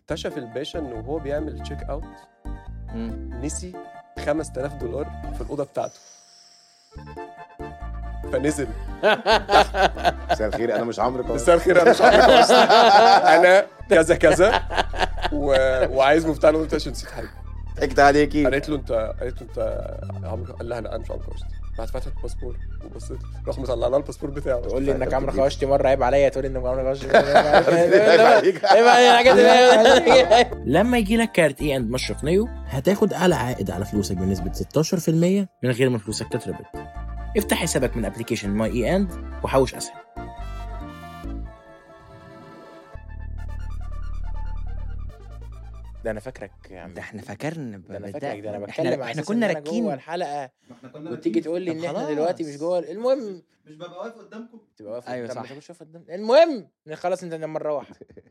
اكتشف الباشا انه وهو بيعمل تشيك اوت مم. نسي 5000 دولار في الاوضه بتاعته فنزل مساء الخير انا مش عمرو كويس مساء الخير انا مش عارف أصلاً. انا كذا كذا و... وعايز مفتاح الاوضه بتاعتي عشان نسيت حاجه ضحكت عليكي قالت له انت قالت له انت عمرو قال لها لا انا مش عمرو كويس بعد فتحت الباسبور وبصيت راح مطلع لها الباسبور بتاعه تقول لي انك عمرو خواشتي مره عيب عليا تقول لي انك عمرو خواشتي عيب عليك. عيب عليا الحاجات دي لما يجي لك كارت اي اند مشرق نيو هتاخد اعلى عائد على فلوسك بنسبه 16% من غير ما فلوسك تتربط افتح حسابك من ابلكيشن ماي اي اند وحوش اسهل ده انا فاكرك يا عم ده احنا فاكرنا ب- ده انا بده- فاكرك ده انا احنا بتكلم على احنا أساس كنا إن أنا جوه راكين الحلقه وتيجي تقول لي طب ان احنا خلاص. دلوقتي مش جوه المهم مش ببقى واقف قدامكم تبقى واقف أيوة قدام- صح. مش هخش واقف قدام المهم إن خلاص انت لما نروح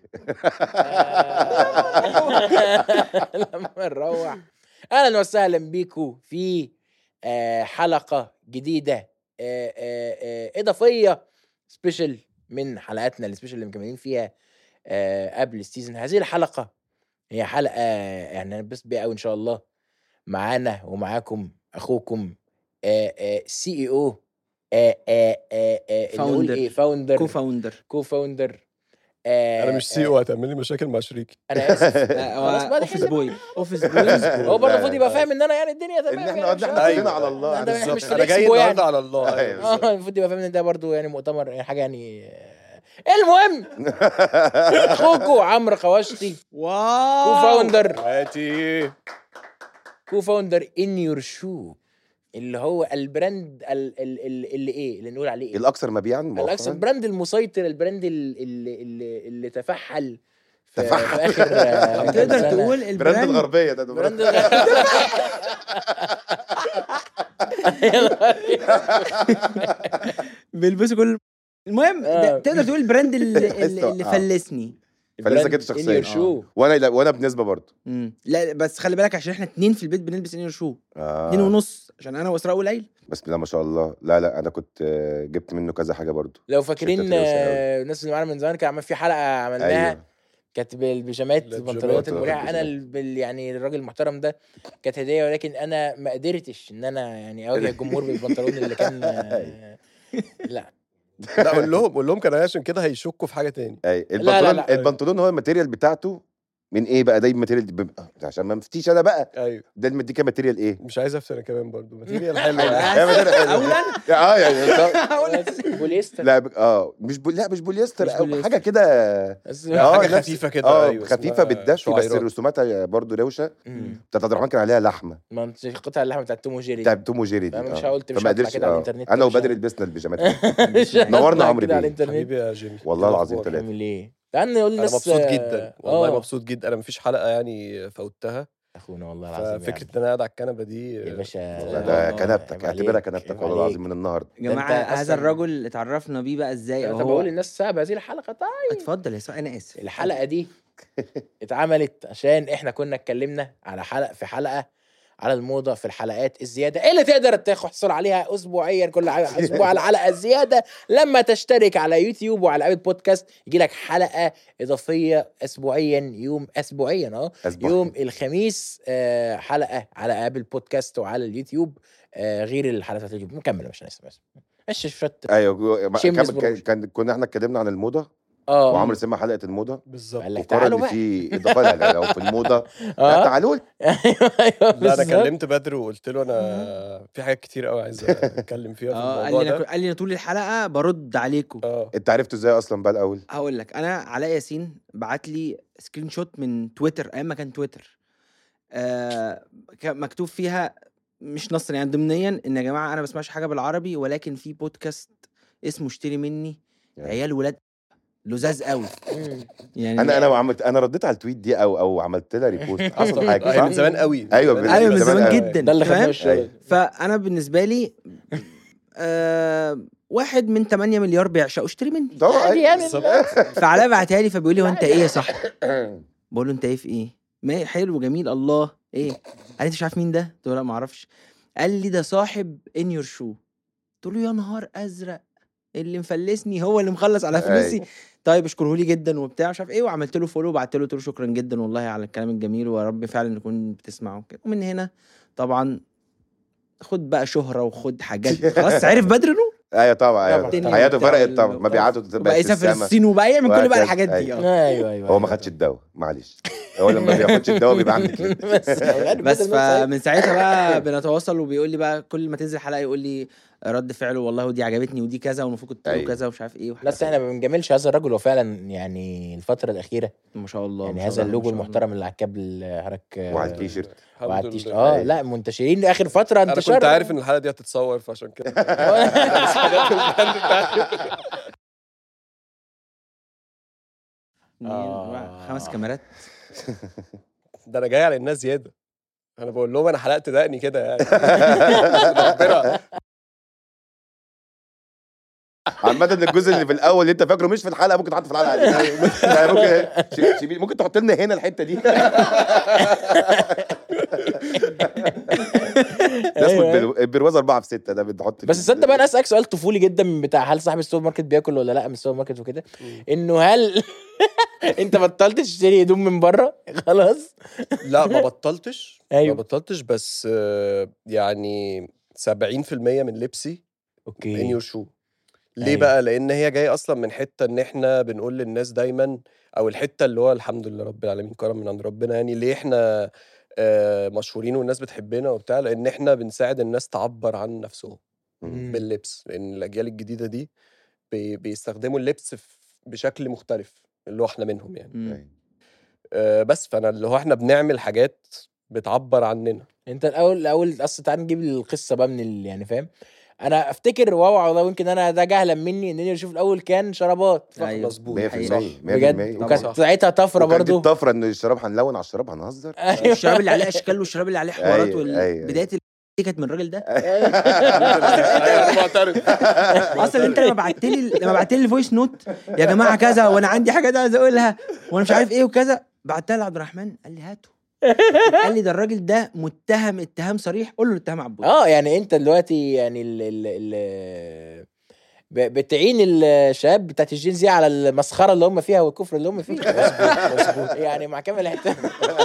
لما نروح اهلا وسهلا بيكم في آه، حلقه جديده آه، آه، آه، اضافيه سبيشال من حلقاتنا السبيشال اللي مكملين فيها آه، قبل السيزون هذه الحلقه هي حلقه يعني انا بس بيها قوي ان شاء الله معانا ومعاكم اخوكم سي اي او Founder. ايه فاوندر كو فاوندر كو فاوندر انا مش سي او هتعمل لي مشاكل مع شريكي انا اسف خلاص بقى اوفيس نحل بوي اوفيس بوي هو برضه المفروض يبقى فاهم ان انا يعني الدنيا تمام ان يعني احنا مش احنا قصدي. كلنا على الله لا، ده إحنا مش بالظبط انا جاي فليكسبل يعني. النهارده على الله أيوة أيوة. بالظبط. اه المفروض يبقى فاهم ان ده برضه يعني مؤتمر يعني حاجه يعني المهم اخوكم عمرو خواشتي كو واو فاوندر هاتي كو فاوندر ان يور شو اللي هو البراند ال- ال- ال- اللي ايه اللي نقول عليه ايه الاكثر مبيعا الاكثر مؤخراً. البراند المسيطر البراند ال- اللي اللي, اللي تفحل في, تفحل. في اخر آه، كام تقدر سنة. تقول براند البراند الغربيه ده, ده براند براند بيلبسوا كل المهم ده آه. تقدر تقول البراند اللي, اللي, اللي آه. فلسني فلسه كده in شخصيا your shoe. وانا لا وانا بنسبه برضه مم. لا بس خلي بالك عشان احنا اتنين في البيت بنلبس انير شو آه. اتنين ونص عشان انا واسراء والعيل بسم الله ما شاء الله لا لا انا كنت آه، جبت منه كذا حاجه برضه لو فاكرين شركة روشة أوي. آه، الناس اللي معانا من زمان كان عمل في حلقه عملناها ايوه كانت بالبيجامات البيجامات، البنطلونات آه، المريحه انا البيجامات. ال- بال يعني الراجل المحترم ده كانت هديه ولكن انا ما قدرتش ان انا يعني اواجه الجمهور بالبنطلون اللي كان آه، لا لا قول لهم قول لهم كان عشان كده هيشكوا في حاجه تاني اي لا، البنطلون لا. البنطلون هو الماتيريال بتاعته من ايه بقى ده الماتيريال دي بيبقى- عشان ما مفتيش انا بقى ايوه ده المديكا ماتيريال ايه مش عايز افتن أنا كمان برضه ماتيريال حلوه يعني. يا ماتيريال حلوة. اولا اه يعني بس بوليستر لا ب- اه مش بو... لا مش بوليستر مش أو بوليستر. حاجه كده بس لا، آه، حاجه نفس- خفيفه كده اه أيوة، خفيفه اسمها بالدفي بس شعيرات. رسوماتها برضه روشه مم. بتاعت عبد الرحمن كان عليها لحمه ما انت قطع اللحمه بتاعت توم وجيري بتاعت توم وجيري دي فأنا مش آه. هقولت- مش فما هطلع قدرش كده على آه. الإنترنت انا مش وبدر ه- لبسنا البيجامات مش نورنا هطلع عمرو كده على بيه. الانترنت حبيبي يا جيمي والله إيه العظيم الأخبار؟ تلاتة. عامل ايه تعال نقول انا للناس مبسوط جدا والله آه. مبسوط جدا انا مفيش حلقه يعني فوتها اخونا والله العظيم ففكره يعني. ان انا قاعد على الكنبه دي يا باشا لا، آه، ده عيب كنبتك عيب اعتبرها عليك، كنبتك عيب والله عليك. العظيم من النهارده يا ده جماعه أنت هذا أصلاً- الرجل اللي اتعرفنا بيه بقى ازاي انا هو بقول للناس صعب هذه الحلقه طيب اتفضل يا اسراء انا اسف الحلقه دي اتعملت عشان احنا كنا اتكلمنا على حلقه في حلقه على الموضه في الحلقات الزياده إيه اللي تقدر تحصل عليها اسبوعيا كل ع- اسبوع على حلقه زياده لما تشترك على يوتيوب وعلى ابل بودكاست يجي لك حلقه اضافيه اسبوعيا يوم اسبوعيا اه أسبوع. يوم الخميس آه، حلقه على ابل بودكاست وعلى اليوتيوب آه، غير الحلقات اليوتيوب نكمل مش ناس بس ماشي شوت ايوه ما- شيمليس كان بروموشن. كان كنا احنا اتكلمنا عن الموضه اه وعمرو سمع حلقه الموضه بالظبط قال لك وقرر تعالوا ان بقى في اضافه لا، لو في الموضه لا اه تعالوا لي. ايوه ايوه لا انا بالظبط. كلمت بدر وقلت له انا في حاجات كتير قوي عايز اتكلم فيها في اه قال الموضوع لي ده أنا- قال لي أنا طول الحلقه برد عليكم اه انت عرفته ازاي اصلا بقى الاول هقول لك انا علاء ياسين بعت لي سكرين شوت من تويتر ايام ما كان تويتر آه كان مكتوب فيها مش نصا يعني ضمنيا ان يا جماعه انا ما بسمعش حاجه بالعربي ولكن في بودكاست اسمه اشتري مني يعني. عيال ولاد لزاز قوي مم. يعني انا انا عملت انا رديت على التويت دي او او عملت لها ريبوست حصل حاجه هي من صح؟ زمان قوي أيوة، من ايوه من زمان زمان قوي. جدا ده اللي خدناه فاهم؟ الشغل أيوة. فانا بالنسبه لي آه واحد من 8 مليار بيعشقوا اشتري مني طبعا عادي يعني بالظبط. فعلاء بعتها لي فبيقول لي هو انت عادي ايه يا صاحبي بقول له انت ايه في ايه ما حلو جميل الله ايه قال لي انت مش عارف مين ده قلت له لا ما اعرفش قال لي ده صاحب ان يور شو قلت له يا نهار ازرق اللي مفلسني هو اللي مخلص على أي. فلوسي طيب اشكره لي جدا وبتاع مش عارف ايه وعملت له فولو وبعت له قلت له شكرا جدا والله على الكلام الجميل ويا رب فعلا نكون بتسمعه كده ومن هنا طبعا خد بقى شهره وخد حاجات خلاص عرف بدر انه ايوه طبعا ايوه طبعاً. حياته بتاع فرقت ال- طبعا مبيعاته بقى بقت في يسافر السما الصين وبقى يعمل كل بقى وهكذا. الحاجات دي أيوة. اه ايوه ايوه هو ما خدش الدواء معلش هو لما بياخدش الدواء بيبقى عامل كده بس يعني بس بدل ما فمن ساعتها بقى بنتواصل وبيقول لي بقى كل ما تنزل حلقه يقول لي رد فعله والله ودي عجبتني ودي كذا والمفروض كنت تقول أيوة. كذا ومش عارف ايه وحاجات بس احنا ما بنجاملش هذا الرجل هو فعلا يعني الفتره الاخيره ما شاء الله يعني ما شاء هذا الله، اللوجو ما شاء الله. المحترم اللي على الكابل حضرتك وعلى التيشيرت الحمد وعلى لله. التيشيرت اه أيوة. لا منتشرين اخر فتره انا انتشار كنت عارف ان الحلقه دي هتتصور فعشان كده بس حاجات من البراند بتاعتي. اتنين، خمس كاميرات ده انا جاي على الناس زياده انا بقول لهم انا حلقت دقني كده يعني ربنا عامة الجزء اللي في الأول اللي أنت فاكره مش في الحلقة ممكن تحط في الحلقة دي يعني ممكن ش- شيبي- ممكن تحط لنا هنا الحتة دي ده اسمه أيوة. البرو- البرواز 4 في 6 ده بنحط بس تصدق بقى انا اسالك سؤال طفولي جدا من بتاع هل صاحب السوبر ماركت بياكل ولا لا من السوبر ماركت وكده انه هل انت بطلت تشتري هدوم من بره خلاص لا ما بطلتش أيوة. ما بطلتش بس آه، يعني 70% من لبسي ان اوكي يور شو ليه أيوة. بقى لان هي جايه اصلا من حته ان احنا بنقول للناس دايما او الحته اللي هو الحمد لله رب العالمين كرم من عند ربنا يعني ليه احنا آه، مشهورين والناس بتحبنا وبتاع لان احنا بنساعد الناس تعبر عن نفسهم مم. باللبس لان الاجيال الجديده دي بي- بيستخدموا اللبس في- بشكل مختلف اللي هو احنا منهم يعني مم. آه، بس فانا اللي هو احنا بنعمل حاجات بتعبر عننا انت الاول الاول اصل تعال نجيب القصه بقى من ال... يعني فاهم انا افتكر واو والله يمكن انا ده جهلا مني ان انا اشوف الاول كان شرابات صح أيوة. مظبوط 100% صح 100% بجد طبعاً. وكانت صح. ساعتها طفره وكان دي برضو الطفرة إن الشراب هنلون على الشراب هنهزر ايوه الشراب اللي عليه اشكال والشراب اللي عليه حوارات أيوة، أيوة. والبدايه اللي دي كانت من الراجل ده أيوة، أنا معترف اصلا انت لما بعت لي لما بعت لي الفويس نوت يا جماعه كذا وانا عندي حاجات عايز اقولها وانا مش عارف ايه وكذا بعتها لعبد الرحمن قال لي هاته قال لي ده الراجل ده متهم اتهام صريح قول له الاتهام عبود اه يعني انت دلوقتي يعني ال ال ال ب- بتعين الشباب بتاعت الجين زي على المسخره اللي هم فيها والكفر اللي هم فيه مظبوط مظبوط يعني مع كامل الاحترام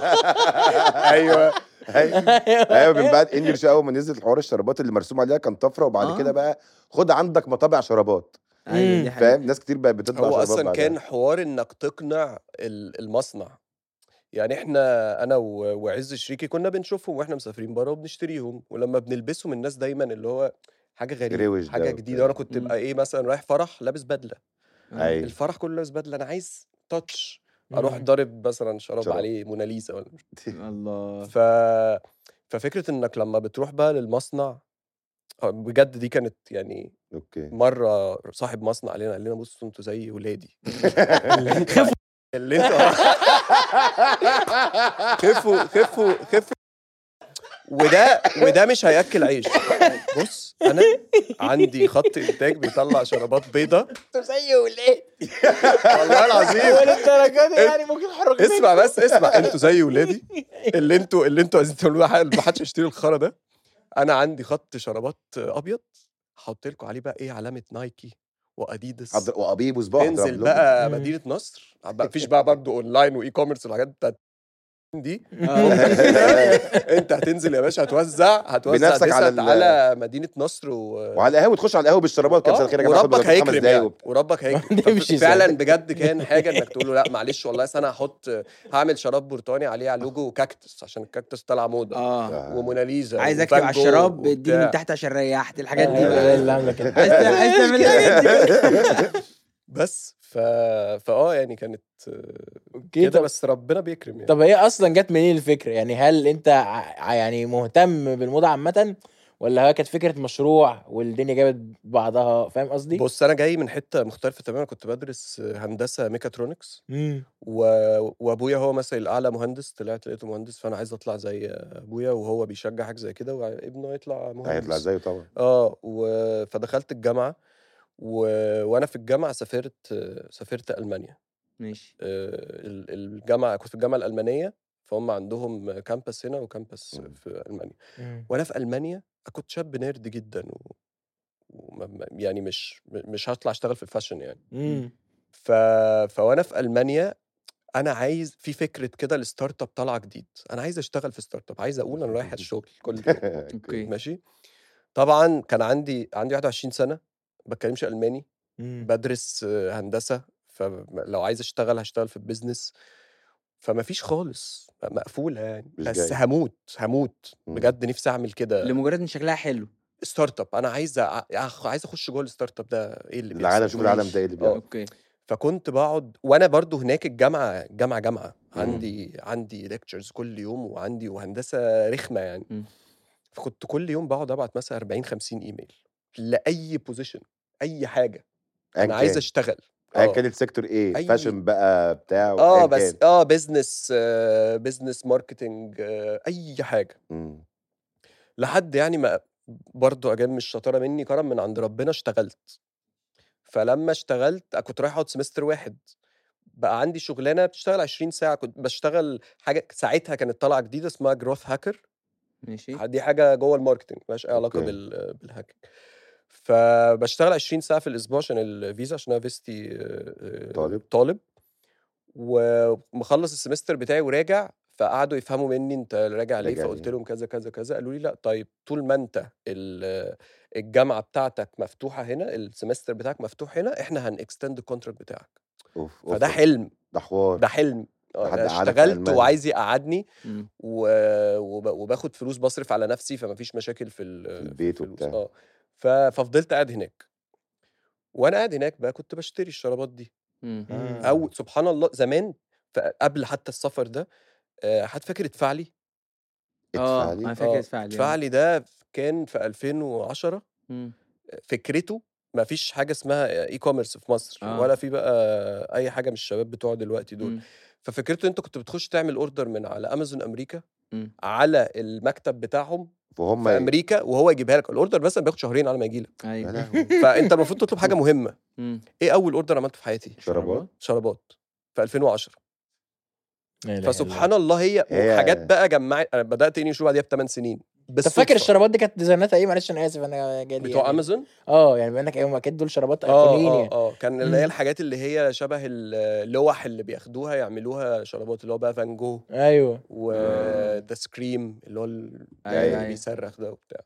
ايوه ايوه من بعد انجل شو اول ما نزل حوار الشرابات اللي مرسوم عليها كان طفره وبعد آه. كده بقى خد عندك مطابع شرابات ايوه دي حقيقة. فاهم ناس كتير بقت بتطبع هو شرابات اصلا بعدها. كان حوار انك تقنع ال- المصنع يعني احنا انا و- وعز شريكي كنا بنشوفهم واحنا مسافرين بره وبنشتريهم ولما بنلبسهم الناس دايما اللي هو حاجه غريبه روش ده حاجه وبتاع. جديده وانا كنت مم. بقى ايه مثلا رايح فرح لابس بدله أيوة. الفرح كله لابس بدله انا عايز تاتش اروح مم. ضارب مثلا شراب شراب. عليه موناليزا ولا مش الله ف ففكره انك لما بتروح بقى للمصنع آه، بجد دي كانت يعني اوكي مره صاحب مصنع علينا قال لنا بصوا انتوا زي ولادي اللي انتوا اللي انتوا خفوا خفوا خفوا وده وده مش هياكل عيش بص انا عندي خط انتاج بيطلع شرابات بيضة انتوا زي ولاد والله العظيم وللدرجه دي يعني ممكن تحرك اسمع بس اسمع انتوا زي ولادي اللي انتوا اللي انتوا عايزين تقولوا حاجه ما حدش يشتري الخرا ده انا عندي خط شرابات ابيض هحط لكم عليه بقى ايه علامه نايكي واديداس حضر- وابيب وصباح انزل ضرب بقى مم. مدينه نصر ما فيش بقى برضه اونلاين واي كوميرس والحاجات بتاعت دي آه. انت هتنزل يا باشا هتوزع هتوزع بنفسك على ديسات ال- على مدينه نصر و وعلى القهوه تخش على القهوه بالشرابات كده آه، مساء الخير يا جماعه خدوا وربك خمس هيكرم دقايق يعني وبتاع. وربك هيكرم نمشي فعلا سوا. بجد كان حاجه انك تقول له لا معلش والله أصل انا هحط هعمل شراب برتقاني عليه على لوجو كاكتس عشان الكاكتس طالع موضه اه آه. وموناليزا عايز اكتب على وفان جوخ الشراب اديني من وبتاع. تحت عشان ريحت الحاجات دي ايوه بقى. اللي عامله كده عايز تعمل- عايز تعمل الحاجات دي بس ف فاه يعني كانت اوكي كده طب بس ربنا بيكرم يعني طب هي اصلا جت منين الفكره يعني هل انت ع- يعني مهتم بالموضه عامه ولا هي كانت فكره مشروع والدنيا جابت بعضها فاهم قصدي بص انا جاي من حته مختلفه تماما كنت بدرس هندسه ميكاترونكس مم. و... وابويا هو مثلا الاعلى مهندس طلعت لقيته مهندس فانا عايز اطلع زي ابويا وهو بيشجع حاجه زي كده وابنه يطلع مهندس هيطلع زيه طبعا اه و... فدخلت الجامعه و... وانا في الجامعه سافرت سافرت المانيا ماشي آه، ال- الجامعه كنت في الجامعه الالمانيه فهم عندهم كامبس هنا وكامبس مم. في المانيا مم. وانا في المانيا كنت شاب نيرد جدا و... وما- ما- يعني مش م مش هاطلع أشتغل في الfashion يعني. إمم. ف فوأنا في ألمانيا أنا عايز في فكرة كده لstartup طالعة جديد، أنا عايز أشتغل في startup عايز أقول أنا رايح الشغل كل يوم أوكي. ماشي، طبعًا كان عندي عندي 21 سنة، ما باتكلمش ألماني، إمم. بادرس هندسة، فلو عايز أشتغل هاشتغل في الbusiness فما فيش خالص، م مقفولة يعني، مش بس جاي. هاموت، هاموت، إمم. بجد نفسي أعمل كده لمجرد إن شكلها حلو. startup أنا عايز أ أخ عايز أخش جوه الstartup ده إيه اللي العالم بيحصل؟ شوف العالم ماشي. ده إيه اللي آه. بيعمل. أوكي. فكنت باقعد وأنا برضه هناك الجامعة الجامعة جامعة، إمم. عندي عندي lectures كل يوم وعندي وهندسة رخمة يعني، إمم. فكنت كل يوم باقعد أبعت مثلًا 40، 50 إيميل لأي position أي حاجة، أيًا أنا عايز كان. أشتغل، أيًا آه. كان السيكتور إيه، أي fashion بقى بتاع آه أيًا بس كان. آه business business marketing أي حاجة. إمم. لحد يعني ما برضه again مش شطارة مني، كرم من عند ربنا اشتغلت. فلمّا اشتغلت أنا كنت رايح أقعد سمستر واحد، بقى عندي شغلانة بتشتغل 20 ساعة، كنت باشتغل حاجة ساعتها كانت طالعة جديدة اسمها growth hacker ماشي. دي حاجة جوه الmarketing ما لهاش أي علاقة أوكي. بال بالhacking فباشتغل 20 ساعة في الأسبوع عشان الفيزا عشان أنا فيزتي آآ طالب. طالب، ومخلّص السمستر بتاعي وراجع، فقعدوا يفهموا مني أنت راجع ليه؟ راجع فقُلت ليه؟ لهم كذا، كذا، كذا، قالوا لي: "لأ طيب طول ما أنت ال الجامعة بتاعتك مفتوحة هنا، السمستر بتاعك مفتوح هنا، إحنا هنextend الcontract بتاعك." أوف، فده أوف. حلم، ده حوار. ده حلم، آه حد أنا قعدك في اشتغلت ألمانيا. وعايز يقعّدني إمم. و وب وباخد فلوس باصرف على نفسي، فما فيش مشاكل في ال في في البيت الفلوس وبتاع. آه، ف ففضلت قاعد هناك. وأنا قاعد هناك بقى كنت باشتري الشرابات دي، إمم. إمم. أو سبحان الله زمان ف قبل حتى السفر ده آآ حد فاكر ادفع لي؟ آه، ادفع لي؟ أنا فاكر آه، ادفع لي ادفع آه. لي ده ف كان في 2010 إمم. فكرته ما فيش حاجة اسمها e-commerce في مصر، آه. ولا في بقى أي حاجة من الشباب بتوع دلوقتي دول، إمم. ففكرته أنت كنت بتخش تعمل order من على أمازون أمريكا إمم. على المكتب بتاعهم وهم في ي أمريكا وهو يجيبها لك، الorder مثلًا بياخد شهرين على ما ييجي لك. يا أيوه. لهوي! فأنت المفروض تطلب حاجة مهمة، إمم. إيه أول order عملته في حياتي؟ شرابات؟ شرابات في 2010 لا إله إلا فسبحان الله. الله هي هي وحاجات بقى جمعت أنا بدأت إني أشوف بعديها ب8 سنين طب بالصدفة. فاكر الشرابات دي كانت ديزايناتها إيه؟ معلش أنا آسف أنا جالي بتوع يعني أمازون؟ آه، يعني بما إنك أيوه أكيد دول شرابات آه، أيقونيين آه، يعني. آه، كان اللي هي إمم. الحاجات اللي هي شبه ال اللوح اللي بياخدوها يعملوها شرابات، اللي هو بقى فان جوخ أيوه. وذا سكريم اللي هو ال أيوه، اللي أيوه. بيصرخ ده وبتاع.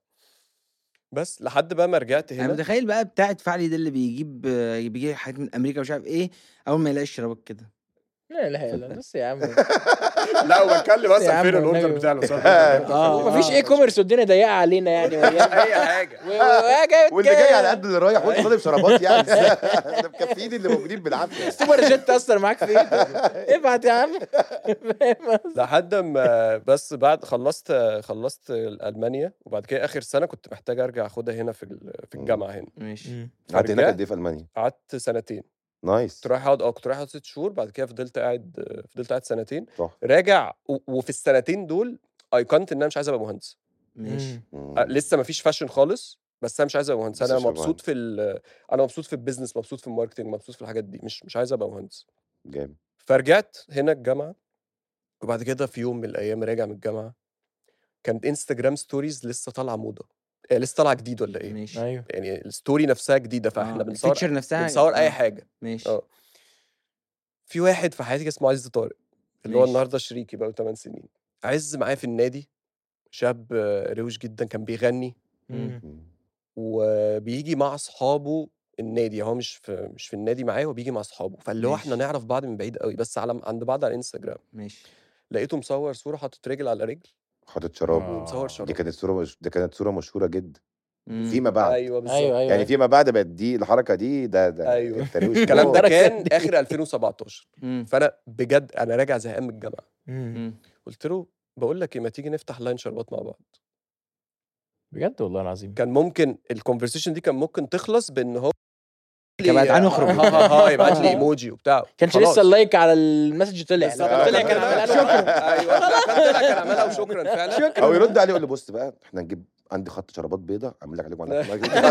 بس لحد بقى ما رجعت أنا هنا متخيل بقى بتاع ادفع لي ده اللي بيجيب بيجيب حاجات من أمريكا ومش عارف إيه، أول ما يلاقي الشرابات كده. لا إله إلا الله، بس يا عم لأ وباتكلم يا مثلًا عم فين والنبي. الorder بتاعي لو سمحت آه، ما فيش آه. e-commerce والدنيا ضيقة علينا يعني وياه أي حاجة. و و جاي واللي جاي على قد اللي رايح وأنت طالب شرابات يعني ده مكفيين اللي موجودين بالعافية. السوبر جيت أثّر معاك في إيه؟ ابعت يا عم فاهم قصدي؟ لحد أمّا بس بعد خلّصت خلّصت ألمانيا، وبعد كده آخر سنة كنت محتاج أرجع آخدها هنا في ال في إمم. الجامعة هنا. ماشي. إمم. قعدت هناك فرجعت قد إيه في ألمانيا؟ قعدت سنتين. نايس. كنت رايح أقعد آه، كنت رايح أقعد 6 شهور، بعد كده فضلت قاعد فضلت قاعد سنتين، تحفة. راجع و وفي السنتين دول أيقنت إن أنا مش عايز أبقى مهندس. ماشي. إمم. أ إمم. لسه ما فيش fashion خالص، بس أنا مش عايز أبقى مهندس، بس أنا مش هتبقى مبسوط مهندس. في ال أنا مبسوط في الbusiness مبسوط في الmarketing مبسوط في الحاجات دي، مش مش عايز أبقى مهندس. جامد. فرجعت هنا الجامعة، وبعد كده في يوم من الأيام راجع من الجامعة، كانت Instagram stories لسه طالعة موضة، هي لسه طالعة جديد والّا إيه؟ ماشي. أيوه. يعني الstory نفسها جديدة، فإحنا آه، بنصور الpicture نفسها بنصور أي آه. حاجة. ماشي. آه. في واحد في حياتي اسمه عِز طارق، اللي هو ماشي. النهارده شريكي بقى له 8 سنين. عِز معايا في النادي، شاب روش جدًا كان بيغني إمم. إمم. وبييجي مع أصحابه النادي، هو مش في مش في النادي معايا، هو بييجي مع أصحابه، فاللي هو إحنا ماشي. نعرف بعض من بعيد أوي، بس على عند بعض على الإنستجرام. ماشي. لقيته مصور صورة حاطط رجل على رجل حاطط شراب. ومصور آه. شراب. دي كانت صورة مش دي كانت صورة مشهورة جدًا. إمم. فيما بعد. أيوه بالضبط. أيوه، أيوه، يعني أيوه. فيما بعد بقت دي الحركة دي ده ده أيوه. أنت روش الكلام ده موت. كان آخر 2017 إمم. فأنا بجد أنا راجع زهقان من الجامعة، إمم. إمم. قُلت له: "باقول لك إيه، ما تيجي نفتح لاين شربات مع بعض." بجد والله العظيم. كان ممكن الconversation دي كان ممكن تخلص بإن هو كمان تعالَ نخرج ها، ها، ها، يبعت لي emoji وبتاع، كانش خلاص. لسه اللايك على المسج طلع، بالضبط، لو كان طلع كان كان طلع عملها له شكرًا أيوه، لو كان طلع كان عملها وشكرًا فعلًا. أو يرد عليه يقول له بُص بقى إحنا نجيب عندي خط شرابات بيضا أعمل لك عليه معلقة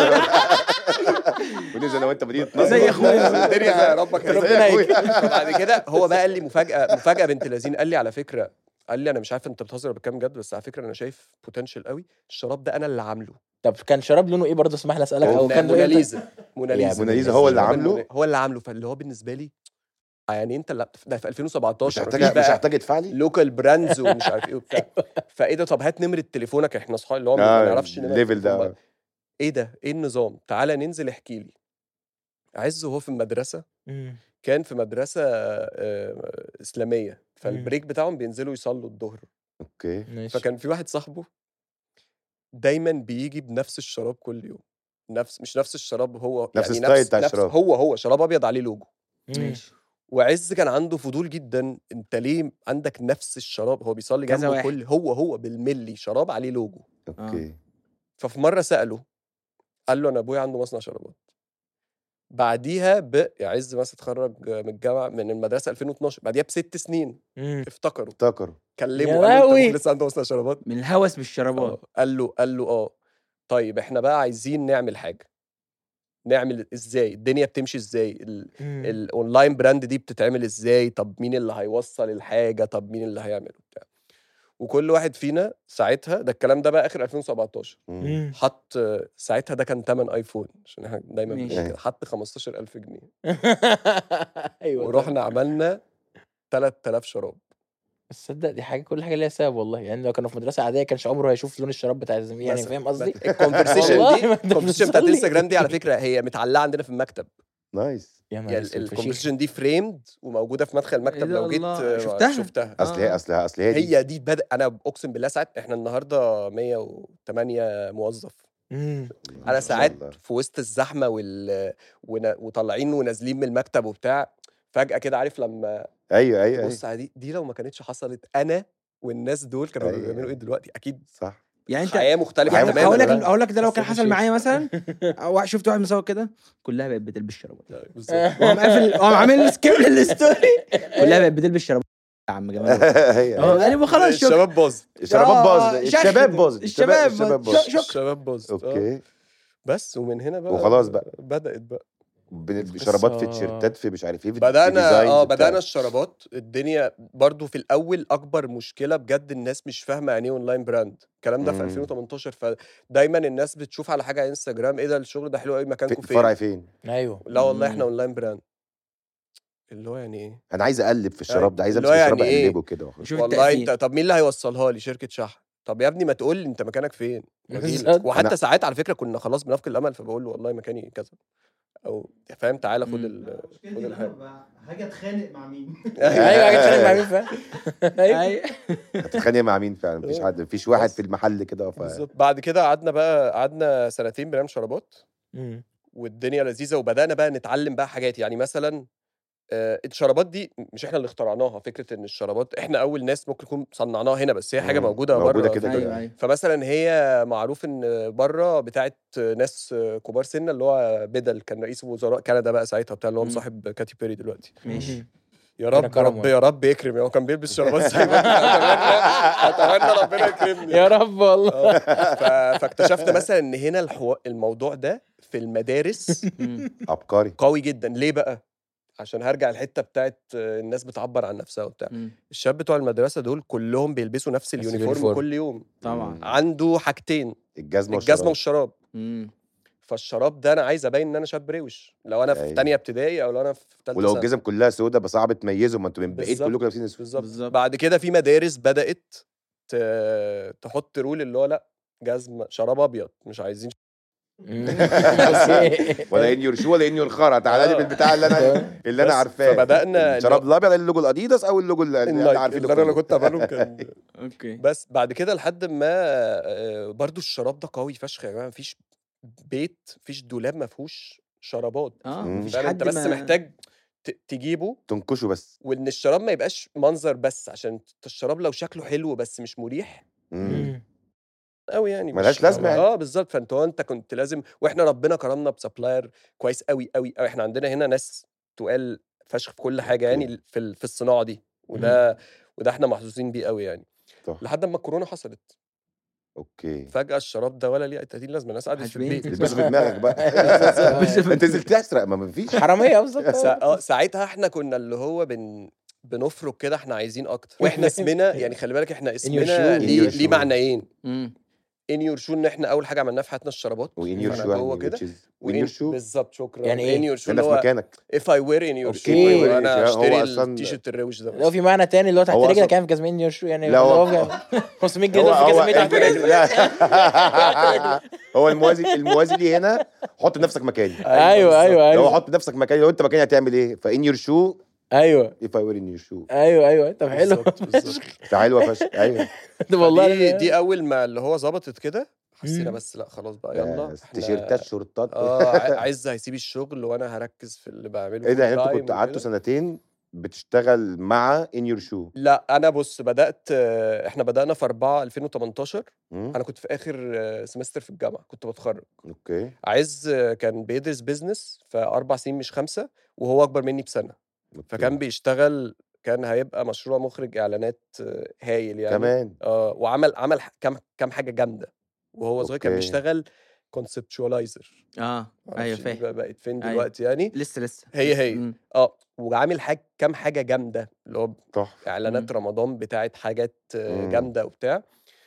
وننزل أنا وأنت مدينة نصر. زي أخويا. الدنيا ربك زي ربنا أخويا. يك فبعد كده هو بقى قال لي مفاجأة مفاجأة بنت لذينة، قال لي: "على فكرة قال لي انا مش عارف انت بتهزر ولا بتتكلم جد بس على فكره انا شايف بوتنشال قوي الشراب ده انا اللي عامله طب كان شراب لونه ايه برضه اسمح لي اسالك او كان له إيه؟ موناليزا موناليزا موناليزا هو اللي الشراب عامله؟ المونا- هو اللي عامله فاللي هو بالنسبه لي آه يعني انت اللي ده في 2017 مش مفيش هحتاج مش بقى هحتاج ادفع لي لوكال براندز ومش عارف ايه وبتاع فايه ده طب هات نمره تليفونك احنا اصحاب اللي هو ما آه، نعرفش نمرة الليفل التليفون ده بعض. ايه ده ايه النظام تعالى ننزل احكي لي عز وهو في المدرسه مم. كان في مدرسه آه، اسلاميه فالبريك بتاعهم بينزلوا يصلوا الظهر اوكي ماشي فكان في واحد صاحبه دايما بيجي بنفس الشراب كل يوم نفس مش نفس الشراب هو نفس يعني الستايل بتاع نفس الشراب. هو هو شراب ابيض عليه لوجو مم. ماشي وعز كان عنده فضول جدا انت ليه عندك نفس الشراب هو بيصلي كذا جنبه واحد. كل هو هو بالملي شراب عليه لوجو اوكي ففي مره ساله قال له انا ابويا عنده مصنع شرابات بعديها ب عز مثلا اتخرج من الجامعه من المدرسه 2012 بعديها بست سنين مم. افتكروا افتكروا كلموا يا قال له انت لهوي! أبوك لسه عنده مصنع شرابات من الهوس بالشرابات آه. قال له قال له اه طيب احنا بقى عايزين نعمل حاجه نعمل ازاي الدنيا بتمشي ازاي ال- مم. الاونلاين براند دي بتتعمل ازاي طب مين اللي هيوصل الحاجه طب مين اللي هيعمل وبتاع وكل واحد فينا ساعتها ده الكلام ده بقى اخر 2017 مم. مم. حط ساعتها ده كان تمن ايفون عشان احنا دايما ماشي. بنقول كده حط 15000 جنيه ايوه ورحنا عملنا 3000 شراب بس تصدق دي حاجه كل حاجه ليها سبب والله يعني لو كانوا في مدرسه عاديه كانش عمره هيشوف لون الشراب بتاع الزميل يعني مثلاً. فاهم قصدي؟ الكونفرسيشن والله دي ما أنت الكونفرسيشن بتاعت بتصلي. الانستجرام دي على فكره هي متعلقه عندنا في المكتب نايس يا نهار يعني اسود فشيخ. الكونفرسيشن دي فريمد وموجوده في مدخل المكتب ده لو جيت الله، آه، شفتها؟ شفتها اصل هي آه. اصل اصل هي دي هي دي بدأ انا اقسم بالله ساعات احنا النهارده 108 موظف مم. ما انا شاء ساعات الله. في وسط الزحمه وال ون- وطالعين ونازلين من المكتب وبتاع فجاه كده عارف لما ايوه ايوه تبص ايوه على دي دي لو ما كانتش حصلت انا والناس دول كانوا أيوة. بيعملوا ايه دلوقتي اكيد صح يعني انت حياه مختلفه حياة يعني تماما هقول لك بقى. هقول لك ده لو بس كان ده حصل شيء. معايا مثلا او شفت واحد مصور كده كلها بقت بتلبس شرابات بالظبط. وقام قافل وقام عامل سكيب للستوري كلها بقت بتلبس شرابات يا عم جمال هي- اه هي. يعني ما خلاص شكرا الشباب باظ الشرابات آه، باظت شخ الشباب ده. باظت الشباب الشباب باظ. باظت شكرا. الشباب باظ آه. اوكي بس ومن هنا بقى وخلاص بقى. بدات بقى بن- شرابات في قصة- تيشيرتات في مش عارف ايه في بدأنا designs اه بتاع. بدأنا الشرابات الدنيا برضو في الأول أكبر مشكلة بجد الناس مش فاهمة يعني إيه أونلاين براند الكلام ده في مم. 2018 فدايما الناس بتشوف على حاجة على انستجرام إيه ده الشغل ده حلو قوي في مكانكم فين فرع فين ايوه لا والله مم. إحنا أونلاين براند اللي هو يعني إيه انا عايز اقلب في الشراب ده عايز اللي امسك هو الشراب يعني إيه؟ اقلبه كده وأخد- شوف والله التأثير أنت طب مين اللي هيوصلها لي شركة شحن طب يا ابني ما تقول لي أنت مكانك فين وأجيلك. بالظبط. وحتى أنا- ساعات على فكرة كنا خلاص بنفقد الأمل فبقول له والله مكاني كذا أو فاهم تعالى خد مم. ال خد الحاجة هاجي اتخانق مع مين ايوه حاجه تتخانق مع مين فاهم ايوه أي- هتتخانق مع مين فعلا مفيش آه. حد مفيش واحد بس. في المحل كده ف... بالظبط بعد كده قعدنا بقى قعدنا سنتين بنعمل شرابات مم. والدنيا لذيذه وبدانا بقى نتعلم بقى حاجات يعني مثلا آه، الشرابات دي مش احنا اللي اخترعناها فكره ان الشرابات احنا اول ناس ممكن نكون صنعناها هنا بس هي حاجه مم. موجوده موجودة بره كده في- كده. ايوه ايوه فمثلا هي معروف ان بره بتاعت ناس كبار سنا اللي هو بدل كان رئيس وزراء كندا بقى ساعتها بتاع اللي هو مم. مصاحب كاتي بيري دلوقتي ماشي يا ربنا رب كرمه رب يا رب يكرم هو كان بيلبس شرابات زي ما اتمنى اتمنى ربنا يكرمني يا رب والله آه، ف- فاكتشفت مثلا ان هنا الحو... الموضوع ده في المدارس مم. عبقري قوي جدا ليه بقى عشان هرجع الحته بتاعت آه، الناس بتعبر عن نفسها وبتاع مم. الشباب بتوع المدرسه دول كلهم بيلبسوا نفس اليونيفورم اليونيفورم. كل يوم طبعا عنده حاجتين الجزمه الجزمه والشراب والشراب مم. فالشراب ده انا عايز ابين ان انا شاب روش لو انا في أيوة. تانية ابتدائي او لو انا في ثالثه ولو ثانوي. الجزم كلها سودة بقى صعب تميزه ما انتوا من بعيد بالظبط. كلكم لابسين اسود بالظبط بالظبط. بعد كده في مدارس بدات ت- تحط رول اللي هو لا جزمه شراب ابيض مش عايزين مم. ولا ان يور شو ولا ان يور خرا تعالى لي آه. بالبتاع اللي انا اللي انا بس عارفاه فبدأنا الشراب الابيض اللوجو الاديداس او اللوجو اللي اللي احنا النايك عارفينه اللي انا كله. كنت عامله كان اوكي بس بعد كده لحد ما آه، برضو الشراب ده قوي فشخ يا جماعه مفيش بيت مفيش دولاب ما فيهوش شرابات اه مم. مفيش فاهم حد انت بس ما- محتاج ت- تجيبه تنكشه بس وان الشراب ما يبقاش منظر بس عشان انت الشراب لو شكله حلو بس مش مريح مم. مم. قوي يعني ملهاش مش- لازمة يعني. اه بالظبط فانت هو انت كنت لازم واحنا ربنا كرمنا بسبلاير كويس قوي قوي قوي احنا عندنا هنا ناس تقال فشخ في كل حاجه أوكي. يعني في ال- في الصناعه دي وده وده احنا محظوظين بيه قوي يعني صح. لحد ما الكورونا حصلت اوكي فجاه الشراب ده ولا ليه 30 لازمه الناس قعدت في هتبين. البيت البسه في دماغك بقى بالظبط. انت نزلت تسرق ما مفيش حراميه بالظبط سا... آه، ساعتها احنا كنا اللي هو بن بنفرك كده احنا عايزين اكتر واحنا اسمنا يعني خلي بالك احنا your اسمنا shoe. In ليه, your ليه shoe. معنيين مم. ان يور شو ان احنا اول حاجه عملناها في حياتنا الشرابات وين يور فأنا شو جوه كده وين يور شو بالظبط شكرا يعني إيه؟ ان يور شو انا اللي في هو مكانك if I wear in your shoe أوكي. وانا هو اشتري أصلاً- التيشيرت الروش ده لو في معنى تاني اللي هو تحت هو رجلك أصلاً- كان في جزمين يور شو يعني لا، هو- هو 500 جنيه هو دول في هو جزمين تحت رجلك لا هو الموازي الموازي لي هنا حط نفسك مكاني ايوه ايوه لو ايوه حط نفسك مكاني لو انت مكاني هتعمل ايه فان يور شو ايوه if I were in your shoe ايوه ايوه طب حلو بالظبط بالظبط ده حلوه فشخ ايوه ده والله دي, أنا- دي اول ما اللي هو ظبطت كده حسينا مم. بس لا خلاص بقى يلا بس احنا- تيشيرتات شورتات اه ع- عز هيسيب الشغل وانا هركز في اللي بعمله ايه ده يعني full انتوا time كنتوا قعدتوا وكده. سنتين بتشتغل مع ان يور شو لا انا بص بدات آه، احنا بدانا في 4 2018 مم. انا كنت في اخر آه، سمستر في الجامعه كنت بتخرج اوكي عز آه، كان بيدرس بيزنس فاربع سنين مش خمسه وهو اكبر مني بسنه أوكي. فكان بيشتغل كان هيبقى مشروع مخرج اعلانات آه، هايل يعني كمان اه وعمل عمل ح- كام كام حاجه جامده وهو صغير كان أوكي. بيشتغل كونسبتشواليزر اه ايوه فاهم بقت فين أيوة. دلوقتي يعني لسه لسه هي لسه. هي. مم. اه وعامل حاجه كام حاجه جامده اللي هو تحفه اعلانات رمضان بتاعت حاجات آه، مم. جامده وبتاع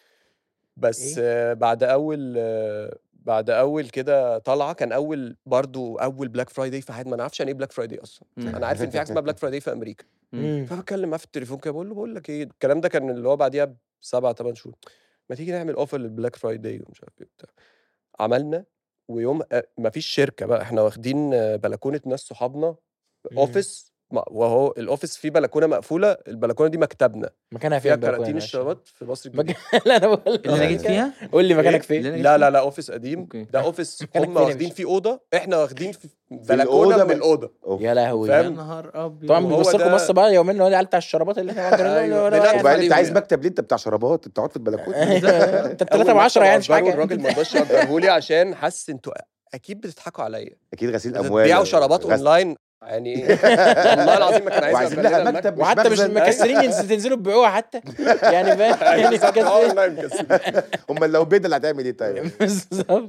بس إيه؟ آه، بعد اول آه، بعد اول كده طلعه كان اول برضو اول بلاك فرايداي في حياتي ما نعرفش يعني ايه بلاك فرايداي اصلا مم. انا عارف ان في حاجه اسمها بلاك فرايداي في امريكا مم. فبكلم معاه في التليفون كده بقول له بقول لك ايه الكلام ده كان اللي هو بعديها بسبع ثمان شهور ما تيجي نعمل اوفر للبلاك فرايداي ومش عارف ايه بتاع عملنا ويوم ما فيش شركه بقى احنا واخدين آه، بلكونه ناس صحابنا مم. اوفيس ما- وهو الاوفيس فيه بلكونه مقفوله البلكونه دي مكتبنا مكانها فيها فين بقى كراتين معلش؟ الشرابات في مصر الجديدة مكان- لا انا بقول اللي انا جيت فيها قول لي مكانك إيه؟ فين اللي أنا جيت لا فيها؟ لا لا اوفيس قديم أوكي. ده اوفيس مكانك هم فين يا واخدين باشا؟ فيه اوضه احنا واخدين في الأوضة بلكونه من بقى. الاوضه أوف. يا لهوي فاهم؟ يا نهار ابيض طبعا وهو بيبص لكم ده- بص بقى يومين اللي هو العيال بتاع الشرابات اللي احنا مأجرينهم اللي هو أيوة. ده لا، يعني. وبعدين انت عايز عليهم. مكتب ليه انت بتاع شرابات انت قاعد في البلكونه أيوة. انت أول 3 ب 10 مكتب يعني مش أجره حاجه الراجل ما رضاش يأجره لي عشان حس انتوا اكيد بتضحكوا عليا اكيد غسيل اموال بتبيعوا شرابات غسل- اونلاين يعني والله العظيم ما كان عايز وعايزين يأجر لنا لها المكتب. مكتب مش وحتى مش مخزن. مكسرين ينز- تنزلوا تبيعوها حتى يعني فاهم أيوة، يعني بالظبط، كسرين. هو اونلاين مكسرين. امال لو بدل هتعمل ايه طيب بالظبط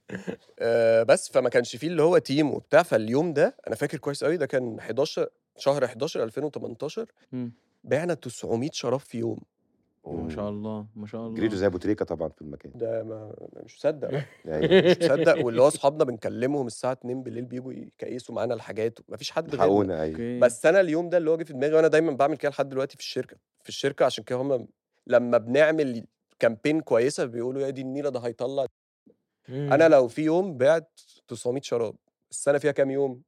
آه، بس فما كانش فيه اللي هو تيم وبتاع فاليوم ده انا فاكر كويس قوي ده كان 11 شهر 11 2018 مم. بعنا 900 شراب في يوم ما شاء الله ما شاء الله جريتوا زي ابو تريكه طبعا في المكان ده ما أنا مش مصدق بقى. يعني مش مصدق واللي هو اصحابنا بنكلمهم الساعه 2 بالليل بيجوا يكيسوا معانا الحاجات مفيش حد غيرنا حقونا ايوه اوكي بس انا اليوم ده اللي هو جه في دماغي وانا دايما بعمل كده لحد دلوقتي في الشركه في الشركه عشان كده هم لما بنعمل كامبين كويسه بيقولوا يا دي النيله ده هيطلع انا لو في يوم بعت 900 شراب السنه فيها كام يوم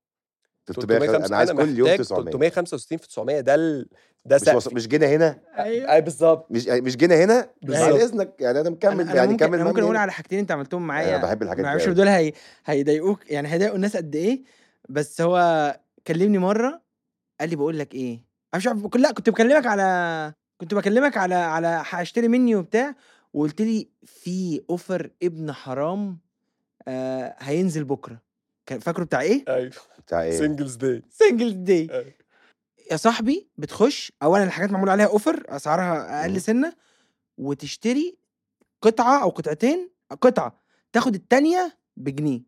305 انا عايز أنا كل يوم محتاج 900 365 في 900 ده ال... ده مش وص... سقفي مش جينا هنا اي بالظبط مش مش جينا هنا بالظبط. بعد اذنك يعني انا مكمل انا, أنا يعني ممكن كمل انا ممكن معانا اقول هنا. على حاجتين انت عملتهم معايا انا بحب الحاجات ما دي اعرفش أوي. دول هي... هيضايقوك يعني هيضايقوا الناس قد ايه بس هو كلمني مره قال لي بقول لك ايه انا مش عارف لا كنت بكلمك على كنت بكلمك على على هشتري مني وبتاع وقلت لي في اوفر ابن حرام آه هينزل بكره كان فاكره بتاع ايه ايوه بتاع ايه سنجلز داي سنجل داي أيوة. يا صاحبي بتخش اولا الحاجات معمول عليها اوفر اسعارها مم. اقل سنه وتشتري قطعه او قطعتين قطعه تاخد التانية بجنيه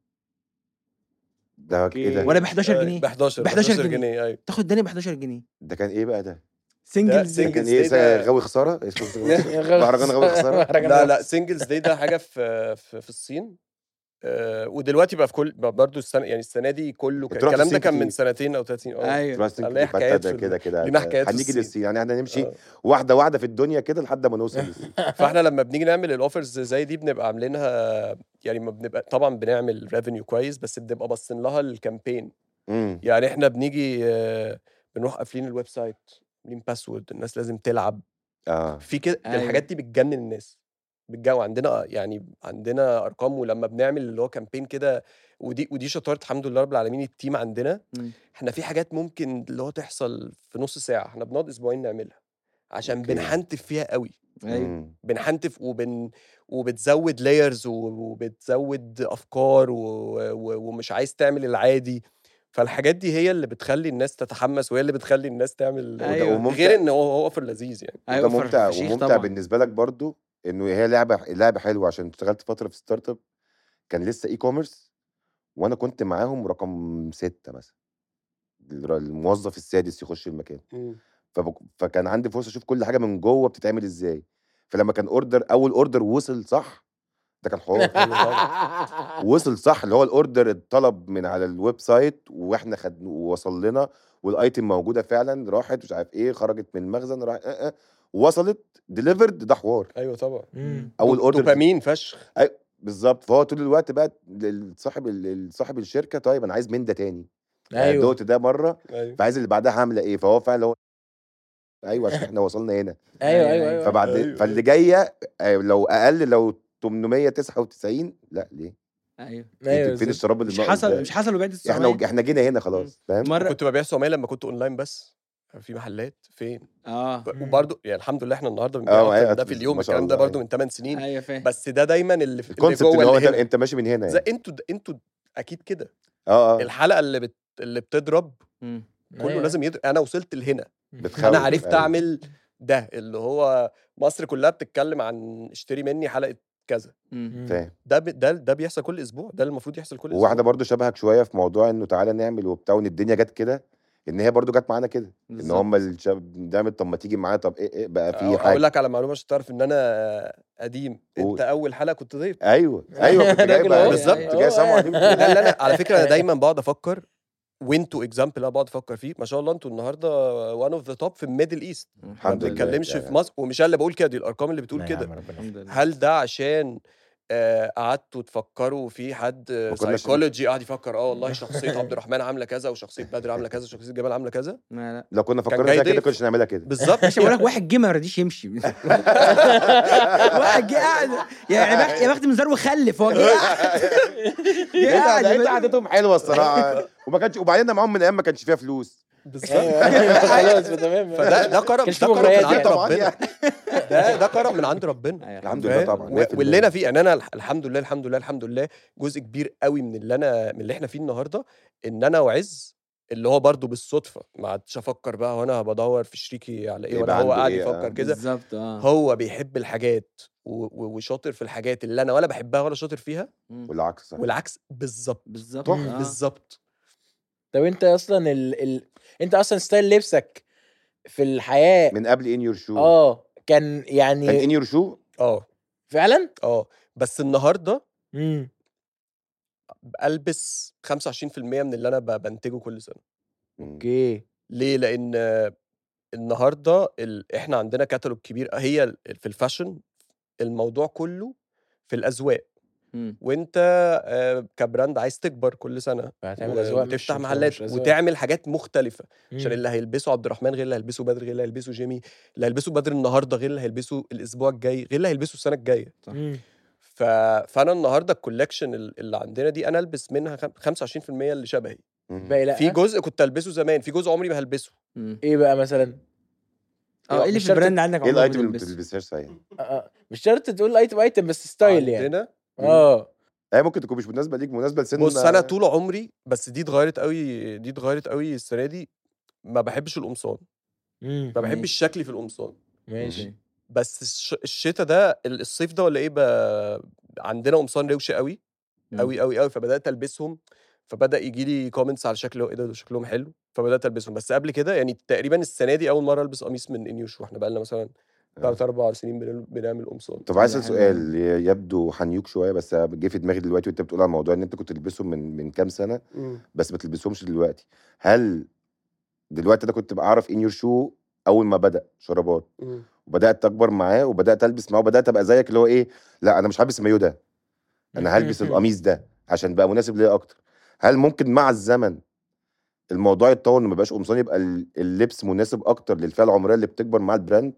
ده ايه ده ولا ب 11 جنيه ب 11 ب 11 11 جنيه. جنيه ايوه تاخد التانية ب 11 جنيه ده كان ايه بقى ده سنجل ده ده زي سنجل كان داي ايه ده- زي غاوي خساره اسمه غاوي- مهرجان غاوي خساره لا لا سنجلز داي ده حاجه في في, في الصين آه ودلوقتي بقى في كل برضه السنه يعني السنه دي كله بتروح الكلام ده الصين كان من كتير. سنتين او 30 اه ايوه تراستنج ليها كده حكايات ده في ال- كده كده لينا حكايات في هنيجي الصين. للصين يعني احنا هنمشي آه. واحده واحده في الدنيا كده لحد ما نوصل للصين فاحنا لما بنيجي نعمل الاوفرز زي دي بنبقى عاملينها يعني ما بنبقى طبعا بنعمل ريفينيو كويس بس بنبقى باصين لها الكامبين مم. يعني احنا بنيجي آه، بنروح قافلين الويب سايت عاملين باسورد الناس لازم تلعب اه في كده أيوة. الحاجات دي بتجنن الناس بتجو عندنا يعني عندنا ارقام ولما بنعمل اللي هو كامبين كده ودي ودي شطاره الحمد لله رب العالمين التيم عندنا مم. احنا في حاجات ممكن اللي هو تحصل في نص ساعه احنا بنقعد اسبوعين نعملها عشان أوكي. بنحنتف فيها قوي ايوه مم. بنحنتف وبن وبتزود لايرز وبتزود افكار و... و... ومش عايز تعمل العادي فالحاجات دي هي اللي بتخلي الناس تتحمس وهي اللي بتخلي الناس تعمل أيوة. وممتع- غير ان هو هو اوفر لذيذ يعني وده أوفر ممتع فشيخ وممتع طبعاً. بالنسبه لك برضو انه هي لعبه لعبه حلوه عشان اشتغلت فتره في ستارت اب كان لسه اي كوميرس وانا كنت معاهم رقم ستة مثلا الر- الموظف السادس يخش المكان فبك... فكان عندي فرصه اشوف كل حاجه من جوه بتتعمل ازاي فلما كان اوردر اول اوردر وصل صح ده كان حوار وصل صح اللي هو الاوردر اتطلب من على الويب سايت واحنا خد ووصل لنا والايتم موجوده فعلا راحت مش عارف ايه خرجت من المخزن راح أه أه وصلت ديليفرد ده حوار ايوه طبعا مم. اول اوردر دوبامين فشخ بالظبط فهو طول الوقت بقى ال- صاحب ال- صاحب الشركه طيب انا عايز من ده تاني يعني ايوه دوت ده مره ايوه فعايز اللي بعدها عامله ايه فهو فعلا هو ايوه عشان احنا وصلنا هنا ايوه ايوه ايوه فبعد أيوة. فاللي جايه آه، لو اقل لو 899 لا ليه؟ ايوه أيوة فين بالظبط. الشراب اللي مش ناقص حصل ده؟ مش حصل وبعد احنا 900 احنا جينا هنا خلاص فاهم؟ مره كنت ببيع سمية لما كنت اونلاين بس في محلات فين اه مم. وبرده يعني الحمد لله احنا النهارده بنبيع آه، أكتر أيوة، من ده في اليوم ما شاء الكلام ده الله، برده من 8 سنين ايوه فاهم بس ده دايما اللي في اللي الكونسبت اللي جوه هو اللي انت هنا انت ماشي من هنا زي يعني انتوا انتوا اكيد كده اه اه الحلقه اللي بت... اللي بتضرب مم. كله أيوة. لازم يضرب انا وصلت لهنا بتخوف انا عرفت أيوة. اعمل ده اللي هو مصر كلها بتتكلم عن اشتري مني حلقه كذا مم. فاهم ده ب... ده ده بيحصل كل اسبوع ده اللي المفروض يحصل كل اسبوع وواحده برضو شبهك شويه في موضوع انه تعالى نعمل وبتاع وان الدنيا جت كده ان هي برضو جت معانا كده ان بالظبط. هم الشباب نعمل طب ما تيجي معايا طب ايه, إيه بقى في اقول حاجه لك على معلومه عشان تعرف ان انا قديم قول. انت اول حلقه كنت ضيف ايوه ايوه كنت جاي راجل بقى أهو. بالظبط. كنت جاي سامع عليهم ده كده. اللي انا على فكره انا دايما بقعد افكر وانتوا اكزامبل انا بقعد افكر فيه ما شاء الله انتوا النهارده وان اوف ذا توب في الميدل ايست ما الحمد لله بنتكلمش يعني. في مصر ومش انا اللي بقول كده دي الارقام اللي بتقول لا يا كده عم ربنا الحمد لله هل ده عشان آه، قعدتوا تفكروا في حد ما كناش- سايكولوجي قعد يفكر اه والله شخصيه عبد الرحمن عامله كذا وشخصيه بدر عامله كذا وشخصيه جمال عامله كذا لا لا لو كنا فكرنا جاي فيها كده ضيف. كناش نعملها كده بالظبط مش بقول لك واحد جه ما رضيش يمشي واحد جه قاعد يا بخت يا بخت منظر وخلف هو جه قاعد جه انت قاعد انت قعدتهم حلوه الصراحه وما كانش وبعدين معاهم من ايام ما كانش فيها فلوس بالظبط أيوة. خلاص تمام فده ده كرم كانش ده في كرم مغريات من عند يعني. طبعا ربنا يعني ده ده كرم من عند ربنا أيوة. الحمد لله فاهم؟ طبعا و- 100%. واللي انا فيه يعني انا الح- الحمد لله الحمد لله الحمد لله جزء كبير قوي من اللي انا من اللي احنا فيه النهارده ان انا وعز اللي هو برضو بالصدفه ما عادش افكر بقى وانا بدور في شريكي على ايه يبقى ولا هو عنده قاعد إيه، يفكر آه. كده بالظبط اه هو بيحب الحاجات و- و- وشاطر في الحاجات اللي انا ولا بحبها ولا شاطر فيها مم. والعكس صح. والعكس بالظبط بالظبط تحفة. آه. بالظبط طب انت اصلا ال... ال... انت اصلا ستايل لبسك في الحياه من قبل ان يور شو اه كان كان يعني ان يور شو اه فعلا اه بس النهارده امم البس 25% من اللي انا ب- بنتجه كل سنه اوكي ليه لان النهارده ال... احنا عندنا كتالوج كبير هي ال- في الفاشن الموضوع كله في الاذواق مم. وانت آه، كبراند عايز تكبر كل سنه هتعمل و- اذواق مش- وتفتح مش- محلات مش أذواق. وتعمل حاجات مختلفه عشان مم. اللي هيلبسه عبد الرحمن غير اللي هيلبسه بدر غير اللي هيلبسه جيمي اللي هيلبسه بدر النهارده غير اللي هيلبسه الاسبوع الجاي غير اللي هيلبسه السنه الجايه مم. ف... فانا النهارده الكولكشن ال- اللي عندنا دي انا البس منها خم- 25% اللي شبهي باقي لا في جزء كنت البسه زمان في جزء عمري ما هلبسه مم. ايه بقى مثلا اه ايه اللي مش في شرط- البراند عندك ايه عمرك الايتم اللي ما بتلبسه؟ بتلبسهاش صحيح آه، آه. مش شرط تقول ايتم ايتم بس ستايل يعني عندنا اه هي ممكن تكون مش مناسبه ليك مناسبه لسن بص انا طول عمري بس دي اتغيرت قوي دي اتغيرت قوي السنه دي ما بحبش القمصان مم. ما بحبش ماشي. شكلي في القمصان ماشي بس الش... الشتا ده ال- الصيف ده ولا ايه بقى عندنا قمصان روشه قوي مم. قوي قوي قوي فبدات البسهم فبدا يجي لي كومنتس على شكله ايه ده ده شكلهم حلو فبدات البسهم بس قبل كده يعني تقريبا السنه دي اول مره البس قميص من انيوش واحنا بقى لنا مثلا ثلاث اربع سنين بنل- بنعمل قمصان طب عايز ده اسال حلو سؤال ي- يبدو حنيوك شويه بس جه في دماغي دلوقتي وانت بتقول على الموضوع ان انت كنت تلبسهم من من كام سنه بس ما تلبسهمش دلوقتي هل دلوقتي انا كنت بعرف ان يور شو اول ما بدا شرابات وبدات اكبر معاه وبدات البس معاه وبدات ابقى زيك اللي هو ايه لا انا مش هلبس المايو ده انا هلبس القميص ده عشان بقى مناسب ليا اكتر هل ممكن مع الزمن الموضوع يتطور انه ما يبقاش قمصان يبقى ال- اللبس مناسب اكتر للفئه العمريه اللي بتكبر مع البراند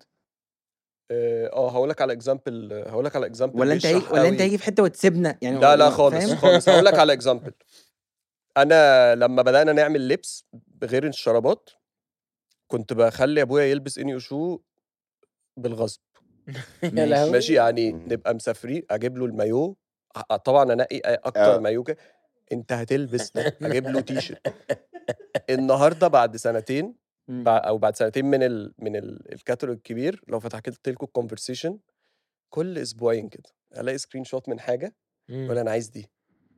اه آه، هقول لك على اكزامبل هقول لك على اكزامبل ولا انت هيجي ولا انت هيجي في حته وتسيبنا يعني لا لا هو- خالص فاهم؟ خالص هقول لك على اكزامبل انا لما بدانا نعمل لبس بغير الشرابات كنت بخلي ابويا يلبس اني شو بالغصب يا لهوي ماشي يعني مم. نبقى مسافرين اجيب له المايو ه- طبعا انقي اكتر آه. مايو كده انت هتلبس ده اجيب له تي شيرت النهارده بعد سنتين مم. بع- او بعد سنتين من ال من ال الكاتالوج الكبير لو فتحت لكم الكونفرسيشن كل اسبوعين كده الاقي سكرين شوت من حاجه مم. ولا انا عايز دي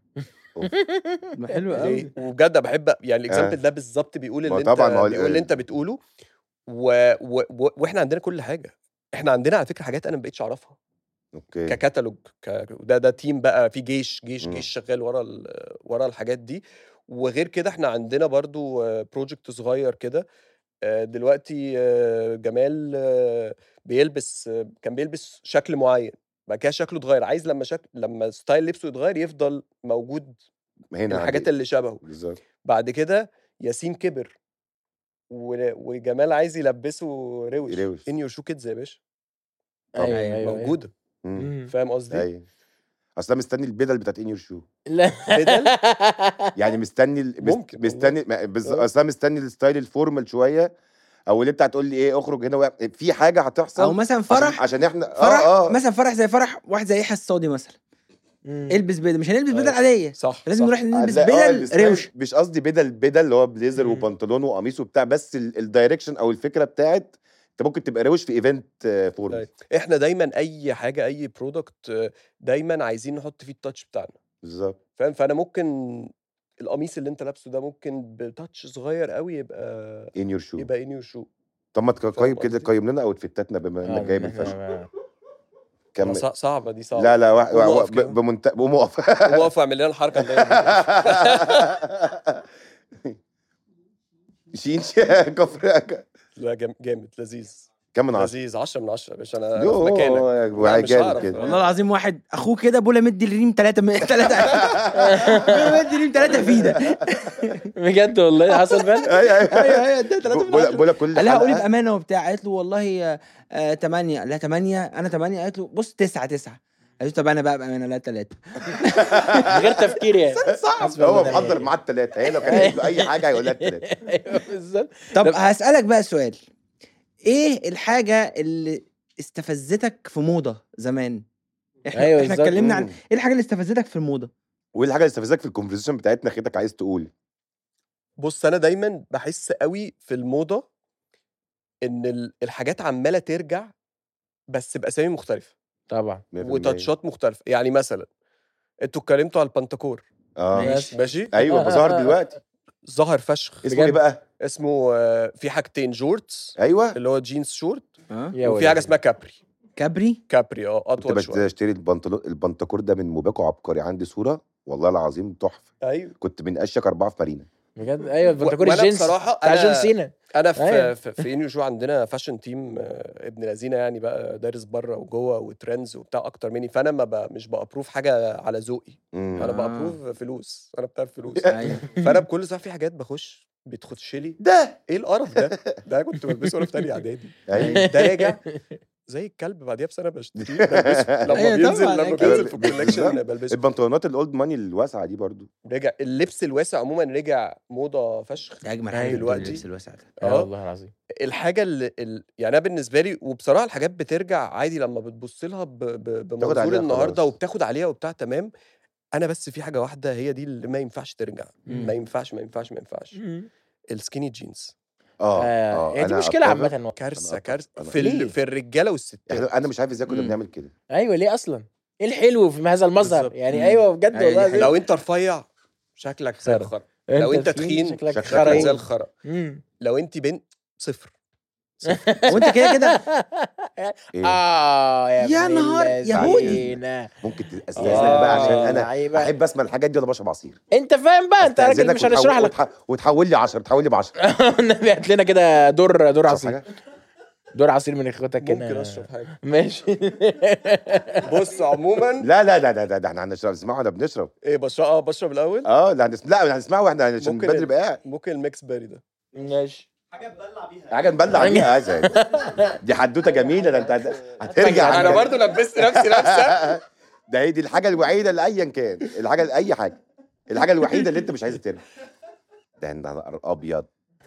ما حلو ليه؟ قوي وبجد بحب يعني الاكزامبل ده بالظبط بيقول ما اللي انت طبعاً، ما هو ال- بيقول اللي انت بتقوله و... و... و... واحنا عندنا كل حاجه احنا عندنا على فكره حاجات انا ما بقتش اعرفها اوكي ككتالوج ك... ده ده تيم بقى في جيش جيش مم. جيش شغال ورا ال... ورا الحاجات دي وغير كده احنا عندنا برضو بروجكت صغير كده آه، دلوقتي آه، جمال آه، بيلبس آه، كان بيلبس شكل معين بعد كده شكله اتغير عايز لما شكل لما ستايل لبسه يتغير يفضل موجود هنا الحاجات عندي. اللي شبهه بالظبط بعد كده ياسين كبر و... وجمال عايز يلبسه روش روش. ان يور شو كيدز يا باشا ايوه ايوه أيوة. موجوده مم. مم. فاهم قصدي؟ ايوه اصل أنا مستني البدل بتاعت ان يور شو لا بدل؟ يعني مستني ال- مست- ممكن والله. مستني ما- بز- آه. اصل أنا مستني الستايل الفورمال شويه او اللي انت هتقول لي ايه اخرج هنا و... في حاجه هتحصل او مثلا عشان, فرح عشان احنا فرح اه اه مثلا فرح زي فرح واحد زي يحيى الصادي مثلا مم. البس بدل مش هنلبس بدل أيوة. عاديه صح لازم صح. نروح نلبس هتلاقي- آه، بدل الستايل روش مش قصدي بدل بدل اللي هو بليزر مم. وبنطلون وقميص وبتاع بس ال- الدايركشن او الفكره بتاعت انت ممكن تبقى روش في ايفنت فورمال أيوة. احنا دايما اي حاجه اي برودكت دايما عايزين نحط فيه التاتش بتاعنا بالظبط فاهم فانا ممكن القميص اللي انت لابسه ده ممكن بتاتش صغير قوي يبقى ان يور شو يبقى ان يور شو طب ما فاهم تقيم كده قصدي؟ قيم لنا اوتفيتاتنا بما آه، انك جايب إحنا الفاشن ما- كمل صعبه دي صعبه لا لا وا- وا- قوم وا- اقف كده. ب- بمنت... قوم اقف قوم اقف اعمل لنا الحركه اللي هي شين كفر لا جام- جامد لذيذ كم من عشرة لذيذ 10 من 10 يا باشا انا في يوه، مكانك وعي مش جامد هعرف. كده والله العظيم واحد اخوه كده بولا مدي الريم ثلاثة م... ثلاثة بولا مدي الريم ثلاثة في ده بجد والله حصل فعلا ايوه ايوه ايوه ايوه ده ثلاثة من بقول عشرة. بقول كل قال لها قولي حلقة- بامانه وبتاع قالت له والله آه، تمانية لا تمانية انا تمانية قالت له بص تسعة تسعة قالت له طب انا بقى بامانه لا ثلاثة من غير تفكير يعني صعب هو محضر معاه الثلاثة هي لو كان قالت له اي حاجة هيقول لها الثلاثة ايوه بالظبط طب طب- هسألك بقى سؤال ايه الحاجة اللي استفزتك في موضة زمان احنا أيوة احنا بالظبط. اتكلمنا عن مم. ايه الحاجة اللي استفزتك في الموضة وايه الحاجة اللي استفزك في الكونفرزيشن بتاعتنا خيتك عايز تقول بص انا دايما بحس قوي في الموضه ان ال- الحاجات عماله ترجع بس باسامي مختلفه طبعا 100%. وتاتشات مختلفه يعني مثلا انتوا اتكلمتوا على البنتاكور اه ماشي. ماشي ايوه بظهر دلوقتي ظهر فشخ اسمه ايه بقى اسمه آه، في حاجتين جورتس ايوه اللي هو جينز شورت اه يا وفي حاجه ولد. اسمها كابري كابري كابري اه كنت اطول شويه بشتري البنطلون البنتكور ده من موباكو عبقري عندي صورة والله العظيم تحفة ايوه كنت من اشيك اربعة في مارينا بجد ايوه البنتكور وأنا الجينز بصراحة بتاع أنا- جون سينا انا في أيوة. في, في انيو شو عندنا فاشن تيم آه، ابن لذينه يعني بقى دارس بره وجوه وترندز وبتاع اكتر مني فانا ما ب... مش بابروف حاجه على ذوقي مم. انا آه. بابروف فلوس انا بتاع فلوس ايوه فانا بكل ساعه في حاجات بخش بتخش لي ده ايه القرف ده ده كنت بلبسه وانا في تانية اعدادي ايوه ده راجع زي الكلب بعديها بسنه بشتريه بلبسه لما أيوة بينزل طبعاً، لما أكيد. بينزل في بالظبط. الكولكشن بلبسه البنطلونات الاولد ماني الواسعة دي برضو رجع اللبس الواسع عموما رجع موضه فشخ ده اجمل أيوة حاجة دلوقتي. اللبس الواسع ده اه اه والله العظيم الحاجه اللي ال... يعني انا بالنسبه لي وبصراحه الحاجات بترجع عادي لما بتبص لها ب... ب... بمنظور عليها النهارده خلاص. وبتاخد عليها وبتاع تمام انا بس في حاجه واحده هي دي اللي ما ينفعش ترجع مم. ما ينفعش ما ينفعش ما ينفعش السكيني جينز اه آه، هي دي أنا مشكله أتفق. عامه كارثه أنا كارثه أتفق. في ليه؟ ال... في الرجاله والستات احنا انا مش عارف ازاي كنا مم. بنعمل كده ايوه ليه اصلا ايه الحلو في هذا المظهر بالظبط. يعني مم. ايوه بجد أيوة دي والله حقيقة. لو انت رفيع شكلك زي خرا. الخرا لو انت تخين شكلك شكلك شكلك خرايين. زي الخرا مم. لو انت بنت صفر وانت كده كده ايه اه يا يا ابن نهار اللذينة. يهودي. ممكن آه، تستاذنك بقى عشان انا لعيبة. احب اسمع الحاجات دي وانا بشرب عصير انت فاهم بقى انت راجل أستأذنك مش هنشرح وتحول- لك وتح- وتحول لي 10 تحول لي ب 10 النبي هات لنا كده دور دور تشرب عصير حاجة؟ دور عصير من اخواتك ممكن هنا اشرب حاجه ماشي بص عموما لا لا لا لا لا ده احنا هنشرب اسمعوا واحنا بنشرب ايه بشرب اه بشرب الاول اه لا هنس... لا هنسمعه واحنا عشان ممكن بدري ال- بقى قاعد ممكن الميكس بيري ده ماشي حاجه تبلع بيها حاجه نبلع بيها هذا دي حدوته جميله ده انت هت- هترجع انا برضو لبست نفسي لابسه ده هي دي الحاجه الوحيده اللي ايا كان الحاجه لاي حاجه الحاجه الوحيده اللي انت مش عايز ترجع ده انت نهار ابيض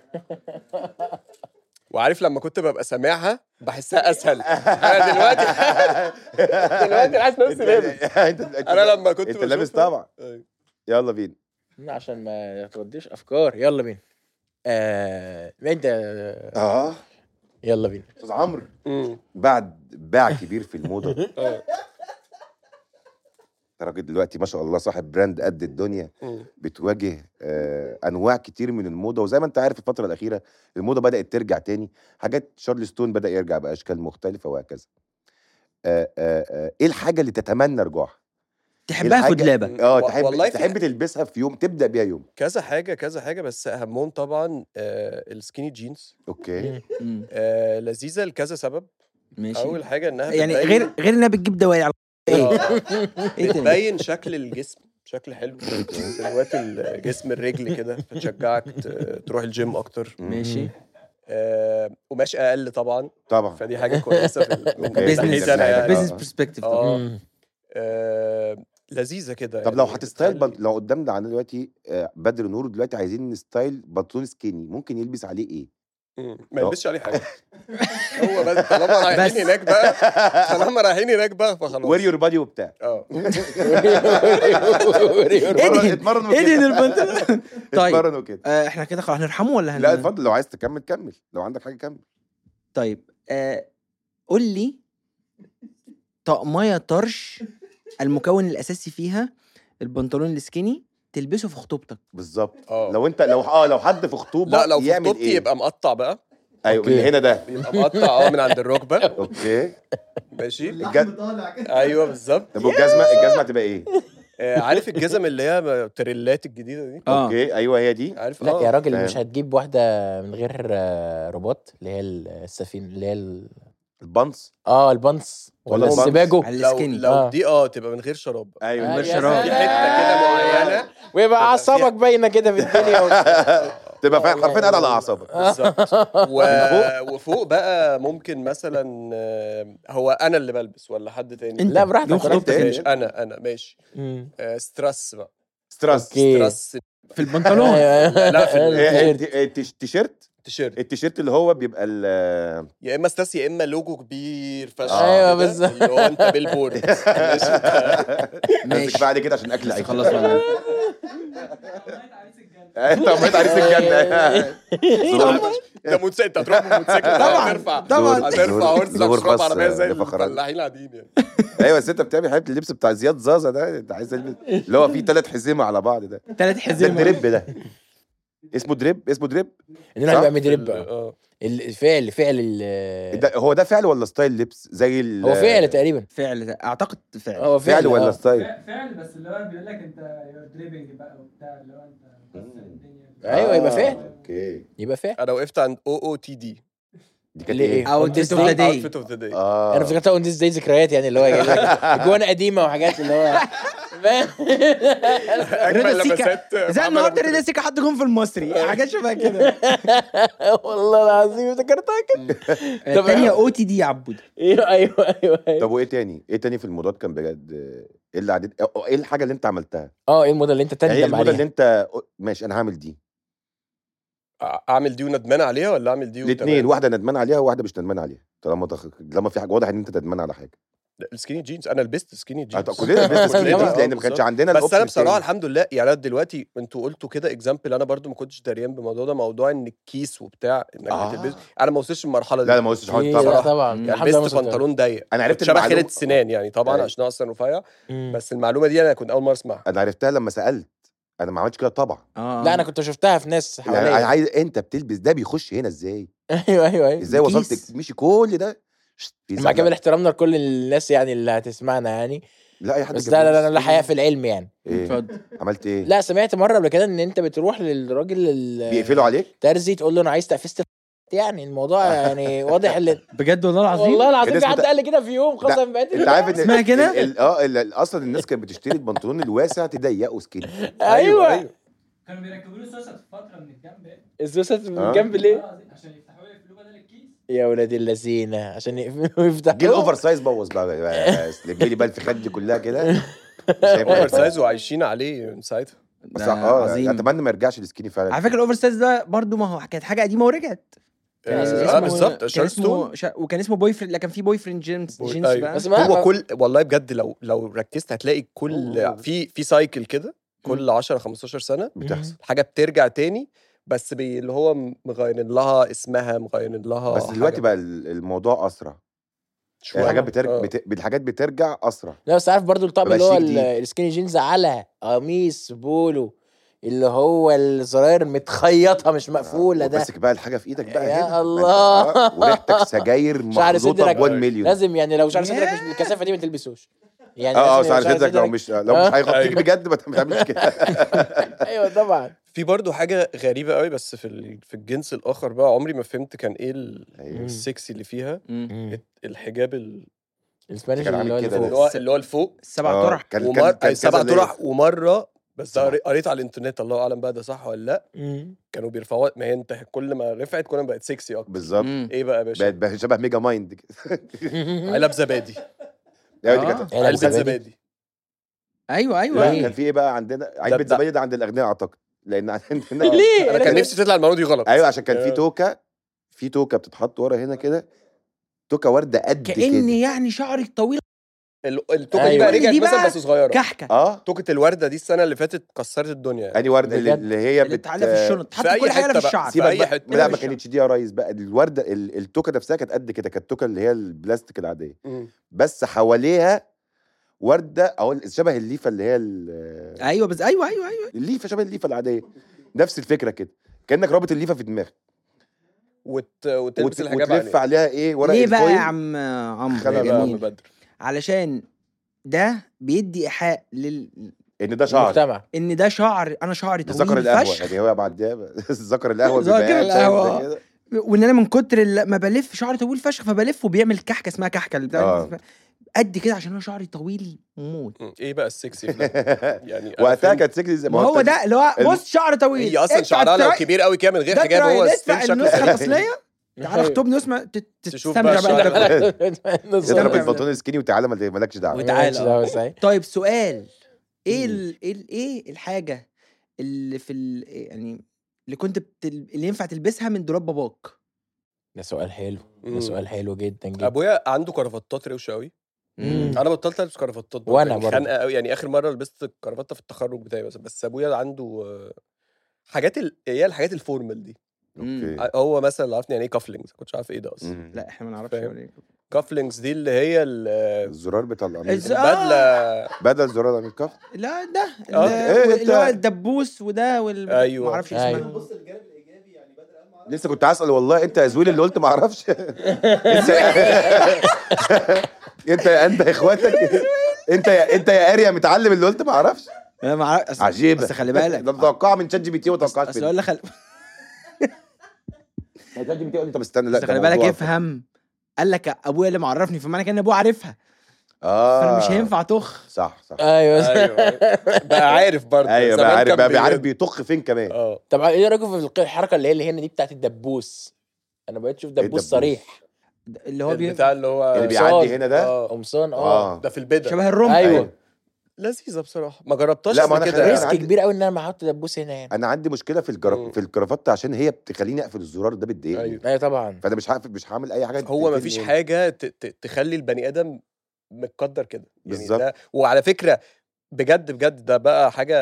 وعارف لما كنت ببقى سامعها بحسها اسهل انا دلوقتي دلوقتي حاسس نفسي لابس انت انت انا لما كنت انت لابس بشوفها- طبعا أيوة. يلا بينا عشان ما توديش افكار يلا بينا آه... انت اه يلا بينا استاذ عمرو أمم. بعد باع كبير في الموضه آه. انت راجل دلوقتي ما شاء الله صاحب براند قد الدنيا إمم. بتواجه آه انواع كتير من الموضه وزي ما انت عارف الفتره الاخيره الموضه بدات ترجع تاني حاجات شارلستون بدا يرجع باشكال مختلفه وهكذا آه آه آه ايه الحاجه اللي تتمنى رجوعها إيه تحبها في الحاجة- دولابك اه و تحب والله في تحب تلبسها في يوم تبدا بيها يوم كذا حاجة، كذا حاجة، بس أهمهم طبعًا آآ الskinny jeans اوكي مم. آآ لذيذة لكذا سبب، ماشي أول حاجة إنها يعني بتبين غير غير انها بتجيب دوايع على ايه آه، ايه تاني بتبين شكل الجسم بشكل حلو، سلوات الجسم الرجل كده، فتشجعك ت تروح الgym أكتر، ماشي آآ قماش أقل طبعًا، طبعا فدي حاجة كويسة في ال من أوكي، ناحيتي بزنس أنا يعني. بزنس آه. برسبكتيف آه. مم. آآ لذيذة كده طب لو يعني هتستايل بن... بتخلّي لو قدامنا عندنا دلوقتي آه، بدر نور دلوقتي عايزين نستايل بنطلون سكيني ممكن يلبس عليه ايه؟ إمم، ما آه. يلبسش عليه حاجة هو بس طالما رايحين بس. هناك بقى طالما رايحين هناك بقى فخلاص وير يور بادي وبتاع آه ادهن اتمرنوا ادهن كده البنطلون طيب اتمرنوا كده آه، احنا كده خلاص هنرحمه ولا هن... لا اتفضل لو عايز تكمل كمل لو عندك حاجه كمل طيب آه قول لي طقمية طرش المكون الاساسي فيها البنطلون السكيني تلبسه في خطوبتك بالظبط آه. لو انت لو اه لو حد في خطوبه لا لو في يعمل خطوبتي ايه؟ يبقى مقطّع بقى ايوه أوكي. اللي هنا ده يبقى مقطّع آه من عند الركبة اوكي ماشي اللحم طالع كده أيوه بالضبط طب والجزمه الجزمه هتبقى ايه؟ آآ عارف الجزم اللي هي تريلات الجديدة دي اه اوكي ايوه هي دي عارف لا آه يا راجل فاهم. مش هتجيب واحدة من غير آه، رباط اللي هي السفينة اللي هي ال... البنص اه البنص ولا ولا البنص. السباجو على لو السكيني لو آه. دي آه تبقى من غير شراب ايوه آه، من يا غير شراب في سلام. حتة كده معيّنة ويبقى تبقى اعصابك باينة كده في الدنيا و... تبقى فا- حرفيا قاعد على اعصابك بالضبط و... وفوق بقى ممكن مثلًا آه، هو أنا اللي بالبس والّا حد تاني؟ انت لا براحتك يوم براحتك. خطوبتك ماشي انت أنا أنا ماشي مم. آآ strass بقى ستراس اوكي strass في البنطلون لا، في ال- إيه، التيشيرت. الت- التيش- التيشيرت تيشيرت التيشيرت اللي هو بيبقى ال يا إما strass يا إما لوجو كبير فشخ آه. أيوه كده، بالضبط. اللي هو أنت billboard ماشي ماشي بعد كده عشان اكل عيش خلاص والله. انت عملت عريس الجنه ظهور- ده موتوسيكل أنت هتروح بالموتوسيكل طبعاً، هترفع طبعاً. هترفع ظهور- هورس ظهور هتشرب خاص عربية زي لفخرات. الفلاحين العاديين يعني ايوه بس انت بتعمل حته اللبس بتاع زياد زازا ده انت عايز تلبس اللي هو فيه ثلاث حزمه على بعض ده ثلاث ده حزام الدريب ده اسمه دريب اسمه دريب اننا صح؟ هنبقى مدرب ال- آه. الفعل فعل ال ده هو ده فعل ولا ستايل لبس زي ال هو فعل تقريبا فعل اعتقد فعل هو فعل ولا آه. ستايل فع- فعل بس اللي هو بيقول لك انت يور دريبنج بقى وبتاع اللي هو انت مكسر الدنيا ايوه يبقى آه، فعل اوكي يبقى فعل أنا وقفت عند OOTD دي كانت ليه ايه؟ إيه؟ او On this ديت اوف ذا day. داي outfit of the day اه انا افتكرت اون ديز داي ذكريات يعني اللي هو جايب لك اجوان قديمه وحاجات اللي هو فاهم أجمل رضا سيكا لمسات زي محمد النهارده أبو رضا سيكا حط جون في المصري حاجات شبه كده والله العظيم افتكرتها كده طب- الثانيه او تي دي يا عبود ايوه ايوه ايوه أيوة. طب وايه تاني؟ ايه تاني في الموضات كان بجد ايه اللي عديت أو- ايه الحاجه اللي انت عملتها؟ اه ايه الموديل اللي انت يعني ايه تندم الموضه اللي عليها انت ماشي انا هعمل دي اعمل دي وندمان عليها ولا اعمل دي الاثنين وتمام؟ واحده ندمان عليها وواحده مش ندمان عليها طالما تخ... طالما في حاجه واضح ان انت ندمان على حاجه لا، السكيني جينز انا لبست سكيني جينز أعتقد كلنا لبسنا سكيني كلنا، جينز آه، لان ما كانش بالظبط. عندنا بس الأوبشن انا بصراحه التاني. الحمد لله يعني انا دلوقتي انتوا قلتوا كده اكزامبل انا برضو ما كنتش دريان بالموضوع ده موضوع ان الكيس وبتاع انك آه. بتلبس انا ما وصلتش المرحله دي لا لا ما وصلتش حوالي إيه، طبعا لا طبعا يعني الحمد لله ما لبست وصلت. بنطلون ضيق انا عرفت شبه المعلومة- خالد السنان يعني طبعا أيوة. عشان اصلا رفيع مم. بس المعلومه دي انا كنت اول مره اسمعها انا عرفتها لما سالت انا ما عملتش كده طبعا اه لا انا كنت شفتها في ناس يعني انا حواليا عايز انت بتلبس ده بيخش هنا ازاي ايوه ايوه ايوه ازاي وصلت كيس. مشي كل ده شت، في مع زحمة. كامل احترامنا لكل الناس يعني اللي هتسمعنا يعني لا اي حد بس كان لا لا لا بيلبس لا كده. حياء في العلم يعني ايه اتفضل عملت ايه لا سمعت مره قبل كده ان انت بتروح للراجل ال- بيقفلوا عليك الترزي تقول له انا عايز تقفيست يعني الموضوع يعني واضح اللي بجد والله العظيم والله العظيم الناس في حد بت- قال لي كده في يوم قسم بالله انت عارف ان اسمها كده؟ ال- ال- اه ال- ال- اصلا الناس كانت بتشتري البنطلون الواسع تضيقه سكيني ايوه كانوا بيركبوا له سوست في فتره من الجنب إيه؟ الزوسة من آه. جنب ليه؟ والله العظيم، عشان يفتحوا يقفلوا بدل الكيس يا ولاد اللذينه عشان يقفلوا ويفتحوا جه الاوفر سايز بوظ بقى بس لي بقى الفخاد دي كلها كده مش هيبقى- اوفر سايز وعايشين عليه من ساعتها بس ده اه عظيم. اتمنى ما يرجعش السكيني فعلا على فكره الاوفر سايز ده برضو ما هو كانت حاجه قديمه ورجعت كان اه اسمه- آه، بالظبط كان شارلستون اسمه شا... وكان اسمه بوي فريند لا كان في بوي فريند جينز بوي- جينز أيوة. بقى بس ما هو كل والله بجد لو لو ركزت هتلاقي كل أوه. في في سايكل كده كل 10 15 سنه بتحصل حاجه بترجع تاني بس بي اللي هو مغيرين لها اسمها مغيرين لها بس دلوقتي حاجة. بقى ال- الموضوع اسرع شوية. الحاجات بترجع آه. بت... الحاجات بترجع اسرع لا بس عارف برضو الطقم مبقاش اللي هو شيك ال- دي. السكيني جينز على قميص بولو اللي هو الزراير متخيطه مش مقفوله ده ماسك بقى الحاجه في ايدك بقى يا هنا. ما أنت- الله. آه، وريحتك سجاير شعر محطوطه صدرك ب 1 مليون لازم يعني لو شعر صدرك ياه. مش بالكثافه دي ما تلبسوش يعني اه اه لازم شعر يبقى صدرك لو مش لو آه. مش هيغطيك أيوة. بجد ما تعملش كده ايوه طبعا في برضو حاجة غريبة قوي بس في ال... في الجنس الآخر بقى عمري ما فهمت كان إيه ال... أيوة. السكسي اللي فيها مم. الحجاب ال... الاسبانيش كان اللي عامل هو كده اللي اللي فوق هو اللي هو الفوق السبع آه، طرح كان ومر... كان أي سبع كذا طرح layer. ومرة بس ده صح. قري- قريت على الانترنت الله اعلم بقى ده صح ولا لا مم. كانوا بيرفعوا ما هي انت كل ما رفعت كل ما بقت سكسي اكتر بالظبط مم. ايه بقى يا باشا بقت بقى شبه ميجا مايند كده علب زبادي يعني دي آه. كانت علب علبة زبادي. زبادي ايوه ايوه لا ليه؟ كان في ايه بقى عندنا علبه ده- زبادي ده عند الاغنياء اعتقد لان عندنا ليه؟ انا كان نفسي تطلع المعلومه دي غلط ايوه عشان كان في آه. توكه في توكه بتتحط ورا هنا كده توكه ورده قد كده كاني يعني شعري طويل ال- التوكه دي أيوة. بقى رجعت دي مثلا بقى بس صغيره كحكه اه توكه الورده دي السنه اللي فاتت كسرت الدنيا يعني. ادي ورده اللي, بجد؟ اللي هي اللي بت بتتعلق في الشنط تحط في أي كل حاجه حتة في بقى. الشعر في سيبك أي بقى حتة. لا ما في الشعر. كانتش دي يا ريس بقى الورده ال- التوكه نفسها كانت قد كده كانت التوكه اللي هي البلاستيك العاديه مم. بس حواليها ورده او شبه الليفه اللي هي ال- ايوه بس ايوه ايوه ايوه الليفه شبه الليفه العاديه نفس الفكره كده كانك رابط الليفه في دماغك وت... وتلبس وت... الحجاب وتلف عليه عليها ايه ورق ليه بقى الفويل. يا عم عمرو خلع يا بقى جميل بدر علشان ده بيدي ايحاء لل... ان ده شعر المجتمع ان ده شعر انا شعري ده ذكر طويل القهوه فشخ يعني هو بعد ذكر القهوه ذكر بيبقى قاعد فاهم القهوة. ده كده. وان انا من كتر ال- ما بلف شعري طويل فشخ فبلف وبيعمل كحكه اسمها كحكه اللي بتاع آه. قد كده عشان انا شعري طويل موت مم. ايه بقى السكسي في ده؟ يعني أنا وقتها فهمت. كانت سكسي زي ما هو أنت- ده اللي هو الم- بص شعر طويل هي اصلا ادفع شعرها لو التراي- كبير قوي كده من غير ده حجاب هو تراي ستيل ادفع شكله النسخه حلو. الاصليه تعالى اخطبني واسمع تت- تشوف بقى تستمتع بقى الشعر انت ده. نص اضرب بقى. البنطلون سكيني وتعالى ما- مالكش دعوه وتعالى. مالكش دعوة ازاي طيب سؤال ايه ال... ايه ال- ايه الحاجه اللي في ال... يعني اللي كنت بتل... اللي ينفع تلبسها من دولاب باباك ده سؤال حلو ده مم. سؤال حلو جدا جدا ابويا عنده كرافتات روشه قوي مم. انا بطلت البس كرافتات برضه، وأنا يعني برضه. خانقه قوي يعني اخر مره لبست كرافته في التخرج بتاعي بس بس ابويا عنده آه، حاجات ال... هي الحاجات الفورمال دي اوكي هو مثلا اللي عرفني يعني ايه كافلينجز كنتش عارف ايه ده اصلا مم. لا احنا ما نعرفش فاهم. يعني إيه. كافلينجز دي اللي هي ال- الزرار بتاع القميص الز- البدله بدل زرار عن الكف لا ده آه. اللي, إيه اللي هو أنت؟ الدبوس وده وال أيوة. ما اعرفش اسمها أيوة. لسه كنت هسأل والله انت يا زويل اللي قلت ما اعرفش انت انت يا انت يا اخواتك انت يا انت يا اريا متعلم اللي قلت ما اعرفش انا ما اعرفش أصل- عجيبه بس خلي بالك ده متوقعه من شات جي بي تي وما توقعش اصل اقول لك خل... شات جي بي تي قال لي طب استنى لا بس ده خلي بالك موضوع- افهم قال لك ابويا اللي معرفني فمعنى كده ان ابوه عارفها اه فانا مش هينفع طخ صح صح ايوه ايوه بقى عارف برضه ايوه زمان بقى عارف كان بقى بي- عارف بيطخ فين كمان اه طب ايه رايكم في الق- الحركه اللي هي اللي هنا دي بتاعت الدبوس انا بقيت اشوف دبوس الدبوس؟ صريح اللي هو بي... البتاع اللي هو اللي قمصان. بيعدي هنا ده اه قمصان اه اه ده في البدع شبه الرمح ايوه لذيذه بصراحه ما جربتهاش لا، ما قبل أنا كده خلي- يعني. ريسك عندي- كبير قوي ان انا ما احط دبوس هنا يعني انا عندي مشكله في الجرا... مم. في الكرافته عشان هي بتخليني اقفل الزرار ده بتضايقني أيوة. ايوه طبعا فانا مش هقفل مش هعمل اي حاجه هو ما تقفلني فيش هنا. حاجه ت- ت- تخلي البني ادم متقدر كده يعني بالظبط. ده وعلى فكره بجد بجد ده بقى حاجه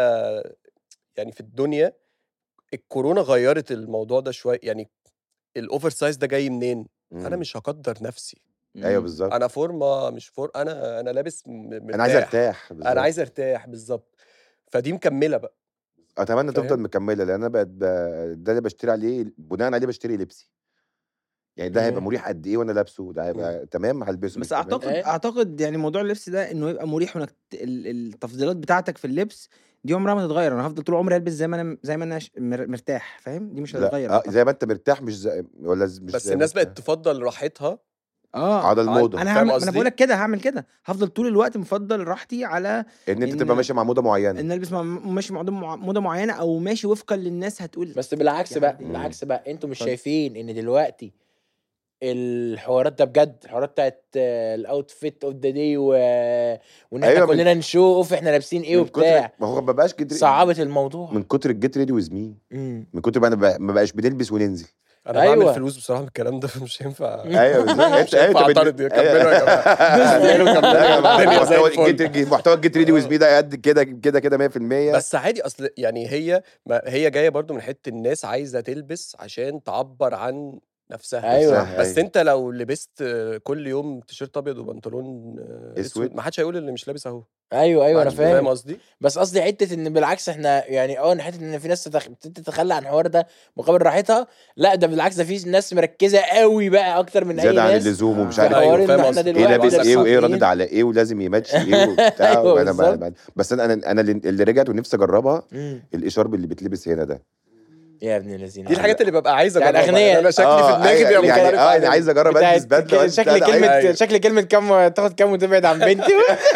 يعني في الدنيا الكورونا غيرت الموضوع ده شويه يعني الاوفر سايز ده جاي منين انا مم. مش هقدر نفسي ايوه بالظبط انا فورمه مش فور انا انا لابس م- انا عايز مرتاح. ارتاح بالظبط. انا عايز ارتاح بالظبط فدي مكمله بقى اتمنى فاهم؟ تفضل مكمله لان انا بقت ب... ده اللي بشتري عليه بناء عليه بشتري لبسي يعني ده هيبقى مم. مريح قد ايه وانا لابسه ده هيبقى تمام هلبسه بس مش تمام. اعتقد إيه؟ اعتقد يعني موضوع اللبس ده انه يبقى مريح وانك ت- ال- التفضيلات بتاعتك في اللبس دي عمرها ما تتغير انا هفضل طول عمري البس زي ما انا زي ما انا ش- مر- مرتاح فاهم دي مش هتتغير لا آه أعتقد. زي ما انت مرتاح مش زي ولا ز- مش بس زي الناس ما بقت تفضل راحتها اه على الموضه انا فاهم هعمل انا قصدي؟ بقول لك كده هعمل كده هفضل طول الوقت مفضل راحتي على ان انت إن- تبقى ماشي مع موضه معينه ان البس مع- ماشي مع موضة مع- موضه معينه او ماشي وفقا للناس هتقول بس بالعكس يعني بقى دي- بالعكس بقى انتوا مش اتفضل. شايفين ان دلوقتي الحوارات ده بجد الحوارات بتاعت الاوتفيت اوف ذا داي و... وان احنا أيوة، من- كلنا نشوف احنا لابسين ايه من كتر- وبتاع ما هو ما بقاش كده صعبت الموضوع من كتر الجيت ريدي ويز مي مم. من كتر ما انا بقى- ما بقاش بنلبس وننزل انا أيوة. بعمل فلوس بصراحه من الكلام ده فمش هينفع ايوه بالظبط مش هينفع اعترض كملوا يا جماعه كملوا كملوا الدنيا زي محتوى الفل الجيت محتوى الجيت ريدي ويز مي ده قد كده كده كده 100% بس عادي اصل يعني هي ما هي جايه برضو من حته الناس عايزه تلبس عشان تعبر عن نفسها أيوة. نفسها، بس أيوة. انت لو لبست آه، كل يوم تيشيرت ابيض وبنطلون آه، أسود. اسود ما حدش هيقول اللي مش لابس اهو ايوه ايوه انا فاهم فاهم قصدي بس قصدي حته ان بالعكس احنا يعني اه ان حته ان في ناس تتخ... تتخلى عن الحوار ده مقابل راحتها لا ده بالعكس ده في ناس مركزه قوي بقى اكتر من اي زياده عن ناس اللزوم ومش آه. عارف أيوة، حوار ان فاهم احنا قصدي. ايه دلوقتي لابس ايه وايه لابسين- ردد على ايه ولازم يماتش ايه وبتاع أيوة، وانا بالظبط. بقى بس انا انا انا اللي اللي رجعت ونفسي اجربها مم. الاشارب اللي بتلبس هنا ده يا ابن الذين دي الحاجات اللي ببقى عايز يعني اجربها الأغنياء. يعني انا شكلي في آه، دماغي أيوة، بيبقى مش يعني عارف اه أعمل انا إيه. عايز اجرب بتاعت البس بدله ك- شكل بتاع ده، كلمه أيوة. شكل كلمه كم تاخد كام وتبعد عن بنتي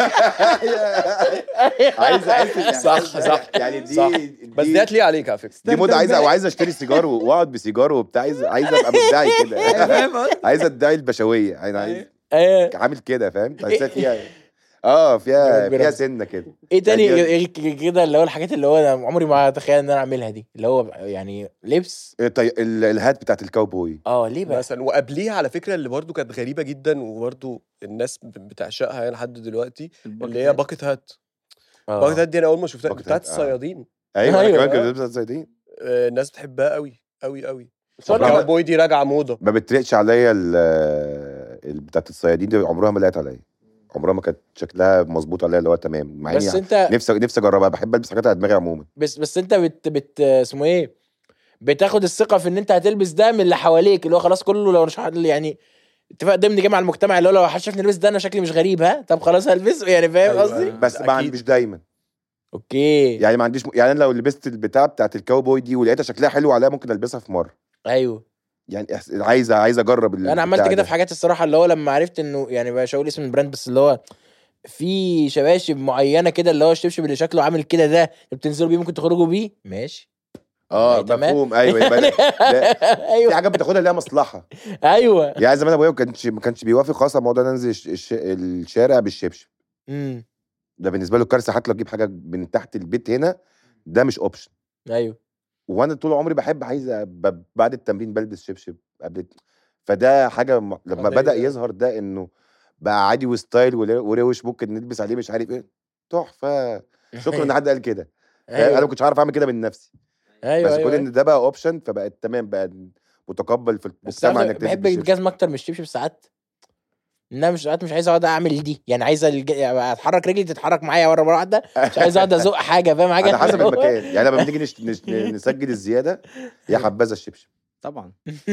عايز احس صح، صح، يعني دي صح. بس دي هتليق عليك على فكره دي موضه عايز او عايز اشتري سيجار واقعد بسيجار وبتاع عايز عايز ابقى مدعي كده فاهم قصدي؟ عايز ادعي البشويه انا عايز ايه عامل كده فاهم تحسها فيها اه فيها ربنا فيها يستر. سنه كده ايه تاني يعني- غير ك- كده اللي هو الحاجات اللي هو انا عمري ما اتخيل ان انا اعملها دي اللي هو يعني لبس الطي- ال- الهات بتاعت الكاوبوي اه ليه بقى مثلا وقبليها على فكره اللي برضو كانت غريبه جدا وبرضو الناس ب- بتعشقها يعني لحد دلوقتي اللي هي باكت هات باكت هات دي انا اول ما شفتها باكت بتاعت هات، آه. الصيادين ايوه انا أيوة، كمان آه. كنت لابس الصيادين آه، الناس بتحبها قوي قوي قوي صراحة- الكاوبوي دي راجعه موضه ما بترقش عليا ال ال- بتاعت الصيادين دي عمرها ما لقيت عليا عمرها ما كانت شكلها مظبوط عليا اللي هو تمام مع بس اني انت نفسي نفسي اجربها بحب البس حاجات على دماغي عموما بس بس انت بت بت اسمه ايه بتاخد الثقه في ان انت هتلبس ده من اللي حواليك اللي هو خلاص كله لو مش حد- يعني اتفاق ضمن جامع المجتمع اللي هو لو حد شافني لابس ده انا شكلي مش غريب ها طب خلاص هلبسه يعني فاهم أيوة، قصدي أيوة. بس ما أكيد. مش دايما اوكي يعني ما عنديش م... يعني انا لو لبست البتاع بتاعت الكاوبوي دي ولقيتها شكلها حلو عليها ممكن البسها في مره ايوه يعني إحس... عايز عايز اجرب انا عملت البتاع كده ده. في حاجات الصراحه اللي هو لما عرفت انه يعني مش هقول اسم البراند بس اللي هو في شباشب معينه كده اللي هو الشبشب اللي شكله عامل كده ده اللي بتنزلوا بيه ممكن تخرجوا بيه ماشي اه يعني تمام. مفهوم ايوه يبقى لا- في ايوه حاجات بتاخدها ليها مصلحه ايوه يعني زمان ابويا ما كانش ما كانش بيوافق خالص على موضوع إن انزل الش... الش... الشارع بالشبشب امم ده بالنسبه له كارثه حتى لو اجيب حاجه من تحت البيت هنا ده مش اوبشن ايوه وانا طول عمري بحب عايز أب- بعد التمرين بلبس شبشب قبل فده حاجه م... لما قضية. بدا يظهر ده انه بقى عادي وستايل ولا- وروش ممكن نلبس عليه مش عارف ايه تحفه شكرا ان حد قال كده انا ايوه ما كنتش عارف اعمل كده من نفسي ايوه بس ايوه, كون أيوة. ان ده بقى اوبشن فبقت تمام بقى متقبل في بس المجتمع عارف انك بحب تلبس شبشب. الجزمه اكتر من الشبشب ساعات ان انا مش ساعات مش عايز اقعد اعمل دي يعني عايز الج... اتحرك رجلي تتحرك معايا ورا مره واحده مش عايز اقعد ازق حاجه فاهم حاجه على حسب المكان يعني لما بنيجي نش... نش... نسجل الزياده يا حبذا الشبشب طبعا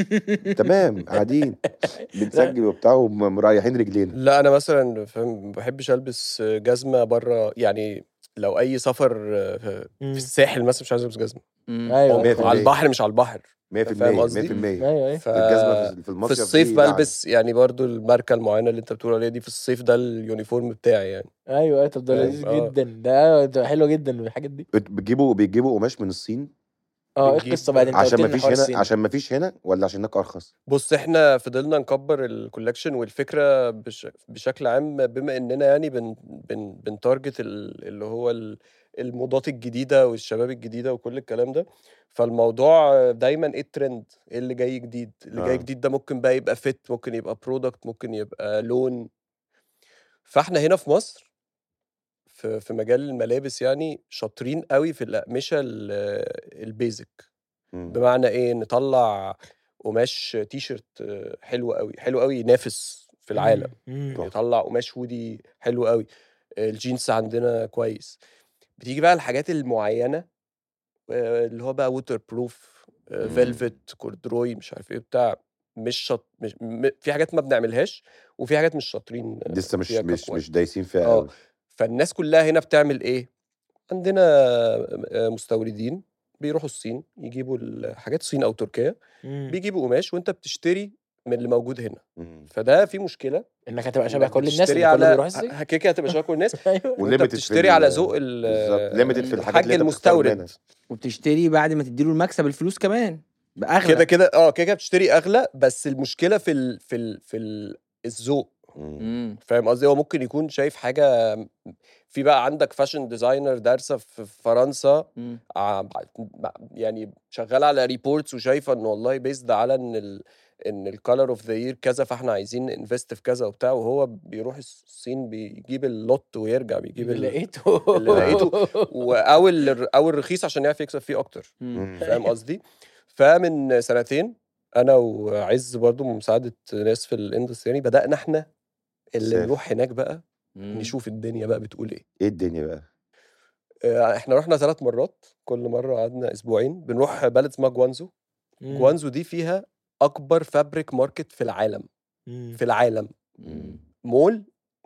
تمام قاعدين بنسجل وبتاع ومريحين رجلينا لا انا مثلا فاهم ما بحبش البس جزمه بره يعني لو اي سفر في مم. في الساحل مثلا مش عايز البس جزمه مم. ايوه مية في على المية. البحر مش على البحر 100% 100% فاهم قصدي؟ 100% ايوه ايوه ف... الجزمه في- في في المصيف الصيف دي لعنة. بلبس يعني برضو الماركه المعينه اللي انت بتقول عليها دي في الصيف ده اليونيفورم بتاعي يعني ايوه ايوه طب ده فاهم؟ لذيذ آه. جدا ده ده حلو جدا الحاجات دي بت- بتجيبوا بيجيبوا قماش من الصين اه ايه بنجيب- القصه بقى دي انت عشان قلت ما لنا فيش حوار هنا الصين. عشان ما فيش هنا ولا عشان هناك ارخص بص احنا فضلنا نكبر الكولكشن والفكره بش... بشكل عام بما اننا يعني بن... بن... بنتارجت ال... اللي هو ال... الموضات الجديده والشباب الجديده وكل الكلام ده فالموضوع دايما ايه الترند ايه اللي جاي جديد اللي جاي آه. جديد ده ممكن بقى يبقى فيت ممكن يبقى برودكت ممكن يبقى لون فاحنا هنا في مصر في في مجال الملابس يعني شاطرين قوي في الاقمشه ال- البيزك مم. بمعنى ايه نطلع قماش تي شيرت آه، حلو قوي حلو قوي ينافس في العالم مم. تحفة. نطلع قماش هودي حلو قوي الجينز عندنا كويس بتيجي بقى الحاجات المعينه آه، اللي هو بقى ووتر بروف مم. فيلفت كوردروي مش عارف ايه بتاع مش شط مش م... في حاجات ما بنعملهاش وفي حاجات مش شاطرين آه، لسه مش فيها مش كويس. مش دايسين فيها اه قوي فالناس كلها هنا بتعمل ايه عندنا آه، مستوردين بيروحوا الصين يجيبوا الحاجات الصين او تركيا مم. بيجيبوا قماش وانت بتشتري من اللي موجود هنا مم. فده في مشكله انك هتبقى شبه إنك كل الناس بتشتري اللي كله على بيروح الصين ه- كده هتبقى شبه كل الناس ايوه وانت وليميتد في بتشتري ال- على ذوق ال- بالظبط ليميتد في الحاجات الحاج اللي انت بتختار المستورد منها. وبتشتري بعد ما تديله المكسب الفلوس كمان باغلى كده كده اه كده كده بتشتري اغلى بس المشكله في ال في ال في ال الذوق مم. مم. فاهم قصدي هو ممكن يكون شايف حاجه في بقى عندك فاشن ديزاينر دارسه في فرنسا مم. ع- يعني شغاله على ريبورتس وشايفه ان والله بيزد على ان ال ان الكالر اوف ذا يير كذا فاحنا عايزين انفست في كذا وبتاع وهو بيروح الصين بيجيب اللوت ويرجع بيجيب اللي ال... لقيته اللي لقيته و- او ال- او الرخيص عشان يعرف يكسب فيه اكتر مم. مم. فاهم قصدي فمن سنتين انا وعز برضو بمساعده ناس في الاندستري يعني بدانا احنا اللي سافر. نروح هناك بقى مم. نشوف الدنيا بقى بتقول ايه ايه الدنيا بقى آه، احنا رحنا ثلاث مرات كل مره قعدنا اسبوعين بنروح بلد اسمها جوانزو جوانزو دي فيها اكبر فابريك ماركت في العالم في العالم مم. مول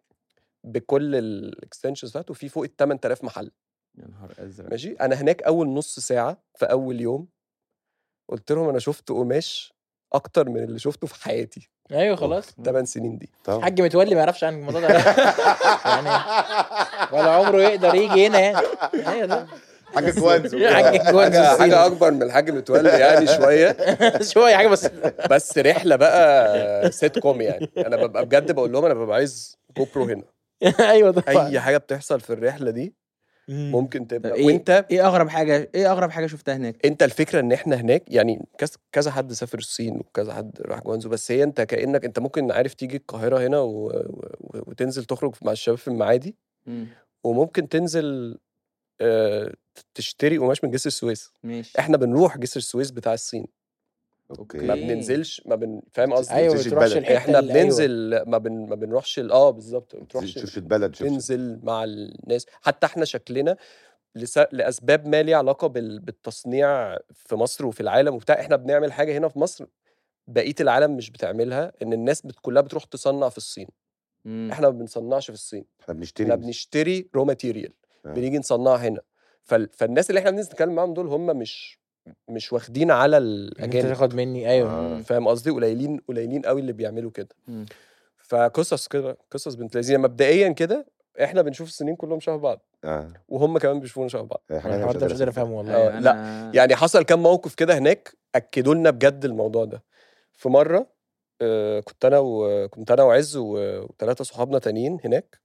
بكل الاكستنشنز بتاعته فيه فوق ال 8000 محل يا نهار ازرق ماشي انا هناك اول نص ساعه في اول يوم قلت لهم انا شفت قماش اكتر من اللي شفته في حياتي ايوه خلاص الثمان سنين دي طبعا حاج متولي ما يعرفش عن الموضوع ده يعني ولا عمره يقدر يجي هنا يعني ايوه ده حاجه كوانزو حاجة كوانزو حاجه الصيني. حاجه اكبر من الحاج متولي يعني شويه شويه حاجه بس بس رحله بقى سيت كوم يعني انا ببقى بجد بقول لهم انا ببقى عايز جو برو هنا ايوه طبعا اي حاجه بتحصل في الرحله دي ممكن طب تبقى ايه وانت ايه اغرب حاجه ايه اغرب حاجه شفتها هناك انت الفكره ان احنا هناك يعني كذا كذا حد سافر الصين وكذا حد راح جوانزو بس هي انت كانك انت ممكن عارف تيجي القاهره هنا و... و... وتنزل تخرج مع الشباب في المعادي مم. وممكن تنزل آه، تشتري قماش من جسر السويس ماشي احنا بنروح جسر السويس بتاع الصين اوكي ما اوكي. بننزلش ما بن... فاهم قصدي ايوه تنزلش بتروحش البلد. الحته احنا اللي- أيوة. بننزل ما بن... ما بنروحش ال- اه بالظبط ما بتروحش تشوف البلد شوف تنزل مع الناس حتى احنا شكلنا لس... لاسباب ما ليها علاقه بال... بالتصنيع في مصر وفي العالم وبتاع احنا بنعمل حاجه هنا في مصر بقيه العالم مش بتعملها ان الناس بت... كلها بتروح تصنع في الصين مم. احنا ما بنصنعش في الصين احنا بنشتري احنا بنشتري رو ماتيريال آه. بنيجي نصنعها هنا فال... فالناس اللي احنا بننزل نتكلم معاهم دول هم مش مش واخدين على انت الاجانب تاخد مني ايوه آه. فاهم قصدي قليلين قليلين قوي اللي بيعملوا كده مم. فقصص كده قصص بنت لذينه مبدئيا كده احنا بنشوف السنين كلهم شبه بعض اه وهم كمان بيشوفونا شبه بعض هي حاجة أنا الحوار ده مش قادر أصدقها. افهمه والله آه، أيوة، لا، أنا- يعني حصل كام موقف كده هناك اكدوا لنا بجد الموضوع ده في مره آه، كنت انا وكنت انا وعز و- وثلاثه صحابنا تانيين هناك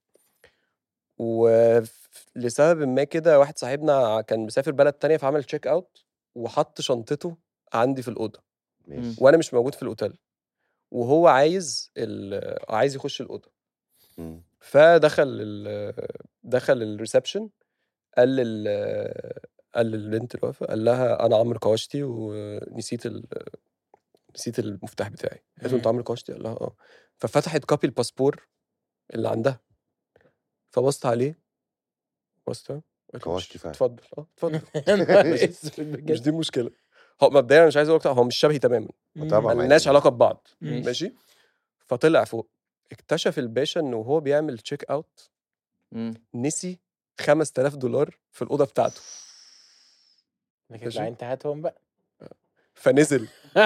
ولسبب ما كده واحد صاحبنا كان مسافر بلد تانية فعمل تشيك اوت وحط شنطته عندي في الاوضه ماشي وانا مش موجود في الاوتيل وهو عايز ال- عايز يخش الاوضه مم. فدخل ال دخل الريسبشن قال لل قال للبنت اللي واقفه قال لها انا عمرو كواشتي ونسيت ال... نسيت المفتاح بتاعي قالت له انت عمرو كواشتي قال لها اه ففتحت كوبي الباسبور اللي عندها فبصت عليه بصت قالت له كواشتي مش- فعلا. اتفضل اه اتفضل يا نهار مش- اسود مش بجد دي المشكله هو مبدئيا انا مش عايز اقول لك هو مش شبهي تماما طبعا ما لناش علاقه ببعض ماشي. ماشي فطلع فوق اكتشف الباشا ان وهو بيعمل تشيك اوت مم. نسي 5000 دولار في الاوضه بتاعته لكن ماشي. لا انت هاتهم بقى فنزل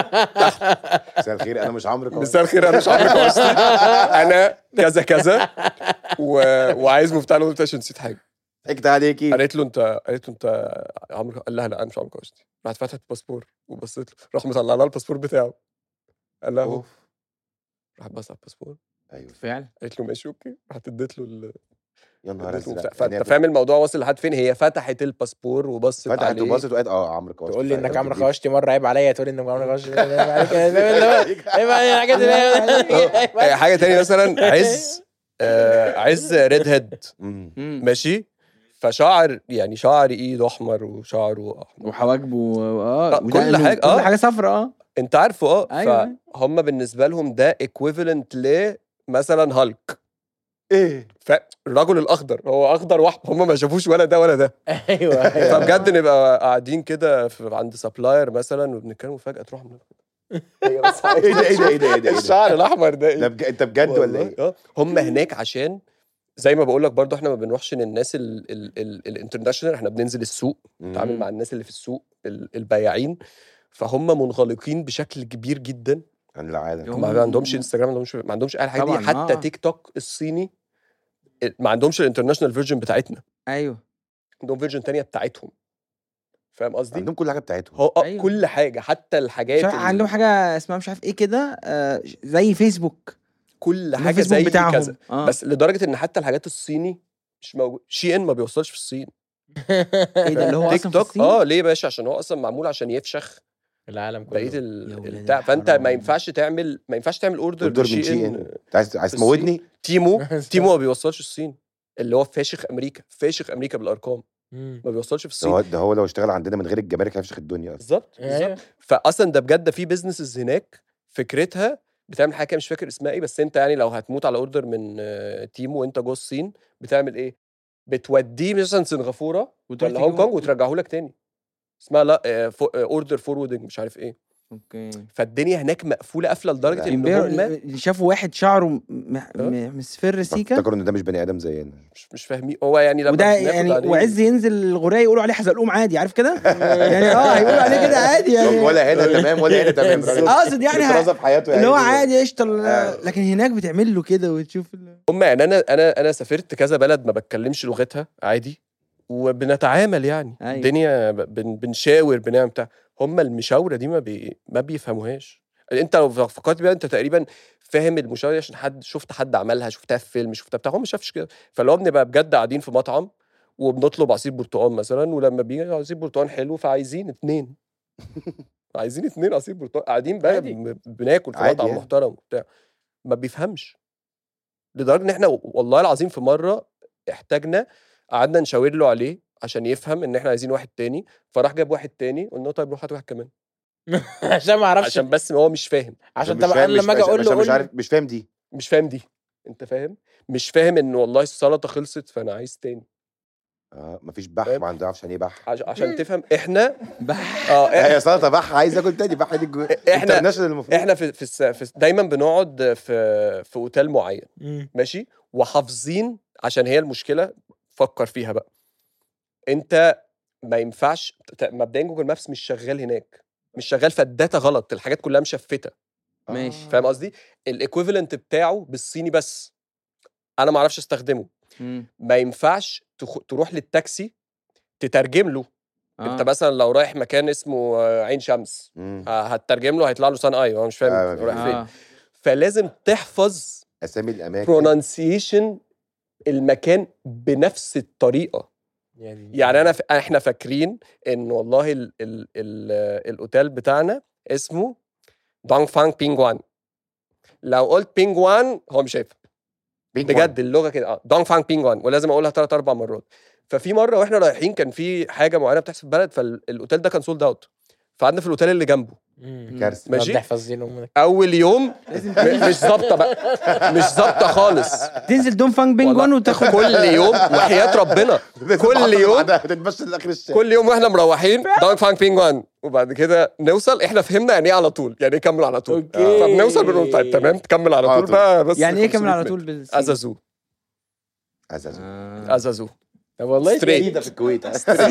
مساء الخير انا مش عمرو كواشتي. مساء الخير انا مش عمرو كواشتي انا كذا كذا و... وعايز مفتاح الاوضه عشان نسيت حاجه ضحكت عليكي قالت له انت قالت له انت عمرو قال لها لا انا مش عمرو كواشتي راحت فتحت الباسبور وبصيت له راح مطلع لها الباسبور بتاعه قال لها اهو اوف راح بص على الباسبور ايوه فعلا قالت له ماشي اوكي راحت اديت له ال... يا نهار اديت له ازرق المفتاح. يعني فانت هي فاهم الموضوع واصل لحد فين هي فتحت الباسبور وبصت فتحت عليه وبصت وقالت اه عمرو كواشتي تقول لي فعلا. انك عمرو جديد. خواشتي مره عيب عليا تقول لي انك عمرو خواشتي عيب عليك عيب عليك الحاجات اللي آه، حاجه تانية مثلا عز آه عز ريد هيد مم. مم. ماشي فشعر يعني شعر ايده احمر وشعره احمر وحواجبه اه آه، كل ودقنه، حاجة- كل آه. حاجه صفرا اه انت عارفه اه أيوة. فهم بالنسبه لهم ده ايكويفالنت ل مثلا هالك ايه فالرجل الاخضر هو اخضر واحد هم ما شافوش ولا ده ولا ده ايوه ايوه فبجد نبقى قاعدين كده في- عند سبلاير مثلا وبنتكلم وفجاه تروح من- هي بس ايه ده ايه ده ايه ده ايه ده إيه ده الشعر الاحمر ده ده ايه بج- انت بجد ولا والله، ايه؟ اه هم هناك عشان زي ما بقول لك برضو احنا ما بنروحش للناس الانترناشونال احنا بننزل السوق نتعامل مم. مع الناس اللي في السوق ال- البياعين فهم منغلقين بشكل كبير جدا عن العالم يوم- ما عندهمش انستجرام ما عندهمش ما عندهمش اي حاجه دي طبعاً، حتى آه. تيك توك الصيني ما عندهمش الانترناشونال فيرجن بتاعتنا ايوه عندهم فيرجن تانية بتاعتهم فاهم قصدي؟ عندهم كل حاجه بتاعتهم هو آه، أيوة. كل حاجه حتى الحاجات مش عارف ال- عندهم حاجه اسمها مش عارف ايه كده آه زي فيسبوك كل عندهم حاجه فيسبوك زي بتاعهم كذا آه. بس لدرجه ان حتى الحاجات الصيني مش موجود شي ان ما بيوصلش في الصين ايه ده اللي هو تيك اصلا في توك الصين اه ليه يا باشا عشان هو اصلا معمول عشان يفشخ العالم بقيه كله ال- يا ولاد البتاع فانت ما الحرام. ينفعش تعمل ما ينفعش تعمل اوردر اوردر من شي ان انت عايز عايز في تموتني تيمو تيمو ما بيوصلش الصين اللي هو فاشخ امريكا فاشخ امريكا بالارقام مم. ما بيوصلش في ده الصين هو ده هو لو اشتغل عندنا من غير الجمارك هيفشخ الدنيا اصلا بالظبط أيوه. بالظبط فاصلا ده بجد في بيزنسز هناك فكرتها بتعمل حاجه كده مش فاكر اسمها ايه بس انت يعني لو هتموت على اوردر من آه، تيم وانت جوه الصين بتعمل ايه؟ بتوديه مثلا سنغافوره وتروح ولا هونج تجيبه- كونج وترجعه لك تاني اسمها لا اوردر فورwarding مش عارف ايه اوكي فالدنيا هناك مقفوله قافله لدرجه لا. ان امبارح هم اللي شافوا واحد شعره م- م- م- مصفر سيكا افتكروا ان ده مش بني ادم زينا مش, مش فاهمين هو يعني لما وده بناخد يعني عليه- وعز ينزل الغراء يقولوا عليه حزلقوم عادي عارف كده يعني اه هيقولوا عليه كده عادي يعني ولا هنا تمام ولا هنا تمام الراجل اقصد يعني ه- بيترازى في حياته اللي هو يعني. عادي قشطه ال- آه. لكن هناك بتعمل له كده وتشوف ال- هم يعني انا انا انا سافرت كذا بلد ما بتكلمش لغتها عادي وبنتعامل يعني أيوة. الدنيا ب- بن بنشاور بنعمل بتاع هم المشاوره دي ما بي ما بيفهموهاش انت لو فكرت بيها انت تقريبا فاهم المشاوره دي عشان حد شفت حد عملها شفتها في فيلم شفتها بتاع هو ما شافش كده فاللي هو بنبقى بجد قاعدين في مطعم وبنطلب عصير برتقال مثلا ولما بيجي عصير برتقال حلو فعايزين اتنين عايزين اتنين عصير برتقال قاعدين بقى عادي. ب- بناكل في عادي مطعم يعني. محترم وبتاع ما بيفهمش لدرجه ان احنا والله العظيم في مره احتاجنا قعدنا نشاور له عليه عشان يفهم ان احنا عايزين واحد تاني فراح جاب واحد تاني قلنا له طيب روح هات واحد كمان عشان ما اعرفش عشان بس هو مش فاهم عشان مش طبعا فاهم- انا مش- لما اجي عشان- اقول له عشان قول مش عارف لي مش فاهم دي مش فاهم دي انت فاهم مش فاهم ان والله السلطه خلصت فانا عايز تاني اه مفيش بح فاهم؟ ما عندهاش عشان ايه بح عش- عشان تفهم احنا بح اه إح- هي سلطه بح عايز اكل تاني بح دي الجو- إحنا- international المفروض احنا في في, الس- في دايما بنقعد في في اوتيل معين مم. ماشي وحافظين عشان هي المشكله فكر فيها بقى انت ما ينفعش ت- مبدئيا جوجل مابس مش شغال هناك مش شغال فالداتا غلط الحاجات كلها مشفته ماشي. فاهم قصدي الايكويفالنت بتاعه بالصيني بس انا ما اعرفش استخدمه مم. ما ينفعش تخ... تروح للتاكسي تترجم له آه. انت مثلا لو رايح مكان اسمه آه، عين شمس مم. ه- هتترجم له هيطلع له سان اي هو مش فاهم آه، رايح فين آه. فلازم تحفظ اسامي الاماكن برونانسيشن المكان بنفس الطريقه يعني يعني انا ف... احنا فاكرين ان والله ال... ال... ال... الاوتيل بتاعنا اسمه دونغ فانغ بينجوان لو قلت بينجوان هو مش هيفهم بينج بجد اللغه كده اه دونغ فانغ بينجوان ولازم اقولها ثلاث اربع مرات ففي مره واحنا رايحين كان في حاجه معينه بتحصل في البلد فالاوتيل ده كان سولد اوت فقعدنا في الاوتيل اللي جنبه مم. كارثه ماشي. بنحفظ دي الأم. اول يوم م- مش ظابطه بقى مش ظابطه خالص تنزل دون فانج بينجوان والله وتاخد كل يوم وحياه ربنا كل يوم تتبشر لاخر الشارع كل يوم واحنا مروحين دونغ فانغ بينجوان وبعد كده نوصل احنا فهمنا يعني ايه على طول يعني ايه كمل على طول أوكي. فبنوصل بنقول طيب تمام تكمل على على طول طول. بقى بس يعني ايه كمل 500 على متر. طول بالصين؟ ازازو عزازو آه. ازازو طب والله Straight. جديده في الكويت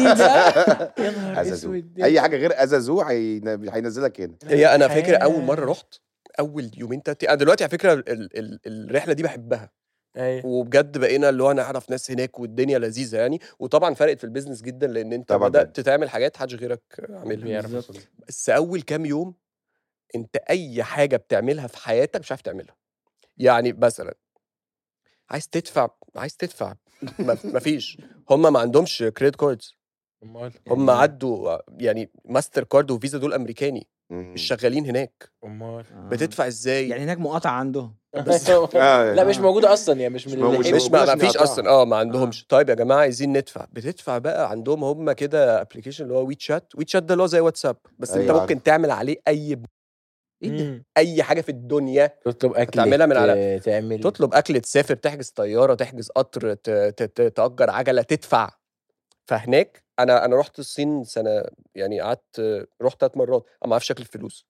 يا نهار ازازو اسود اي حاجه غير ازازو هين- هينزلك هنا هي انا فاكر الحياة. اول مره رحت اول يومين تلاتة انا دلوقتي على فكره ال ال الرحله دي بحبها أيوة. وبجد بقينا اللي هو انا اعرف ناس هناك والدنيا لذيذه يعني وطبعا فرقت في البيزنس جدا لان انت طبعاً بدات تعمل حاجات محدش غيرك عاملها بيعرف بالظبط. يوصل. بس اول كام يوم انت اي حاجه بتعملها في حياتك مش عارف تعملها يعني مثلا عايز تدفع عايز تدفع ما فيش هم ما عندهمش كريدت كاردز امال هم عدوا يعني ماستر كارد وفيزا دول امريكاني مم. مش شغالين هناك امال آه. بتدفع ازاي يعني هناك مقاطعه عندهم آه، لا مش موجوده اصلا يعني مش من مش موجودة. اللي مش موجودة ما ما عشان فيش يقطعها. اصلا اه ما عندهمش طيب يا جماعه عايزين ندفع بتدفع بقى عندهم هم كده ابلكيشن اللي هو ويت شات ويت شات ده اللي هو زي واتساب بس انت أيوة ممكن تعمل عليه اي ايه ده؟ مم. اي حاجه في الدنيا تطلب اكل تعملها من على- تعمل تطلب اكل تسافر تحجز طياره تحجز قطر ت- ت- ت- تاجر عجله تدفع فهناك انا انا رحت الصين سنه يعني قعدت رحت ثلاث مرات انا ما اعرفش شكل الفلوس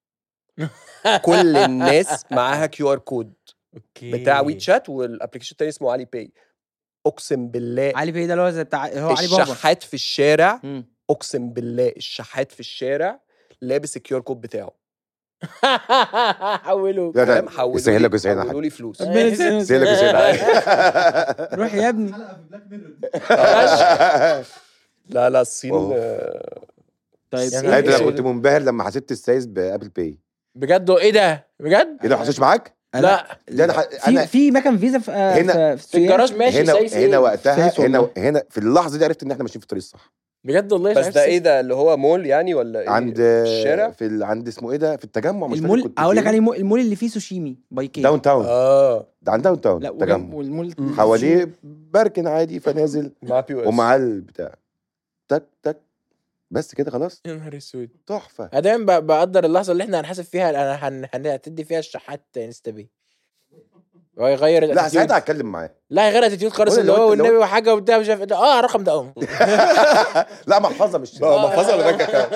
كل الناس معاها كيو ار كود اوكي بتاع ويت شات والابلكيشن التاني اسمه علي باي اقسم بالله علي باي ده اللي هو زي بتاع هو علي بابا الشحات في الشارع مم. اقسم بالله الشحات في الشارع لابس الكيو ار كود بتاعه حولوا لا فاهم ده حولوا يسهل لي لك ويسهل لك حولوا لي فلوس ربنا يسهل. يسهل لك ويسهل لك روح يا ابني حلقه في بلاك ميرور لا لا الصين أوه. آه، طيب يا إيه- نهار لا ده أسود. انا كنت منبهر لما حسبت السايز بابل باي بجد ايه ده بجد ايه ده ما حصلش معاك؟ لا ده انا ح- في انا في مكان فيزا في آه، هنا- في, في في الجراج ماشي هنا سايس هنا إيه؟ وقتها سايس هنا والله. هنا في اللحظه دي عرفت ان احنا ماشيين في الطريق الصح بجد والله مش بس عارف ده ايه إزاي. ده اللي هو مول يعني ولا ايه عند في الشارع في ال... عند اسمه ايه ده في التجمع مش فاكر المول كنت اقول لك فين. عليه مول- المول اللي فيه سوشيمي باي كي داون تاون اه ده عند داون تاون لا وجنب- التجمع والمول مم. حواليه بركن عادي فنازل مع بي او اس ومعاه البتاع تك تك بس كده خلاص يا نهار اسود تحفه انا دايما ب- بقدر اللحظه اللي احنا هنحاسب فيها انا هن... هن... هتدي فيها الشحات انستا بي هو يغير لا الاتيتيود ساعتها هتكلم معاه لا يغير اتيتيود خالص قول اللي اللي هو هو- اللي هو- والنبي وحاجه وبتاع مش عارف إيه. اه الرقم ده اه لا محفظه مش بقى محفظه ولا بنك اكاونت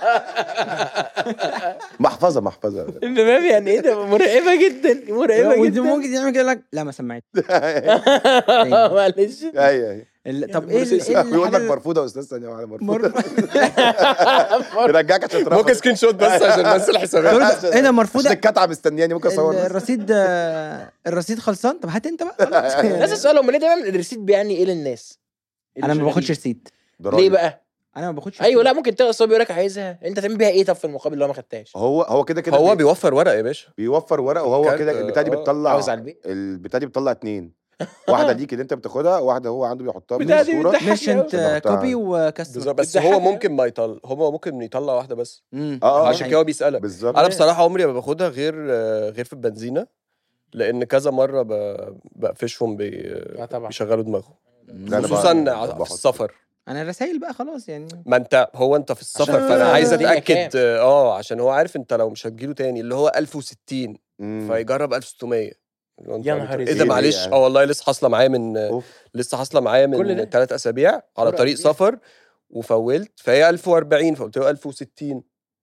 محفظه محفظه النبي يعني ايه ده مرعبه جدا مرعبه ودي جدا ممكن يعمل كده لك لا ما سمعت معلش ايوه ايوه ال- طب ايه ال- بيقول ايه لك الحاجه مرفوضه يا استاذ ثانيه واحده مرفوضه مر- يرجعك عشان ترفض ممكن سكرين شوت بس عشان بس الحسابات عشان- ايه ده مرفوضه عشان الكتعه مستنياني ممكن اصور ال- بس. الرصيد آه، الرصيد خلصان طب هات انت بقى خلاص. ناس السؤال هم ليه دايما الريسيت بيعني ايه للناس؟ انا ما باخدش غريب. رصيد ضرايب. ليه بقى؟ انا ما باخدش ايوه رصيد. لا ممكن تلاقي الصبي يقول لك عايزها انت تعمل بيها ايه طب في المقابل لو ما خدتهاش؟ هو هو كده كده هو بي- بيوفر ورق يا باشا بيوفر ورق وهو كارت، كده البتاع دي آه. بتطلع عاوز على البيت البتاع دي بتطلع اتنين واحده ليك اللي انت بتاخدها واحده هو عنده بيحطها بتاع دي بالصوره بتضحك. ميرشنت أوي. كوبي وكاستمر بالظبط بس بتضحك هو أوي. ممكن ما يطلع هو ممكن يطلع واحده بس مم. اه عشان كده هو بيسالك بالظبط انا بصراحه عمري ما باخدها غير غير في البنزينه لان كذا مره ب- بقفشهم بي... اه طبعا بيشغلوا دماغهم لا، أنا خصوصا بقى- ع- في بحط- السفر انا رسايل بقى خلاص يعني ما انت هو انت في السفر عشان فانا عايز الدنيا اتاكد اه عشان هو عارف انت لو مش هتجيله تاني اللي هو 1060 مم. فيجرب 1600 اللي هو انت- يا نهار ايه اسود. ده معلش يعني. اه والله لسه حاصله معايا من أوف. لسه حاصله معايا كل ده؟ من ثلاث اسابيع على فرق طريق كبير. سفر وفولت فهي 1040 فقلت له 1060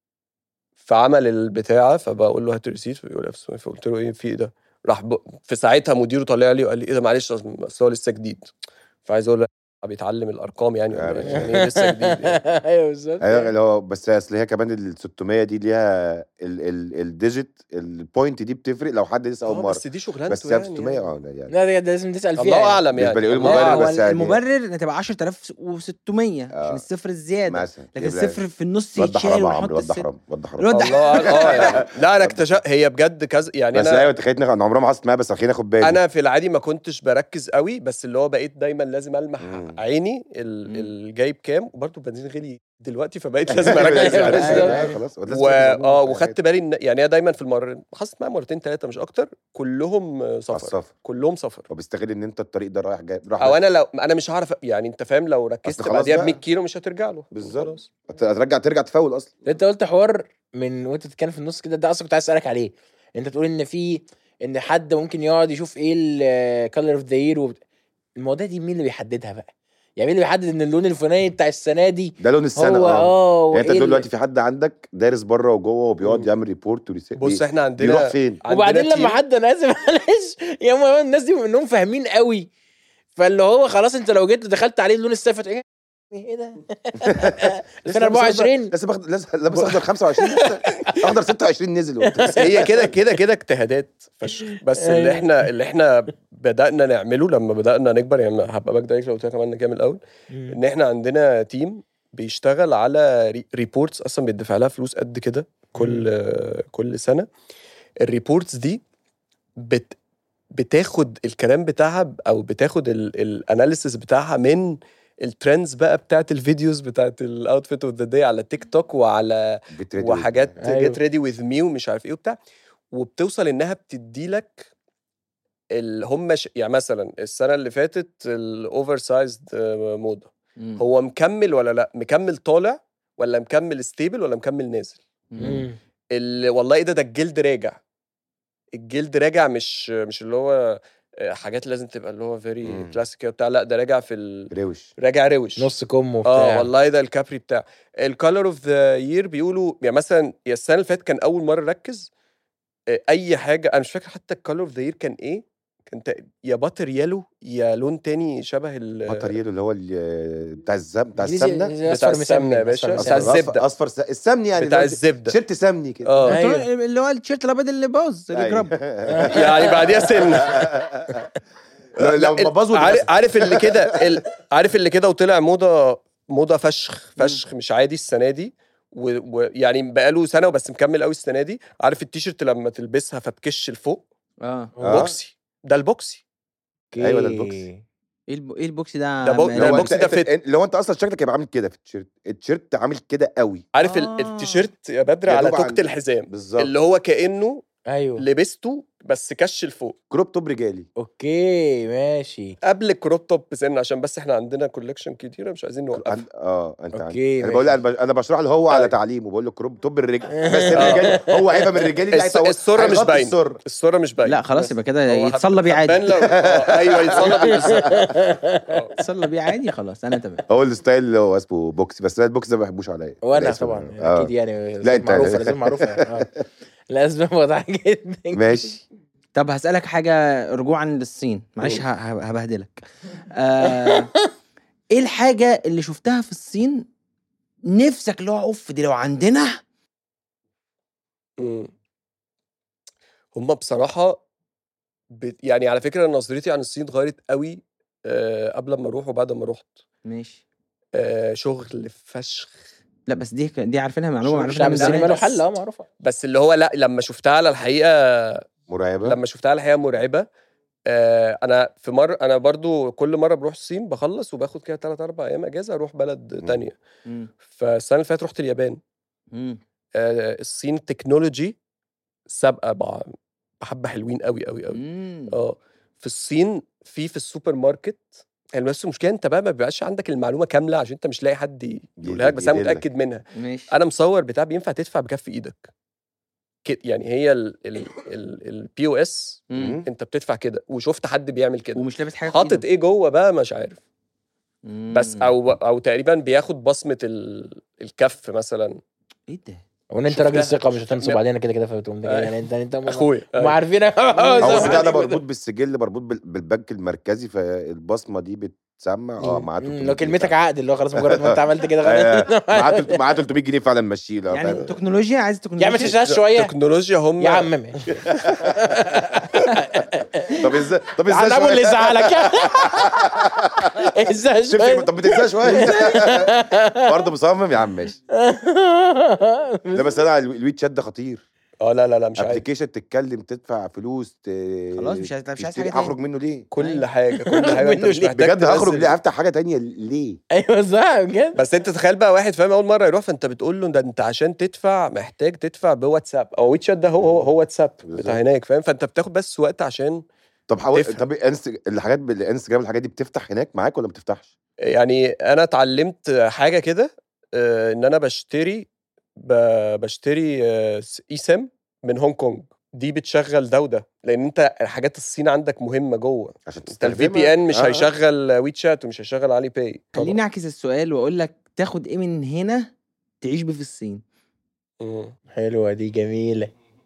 فعمل البتاعه فبقول له هات الريسيت فبيقول لي 1600 فقلت له ايه في ايه ده راح ب... في ساعتها مديره طلع لي وقال لي ايه ده معلش أصل أصل هو لسه جديد فعايز اقول له بيتعلم الارقام يعني يا ولا باشا. إيه؟ يعني إيه لسه جديد يعني. ايوه بالظبط ايوه اللي هو بس اصل هي كمان ال 600 دي ليها ال- ال- الديجيت البوينت دي بتفرق لو حد لسه اول آه، مره بس دي شغلانته بس هي يعني 600 اه لا يعني لا ده ده لازم تسال فيها الله يعني. اعلم بالنسبه يعني لي الله المبرر اه أعلم. بس يعني المبرر هتبقى 10600 عشان آه. الصفر الزياده مثلا لكن يبقى الصفر في النص وضح يتشال حرام يا ونحط عمرو وضح الصفر حرام وضح حرام الواد ده الله أعلم. اه يعني لا انا اكتشفت هي بجد كذا يعني بس انا ايوه تخيل ان عمرها ما حصلت معايا بس خليني اخد بالي انا في العادي ما كنتش بركز قوي بس اللي هو بقيت دايما لازم المح مم. عيني ال- مم. الجايب كام وبرده البنزين غلي دلوقتي فبقيت لازم اركز أيوة، يعني بالظبط. أيوة، خلاص لازم و... تركز اه عموماً. وخدت بالي ان يعني انا دايما في المره حصلت معايا مرتين ثلاثه مش اكتر كلهم آه، على سفر السفر كلهم سفر وبيستغل ان انت الطريق ده رايح جاي راح او انا لو انا مش هعرف يعني انت فاهم لو ركزت خلاص بعديها ب بقى. 100 كيلو مش هترجع له بالظبط. خلاص. هترجع ترجع تفول اصلا انت قلت حوار من وانت بتتكلم في النص كده ده اصلا كنت عايز اسالك عليه انت تقول ان في ان حد ممكن يقعد يشوف ايه الكالر اوف ذا يير المواضيع دي مين اللي بيحددها بقى؟ يعني مين اللي بيحدد ان اللون الفلاني بتاع السنه دي ده لون السنه هو اه يعني انت وإيه ال- دلوقتي في حد عندك دارس بره وجوه وبيقعد مم. يعمل ريبورت وريسيرش بص احنا عندنا بيروح فين؟ عندنا وبعدين لما تيم- حد انا اسف معلش يا ماما الناس دي انهم فاهمين قوي فاللي هو خلاص انت لو جيت دخلت عليه اللون السافت ايه ايه ده 2024 لسه باخد لسه لابس اخضر 25 لسه اخضر 26 نزل وبتاع. بس هي كده كده كده اجتهادات فشخ بس اللي أيوة. احنا اللي احنا بدانا نعمله لما بدانا نكبر يعني هبقى باك دايركت لو قلت لك عملنا كام الاول ان احنا عندنا تيم بيشتغل على ري- ريبورتس اصلا بيدفع لها فلوس قد كده كل كل سنه الريبورتس دي بت بتاخد الكلام بتاعها ب- او بتاخد الاناليسيس بتاعها من الترندز بقى بتاعت الفيديوز بتاعت الاوتفيت اوف ذا داي على تيك توك وعلى Get ready with وحاجات me. أيوة. جيت ريدي وذ مي ومش عارف ايه وبتاع وبتوصل انها بتدي لك ال- هم ش... يعني مثلا السنه اللي فاتت الاوفر سايزد موضه مم. هو مكمل ولا لا مكمل طالع ولا مكمل ستيبل ولا مكمل نازل مم. ال... والله ايه ده ده الجلد راجع الجلد راجع مش مش اللي هو آه، حاجات لازم تبقى اللي هو فيري مم. كلاسيك كده بتاع لا ده راجع في ال... روش راجع روش نص كم وبتاع اه والله ده الكابري بتاع الكالر اوف ذا يير بيقولوا يعني مثلا يا السنه اللي فاتت كان اول مره ركز اي حاجه انا مش فاكر حتى الكالر اوف ذا يير كان ايه كان تق- يا باتر يالو يا لون تاني شبه ال بطر يلو اللي هو ال- بتاع الزم بتاع إنجليزي- السمنه إنجليزي بتاع أصفر السمنة يا مسمن، باشا. أصفر بتاع مسمن. أصفر- الزبدة. اصفر س... السمني يعني بتاع اللي هو الزبده تيشيرت سمني كده اه أيوة. اللي هو التيشيرت الابيض اللي باظ اللي أيوة. جرب يعني بعديها سنه لو- لو لا، ما باظوا عارف, للأسف. عارف اللي كده ال- عارف اللي كده وطلع موضه موضه فشخ فشخ مش عادي السنه دي ويعني بقاله سنه وبس مكمل قوي السنه دي عارف التيشيرت لما تلبسها فتكش لفوق اه آه. بوكسي ده البوكسي أيوة ده البوكس. أوكي. ايه الب- ايه البوكس ده ده بوك- ما- ده لو البوكس انت ده انت- فت. لو انت اصلا شكلك هيبقى عامل كده في التيشيرت التيشيرت عامل كده قوي عارف آه. ال- التيشيرت يا بدر يا على دوب توكة عند- الحزام بالظبط اللي هو كانه ايوه لبسته بس كش لفوق كروب توب رجالي اوكي ماشي قبل الكروب توب بسن عشان بس احنا عندنا كولكشن كتيره مش عايزين نوقف عن- اه انت عن- أوكي، انا بقول ماشي. انا ب- انا بشرح له هو على أيوة. تعليمه بقول له كروب توب الرجالي بس الرجالي هو هيبقى من الرجالي اللي الس- هيطو- السره مش هيغطي باينه السر السره مش باينه لا خلاص يبقى كده هو يتصلى بيه هتبان عادي لو آه، ايوه يتصلى بيه بالظبط يتصلى بيه عادي خلاص انا تمام هو الستايل اللي هو اسمه بوكسي بس أنا البوكس ده ما بحبوش عليا وانا الاسم طبعا ده. آه. اكيد يعني لا، أنت- معروفه لازم معروفه آه. الاسباب واضحه جدا ماشي طب هسألك حاجة رجوعا للصين معلش ه- ه- هبهدلك آه ايه الحاجة اللي شفتها في الصين نفسك اللي هو اوف دي لو عندنا مم. هم بصراحة بت... يعني على فكرة نظرتي عن الصين اتغيرت قوي آه قبل ما اروح وبعد ما رحت ماشي آه شغل فشخ لا بس دي دي عارفينها معلومة معلومة شعب من السينما زمان له حل اه معروفه بس اللي هو لا لما شفتها على الحقيقة مرعبه لما شفتها على الحقيقة مرعبة آه انا في مرة انا برضو كل مرة بروح الصين بخلص وباخد كده 3 4 ايام اجازة اروح بلد مم. تانية مم. فالسنة اللي فاتت رحت اليابان مم. آه الصين تكنولوجي سابقة بع- بحبة حلوين قوي قوي قوي مم. اه في الصين في في السوبر ماركت يعني بس المشكله انت بقى ما بيبقاش عندك المعلومه كامله عشان انت مش لاقي حد يقولها لك بس انا يدلك. متاكد منها ماشي انا مصور بتاع بينفع تدفع بكف ايدك كده يعني هي البي او اس مم. انت بتدفع كده وشفت حد بيعمل كده ومش لابس حاجة في حاطط إيده. ايه جوه بقى مش عارف مم. بس او او تقريبا بياخد بصمه ال- الكف مثلا ايه ده وان انت راجل شفتها. ثقه مش هتنصب علينا كده كده فتقوم أيوة. يعني انت انت اخويا هم عارفينك هو آه، البتاع ده صح. مربوط بالسجل مربوط بال- بالبنك المركزي فالبصمه دي بتسمع اه مم. معاه مم، 300 لو جنيه كلمتك فعلا. عقد اللي هو خلاص مجرد ما انت عملت كده آه، خلاص معاه تلت- معاه 300 جنيه فعلا مشيه لا يعني فاهم؟ تكنولوجيا عايز تكنولوجيا يا عم تشتغل شويه تكنولوجيا هم يا عم ماشي طب ازاي طب ازاي انا ابو اللي شوية؟ يزعلك ازاي شفت شويه طب بتنسى شويه برضه مصمم يا عم ماشي لا بس انا على الويت شات ده خطير اه لا لا لا مش عارف ابلكيشن تتكلم تدفع فلوس ت... خلاص مش عايز- مش عايز تشتري. حاجة تاني. هخرج منه ليه كل حاجه كل حاجه انت منه مش ليه؟ محتاج بجد هخرج تنزل. ليه هفتح حاجه تانية ليه ايوه صح بجد بس انت تخيل بقى واحد فاهم اول مره يروح فانت بتقول له ده انت عشان تدفع محتاج تدفع بواتساب او ويتشات ده هو هو هو واتساب بالظبط. بتاع هناك فاهم فانت بتاخد بس وقت عشان طب حاول تفهم. طب انست... الحاجات بالانستجرام الحاجات دي بتفتح هناك معاك ولا ما بتفتحش؟ يعني انا اتعلمت حاجه كده آه، ان انا بشتري ب- بشتري آه، اي سم من هونج كونج دي بتشغل ده وده لان انت حاجات الصين عندك مهمه جوه عشان انت الفي بي ان مش آه، آه. هيشغل ويتشات ومش هيشغل علي باي خليني اعكس السؤال واقول لك تاخد ايه من هنا تعيش بيه في الصين مم. حلوه دي جميله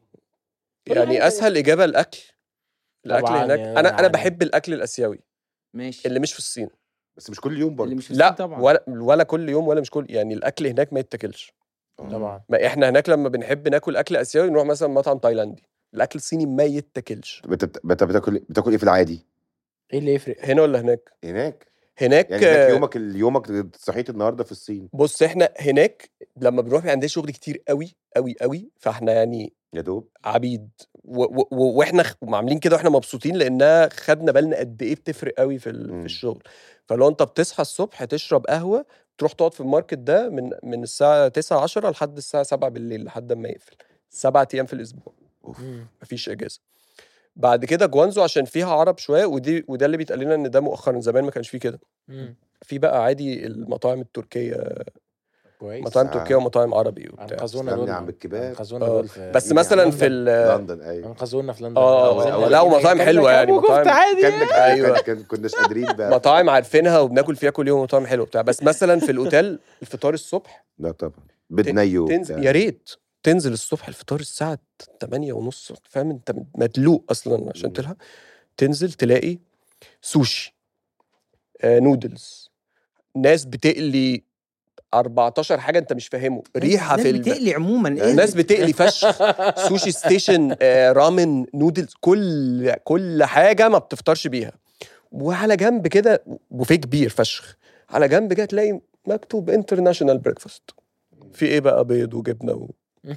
يعني اسهل اجابه الاكل الاكل طبعاً هناك يا انا انا يعني. بحب الاكل الاسيوي ماشي اللي مش في الصين بس مش كل يوم برضه اللي مش في الصين لا طبعا ولا ولا كل يوم ولا مش كل يعني الاكل هناك ما يتاكلش طبعا ما احنا هناك لما بنحب ناكل اكل اسيوي نروح مثلا مطعم تايلاندي الاكل الصيني ما يتاكلش بت... بت... بتاكل بتاكل ايه في العادي؟ ايه اللي يفرق هنا ولا هناك هناك هناك, يعني هناك آه، يومك يومك صحيت النهارده في الصين بص احنا هناك لما بنروح بيبقى عندنا شغل كتير قوي قوي قوي فاحنا يعني يا دوب عبيد و و و واحنا خ- عاملين كده واحنا مبسوطين لانها خدنا بالنا قد ايه بتفرق قوي في ال- مم. في الشغل فلو انت بتصحى الصبح تشرب قهوه تروح تقعد في الماركت ده من من الساعه 9 10 لحد الساعه 7 بالليل لحد ما يقفل سبعة ايام في الاسبوع مم. مفيش اجازه بعد كده جوانزو عشان فيها عرب شويه ودي وده اللي بيتقال لنا ان ده مؤخرا زمان ما كانش فيه كده مم. في بقى عادي المطاعم التركيه كويس مطاعم آه. تركيه ومطاعم عربي وبتاع انقذونا استنى دول يا عم الكباب. انقذونا آه، دول في بس إيه مثلا يعني؟ في ال- لندن ايوه انقذونا في لندن اه أو- آه، أو- لا ومطاعم حلوه يعني مطاعم عادي كان أيوة. كان كناش قادرين بقى مطاعم عارفينها وبناكل فيها كل يوم مطاعم حلوه بتاع بس مثلا في الاوتيل الفطار الصبح لا طبعا بدنيو تنزل يا ريت تنزل الصبح الفطار الساعه 8 ونص فاهم انت مدلوق اصلا عشان مم. تلحق تنزل تلاقي سوشي آه نودلز ناس بتقلي 14 حاجه انت مش فاهمه ريحه في الناس الب... بتقلي عموما ايه ناس بتقلي فشخ سوشي ستيشن آه، رامن نودلز كل كل حاجه ما بتفطرش بيها وعلى جنب كده بوفيه كبير فشخ على جنب كده تلاقي مكتوب انترناشونال بريكفاست في ايه بقى بيض وجبنه و...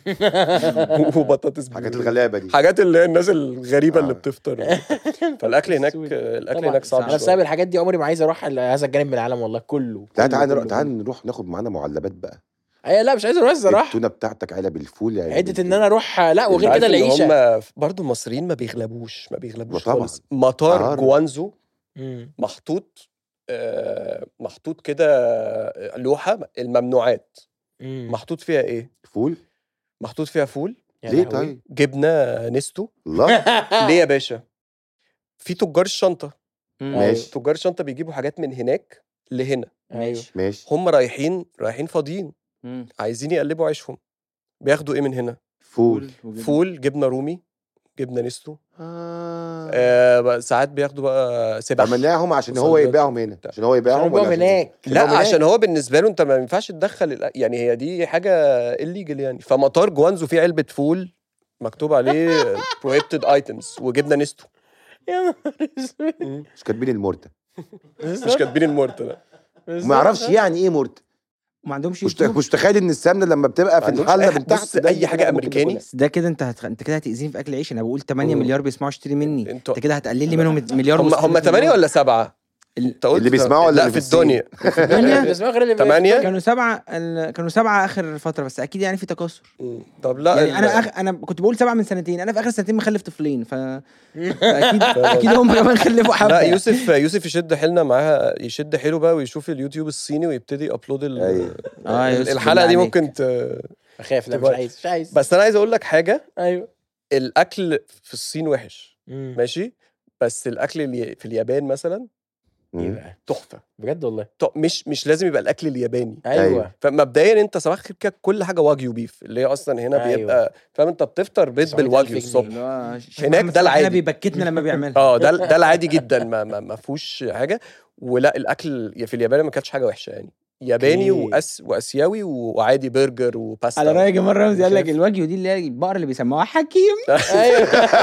وبطاطس حاجات بيوري. الغلابه دي حاجات اللي هي الناس الغريبه اللي آه. بتفطر فالاكل هناك سويت. الاكل طبعاً. هناك صعب انا شوية. بسبب الحاجات دي عمري ما عايز اروح ل- هذا الجانب من العالم والله كله تعال كله- تعال كله- نروح تعال كله. نروح ناخد معانا معلبات بقى ايوه لا مش عايز اروح الصراحه التونه بتاعتك علب الفول يا حته ان انا اروح لا وغير عارف كده إن العيشه هم برضه المصريين ما بيغلبوش ما بيغلبوش طبعاً. خالص مطار عارف. جوانزو مم. محطوط آه، محطوط كده آه، لوحه الممنوعات مم. محطوط فيها ايه فول محطوط فيها فول يا ليه لهوي. طيب جبنه نستو الله ليه يا باشا في تجار الشنطه ماشي تجار الشنطه بيجيبوا حاجات من هناك لهنا ايوه ماشي هم رايحين رايحين فاضيين مم. عايزين يقلبوا عيشهم بياخدوا ايه من هنا فول وجبنة. فول جبنه رومي جبنه نستو آه. آه بقى ساعات بياخدوا بقى سبح عملناهم عشان هو وصلبات. يبيعهم هنا عشان هو عشان يبيعهم يبقوا ولا عشان- هناك لا يبقوا عشان هناك. هو بالنسبه له انت ما ينفعش تدخل الأ- يعني هي دي حاجه الليجل يعني فمطار جوانزو فيه علبه فول مكتوب عليه prohibited items وجبنه نستو يا نهار اسود مش كاتبين المرتة مش كاتبين المورت لا ما يعرفش يعني ايه مرتة وما عندهمش مش يوتيوب مش تخيل ان السمنه لما بتبقى في ما عندهمش الحله أي- من تحت بص، ده أي حاجة ممكن أمريكاني. تاكلها. بس ده كده انت هتخ... انت كده هتاذيني في اكل عيش انا بقول 8 مم. مليار بيسمعوا اشتري مني انتوا انت كده هتقلل لي منهم مليار هم و600 هم 8 مليون. ولا 7 ال- انت قلت اللي بيسمعوا ولا لا اللي في في الصين؟ الدنيا الدنيا بيسمعوا غير اللي في- تمانية؟ كانوا سبعه ال... كانوا سبعه اخر فتره بس اكيد يعني في تكاثر مم. طب لا يعني ال- انا أخ... انا كنت بقول سبعه من سنتين انا في اخر سنتين مخلف طفلين ف فاكيد اكيد هم كمان خلفوا حبه لا يعني. يوسف يوسف يشد حيلنا معاها يشد حيله بقى ويشوف اليوتيوب الصيني ويبتدي ابلود ال... أيوة. آه، يوسف الحلقه دي بالله ممكن ت... اخاف لا مش تبقى- عايز مش عايز بس انا عايز اقول لك حاجه ايوه الاكل في الصين وحش مم. ماشي بس الاكل اللي في اليابان مثلا ايه مم. بقى تحفه بجد والله ط- مش مش لازم يبقى الاكل الياباني ايوه أيوة. فمبدئيا انت صباح الخير كده كل حاجه واجيو بيف اللي هي اصلا هنا أيوة. بيبقى فاهم انت بتفطر بيض 900 بالواجيو ألف الصبح اللي هو شيخ هناك محمد ده صلاح هنا العادي. بيبكتنا لما بيعملها اه ده ده العادي جدا ما ما, ما فيهوش حاجه ولا الاكل في اليابان ما كانش حاجه وحشه يعني ياباني أوكي. وأس واسيوي وعادي برجر وباستا على رايك مره رمزي قال لك شايف؟ الواجيو دي اللي هي البقره اللي بيسموها حكيم ايوه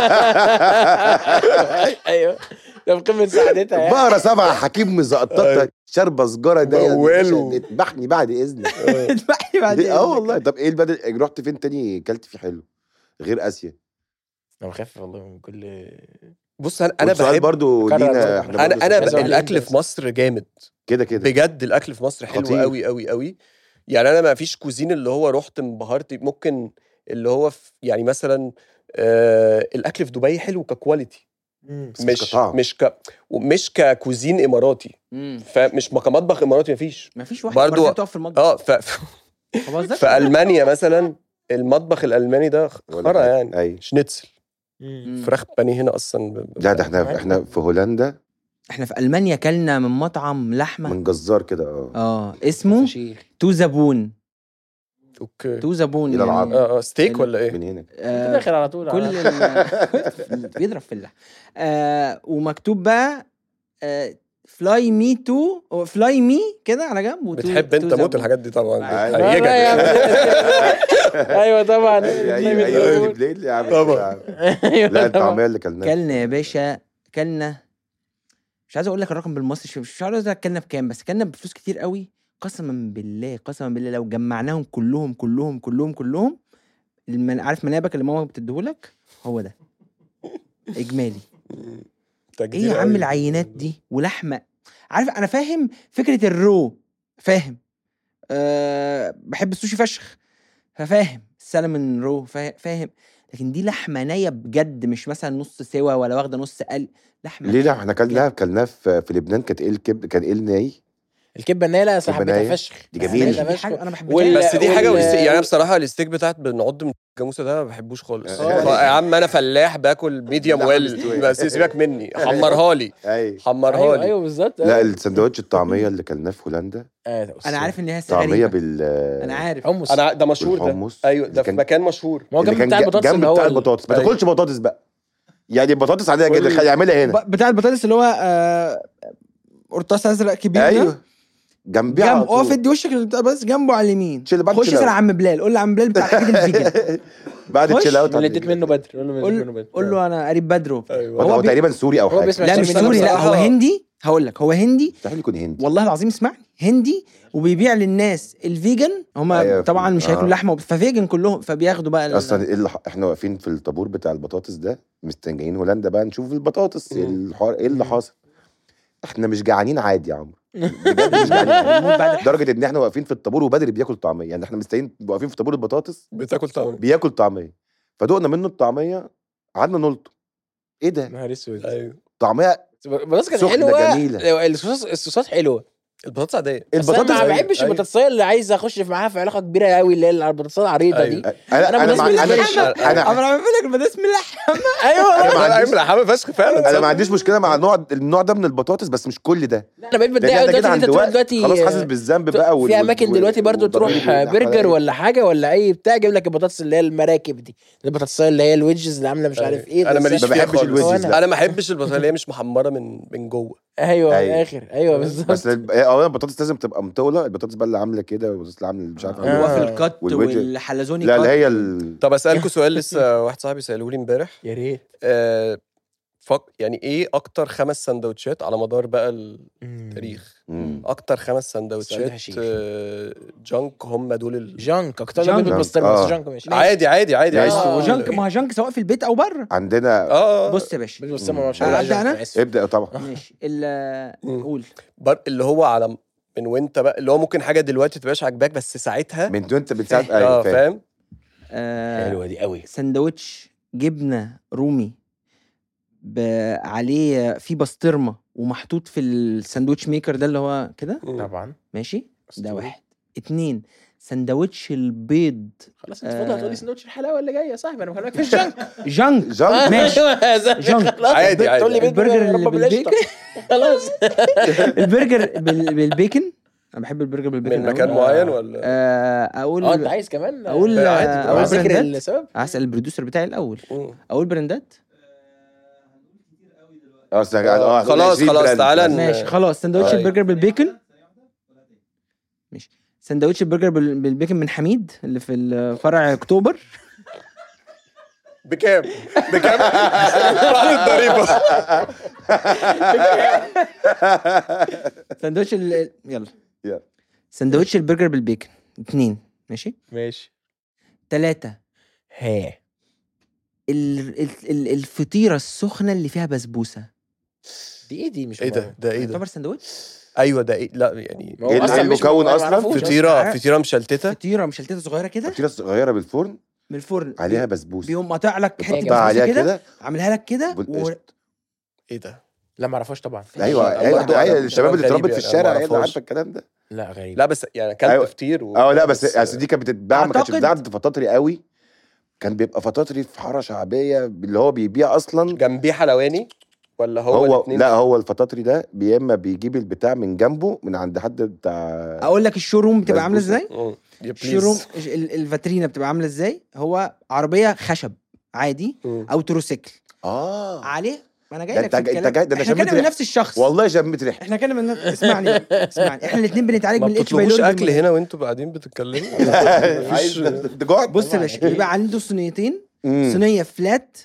ايوه ده في قمه سعادتها يعني بقرة سبعة حكيم مزقططة شاربة سجارة ده موال. اذبحني بعد اذنك اذبحني بعد اه إذنك. والله طب ايه البدل رحت فين تاني كلت فيه حلو غير اسيا انا بخاف والله من كل بص انا انا والسؤال بحب برضو كرر لينا برضو. احنا انا برضو انا عايز أقول الاكل إيه في مصر جامد كده كده بجد الاكل في مصر حلو خطير. قوي قوي قوي يعني انا ما فيش كوزين اللي هو رحت انبهرت ممكن اللي هو في يعني مثلا آه الاكل في دبي حلو ككواليتي بس مش مش كطعم. مش ك مش ككوزين اماراتي مم. فمش كمطبخ اماراتي مفيش مفيش واحد برضو- برضو تقف في المطبخ اه ف... ف- ما بهزرش. في المانيا مثلا المطبخ الالماني ده ولا خرا حاجة. يعني ايوه شنيتسل مم. فراخ بانيه هنا اصلا ب... ب- لا ده احنا احنا في هولندا احنا في المانيا كلنا من مطعم لحمه من جزار كده اه اه اسمه فشيخ تو زبون اوكي تو زبون إلى العظم. اه اه ستيك ال- ولا ايه؟ من هنا آه، داخل على طول كل على- ال... بيضرب في اللحم آه ومكتوب بقى فلاي مي تو فلاي مي كده على جنب وتو- بتحب تو انت موت زبون. الحاجات دي طبعا أيوة. لا، لا يا هيجك عم. ايوه طبعا ايوه نايم ايوه ايوه الزبون. بليل يا عم طبعا. ايوه لا طبعا الطعميه اللي كلناها كلنا يا باشا كلنا مش عايز اقول لك الرقم بالمصري مش عايز اقول لك كلنا بكام بس كلنا بفلوس كتير قوي قسما بالله قسما بالله لو جمعناهم كلهم كلهم كلهم كلهم المن... عارف منابك اللي ماما بتديهولك هو ده اجمالي ايه يا عم العينات دي ولحمه عارف انا فاهم فكره الرو فاهم أه بحب السوشي فشخ ففاهم السلمون رو فا- فاهم لكن دي لحمه نيه بجد مش مثلا نص سوا ولا واخده نص قل لحمه ليه لا نية احنا كلناها كلناها في في لبنان كانت ايه الكب كان ايه الناي الكبه النيه لا صاحبتها الكبة نية. فشخ دي بجد. جميلة. دي حاجه انا بحبها وال- بس دي حاجه وال- والست... يعني أنا بصراحه الستيك بتاعت بنعض من الجاموسه ده ما بحبوش خالص آه. ف- يا عم انا فلاح باكل ميديوم لحمة ويل مستوية. بس سيبك مني حمرها لي اي حمرها ايوه لي ايوه بالظبط لا السندوتش الطعميه اللي كلناه في هولندا آه، انا عارف ان هي حاسة طعميه غريبة. بال انا عارف حمص انا ده مشهور ده بالحمص. ايوه اللي ده في كان- مكان مشهور ما هو اللي جنب كان بتاع ج- البطاطس جنب اللي هو بتاع ال- البطاطس ما أيوة. تاكلش بطاطس بقى يعني البطاطس عاديه قول جدا لي. خلي يعملها هنا ب- بتاع البطاطس اللي هو آه، قرطاس ازرق كبير ده ايوه جنبيه على جنب اقف طول ادي وشك اللي بتاع بس جنبه على اليمين تشيل بعد خش تشيل اسال أوت. عم بلال قول له عم بلال بتاع الحاجات الفيجن بعد خش. تشيل اوت اللي اديت منه بدر قول له اللي اديت منه قول بدر قول له انا قريب بدره ايوه هو, هو هو بي- تقريبا سوري او هو حاجه بيسمع لا عشان مش أنا سوري لا بصراحة- هو هندي هقول لك هو هندي مستحيل يكون هندي والله العظيم اسمعني هندي وبيبيع للناس الفيجن هم أيوة، طبعا مش آه. هياكلوا لحمه وب- ففيجن كلهم فبياخدوا بقى ال- اصلا ايه اللي ح- احنا واقفين في الطابور بتاع البطاطس ده مستنيين هولندا بقى نشوف البطاطس مم. الحوار ايه اللي مم. حاصل احنا مش جعانين عادي يا عمرو بجد مش جعانين بنموت بعد الحفلة. لدرجه ان احنا واقفين في الطابور وبدري بياكل طعميه يعني احنا مستنيين واقفين في طابور البطاطس بتاكل طعم بياكل طعميه فدقنا منه الطعميه قعدنا نلطم ايه ده نهار اسود ايوه طعميه البطاطس كانت سخنة حلوه جميلة. الصوصات الصوصات حلوه البطاطس عاديه البطاطس البطاطس ما أيوة، بحبش أيوة. البطاطسيه اللي عايز اخش في معاها في علاقه كبيره قوي اللي هي البطاطسيه العريضه أيوة. دي انا أنا انا مع بالنسبة لي انا مش- انا انا بعمل لك البطاطس ملح ايوه أنا ما انا عنديش- عامل حامي فشخ فعلا انا ما عنديش مشكله مع النوع النوع ده من البطاطس بس مش كل ده انا بقيت لان متضايق احنا قوي كده دلوقتي إن عند انت تروح وقت دلوقتي خلاص حاسس بالذنب بقى وال- في اماكن وال- دلوقتي برضو تروح والضمير والحلقة برجر دي. ولا حاجه ولا اي بتاع جايب لك البطاطس اللي هي المراكب دي البطاطسيه اللي هي الويدجز اللي عامله مش عارف ايه انا بس- ماليش ما فيها بحبش خالص. الويدجز، لا. انا ما بحبش البطاطا اللي هي مش محمره من من جوه ايوه من أيوة. الاخر ايوه بالظبط بس ال- اولا البطاطس لازم تبقى مطوله البطاطس بقى اللي عامله كده والبطاطس اللي عامله مش عارف آه. الوافل عامله كات والوجه. والحلزوني لا كات اللي هي ال... طب اسالكم سؤال لسه واحد صاحبي ساله لي امبارح يا ريت آه، فك يعني ايه اكتر خمس سندوتشات على مدار بقى التاريخ مم. اكتر خمس السؤال سندوتشات ده شيخ. آه، جانك هم دول ال... جانك اكتر جانك. من بالبسطرمه بس آه. جانك ماشي عادي عادي عادي عايز آه. تقول جانك ما هو جانك سواء في البيت او بره عندنا اه بص يا باشا بالبسطرمه مش أبدأ عارف أنا؟ أنا آسف. ابدا طبعا ماشي ال- مم. قول بر... اللي هو على من وانت بقى اللي هو ممكن حاجه دلوقتي تبقاش عاجباك بس ساعتها من وانت بتساعد اه ايوه فاهم فاهم آه، حلوه دي قوي سندوتش جبنه رومي ب- عليه في بسطرمه ومحطوط في الساندوتش ميكر ده اللي هو كده طبعا ماشي ده أسطوري. واحد اتنين سندوتش البيض خلاص انت فاضل آه. هتقولي سندوتش الحلاوه اللي جايه يا صاحبي انا بكلمك في الجانك جانك جانك ماشي. جانك جانك. عادي، عادي. تقول لي بيض البرجر اللي ربى بالقشطة. بالبيكن خلاص البرجر بال- بالبيكن انا بحب البرجر بالبيكن من أوي. مكان معين ولا آه، اقول اه انت عايز كمان أقول- لا، عادي. أقول عايز ذكر براندات؟ السبب هسال البروديوسر بتاعي الاول مم. اقول براندات اه أصل- اه خلاص، 20 خلاص، براند. تعالى ن- ماشي خلاص سندوتش أيوة. البرجر بالبيكن ماشي سندوتش البرجر بال- بالبيكن من حميد اللي في الفرع اكتوبر بكام؟ بكام؟ بعد الضريبه سندوتش ال... يلا يلا. سندوتش البرجر بالبيكن اتنين ماشي ماشي تلاتة ها ال... ال... ال- الفطيرة السخنة اللي فيها بسبوسة دي ايه دي مش ايه ده؟ ده ايه ده؟ تعتبر سندوتش ايوه ده ايه؟ لا يعني ما هو إيه أصلاً اللي مش- المكون ما أصلاً؟ معرفوش فطيره فطيره مشلتته فطيرة مشلتتة صغيرة كده فطيره صغيره بالفرن من الفرن عليها بسبوسه بيقوم قاطع لك حتة بتحطها عليها بسبوسة كده كده عاملها لك كده و... بالقشطة. ايه ده؟ لا ما اعرفهاش طبعا ايوه أنا ايوه برضه- ايوه أنا الشباب اللي غريب اتربت في يعني، أنا الشارع ما هي اللي أعرفهاش. عارفه الكلام ده لا غريب لا بس يعني اكلت أيوة. فطير و... اه لا بس اصل دي كانت بتتباع ما كانتش أعتقد- بتتباع عند فطاطري قوي كان بيبقى فطاطري في حاره شعبيه اللي هو بيبيع اصلا جنبيه حلواني ولا هو, هو الاتنين؟ لا هو الفطاطري ده يا اما بيجيب البتاع من جنبه من عند حد بتاع اقول لك الشوروم بتبقى عامله بسبوسة. ازاي مم. يا الشوروم بليز ال- الفاترينا بتبقى عامله ازاي هو عربيه خشب عادي مم. او تروسيكل اه عليه ما انا جاي ده لك في انت- انت الكلام جاي- ده أنا احنا شميت كنا من ريحة. نفس الشخص والله شميت ريحه احنا كنا من نفس اسمعني اسمعني احنا الاثنين بنتعالج ما من الاتش بتطلبوش بايلوري اكل هنا وانتوا قاعدين بتتكلموا عايز ده جوع بص يا باشا بيبقى عنده صينيتين مم. صينيه فلات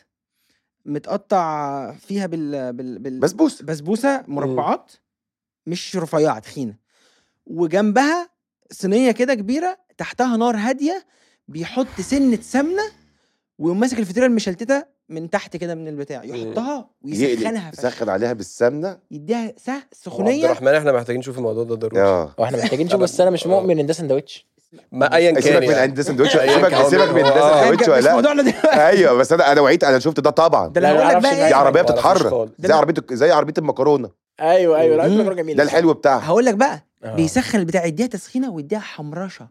متقطع فيها بال, بال... بال... بسبوسه بسبوسه مربعات مش رفيعه تخينه وجنبها صينيه كده كبيره تحتها نار هاديه بيحط سنه سمنه ويقوم ماسك الفطيره المشلتته من تحت كده من البتاع يحطها ويسخنها يقلب فشخ. يسخن عليها بالسمنه يديها سه عبد سخونيه الرحمن احنا محتاجين نشوف الموضوع ده ضروري اه واحنا محتاجين نشوف بس انا مش مؤمن ان ده سندوتش ما ايا كان سيبك من يعني. عند ده سندوتش أيا سيبك كان. سيبك من ده آه. سندوتش ولا مش لا موضوعنا دلوقتي ايوه بس انا انا وعيت انا شفت ده طبعا ده لا، انا ما هقول لك أعرفش بقى إن دي ايه عربيه ما أعرفش بتتحرك خالص. زي عربيه زي عربيه المكرونه ايوه ايوه لا مم. المكرونه جميله ده الحلو بتاعها هقول لك بقى آه. بيسخن البتاع يديها تسخينه ويديها حمرشه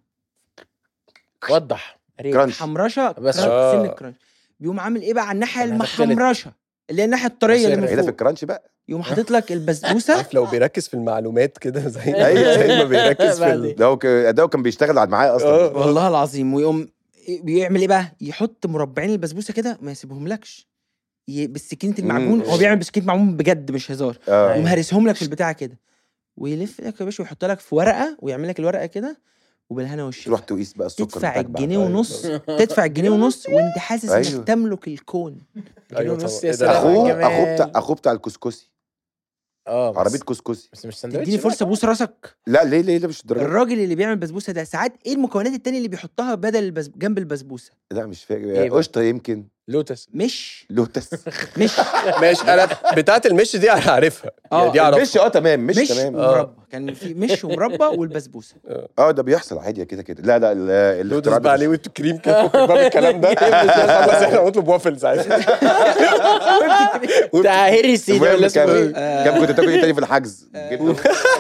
وضح ريت. كرانش حمرشه بس. كرانش، آه. سن الكرانش بيقوم عامل ايه بقى على الناحيه أنا هتختلط. المحمرشه اللي هي الناحيه الطريه اللي بس من هي ده في فوق الكرانش بقى يقوم حاطط لك البسبوسه عارف لو بيركز في المعلومات كده زي أيوة. زي ما بيركز في بعدين. ال... ده هو ك- ده هو كان بيشتغل على- معايا اصلا آه. والله العظيم ويقوم بيعمل ايه بقى يحط مربعين البسبوسه كده ما يسيبهملكش ي- بالسكينه المعجون مم. هو بيعمل بسكينه معجون بجد مش هزار اه يقوم هارسهم لك في البتاع كده ويلف لك يا باشا ويحط لك في ورقه ويعمل لك الورقه كده وبالهنا والشفا تروح تقيس بقى السكر تدفع بتاعك بعد. الجنيه ونص تدفع الجنيه ونص وانت حاسس أيوه. انك تملك الكون ايوه نص طبعا يا إيه ده؟ سلام. اخوه كمان. اخوه بتاع اخوه بتاع الكسكسي اه بس- عربيه كسكسي بس مش سندوتش تديني بقى فرصه ابوس راسك لا ليه ليه لا مش الدرجه دي. الراجل اللي بيعمل بسبوسه ده ساعات ايه المكونات التانية اللي بيحطها بدل البس... جنب البسبوسه لا مش فاكر إيه بقى؟ قشطه يمكن لوتس مش لوتس مش ماشي انا بتاعت المش دي انا عارفها يعني دي اعرفها مش اه تمام مش, مش تمام ومربى كان في مش ومربى والبسبوسه اه ده بيحصل عادي كده كده لا لا ال- لودس الاختراع بقى عليه ده ويت كريم كده فكك بقى من الكلام ده خلاص احنا نطلب وافلز عادي بتاع هيرسي ده ولا المهم اسمه كام ايه؟ كام كنت بتاكل ايه تاني في الحجز؟ جبنه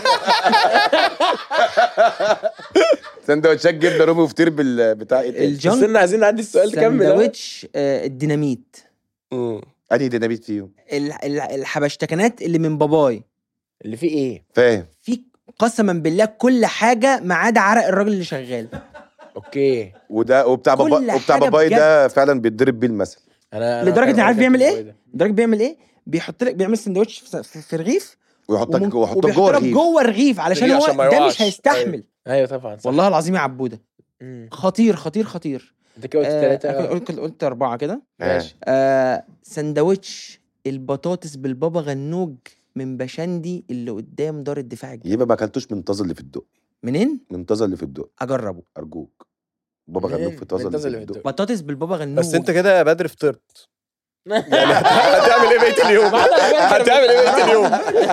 سندوتشات جبنه رومي وفطير بالبتاع ايه تاني؟ الجنك استنى عايزين نعدي السؤال كمل آه. سندوتش آه، الديناميت مم. انهي ديناميت فيهم؟ ال- ال- الحبشتكنات اللي من باباي اللي فيه ايه؟ فاهم في قسما بالله كل حاجه ما عدا عرق الراجل اللي شغال اوكي وده وبتاع كل بابا وبتاع حاجة باباي ده فعلا بيتضرب بيه المثل انا أنا- لدرجة إن عارف بيعمل إيه؟ ده. الراجل بيعمل ايه بيحط لك بيعمل سندوتش في, في, في رغيف ويحطك ومم- ويحطك وبيحط جوه لك الرغيف جوه الرغيف علشان رغيف هو عشان ما ده يقعش. مش هيستحمل ايوه طبعا صح. والله العظيم يا عبوده مم. خطير خطير خطير انت كده قلت آه ثلاثة قلت قلت اربعه كده ماشي آه سندوتش البطاطس بالبابا غنوج من بشندي اللي قدام دار الدفاع الجديد يبقى ما اكلتوش من طازه اللي في الدق منين من طازه اللي في الدق اجربه ارجوك بابا منين؟ غنوج في طازه من اللي طازة في اللي في الدق الدق. بطاطس بالبابا غنوج بس انت كده يا بدر فطرت يعني هتعمل ايه بقيه اليوم؟ هتعمل ايه بقيه اليوم؟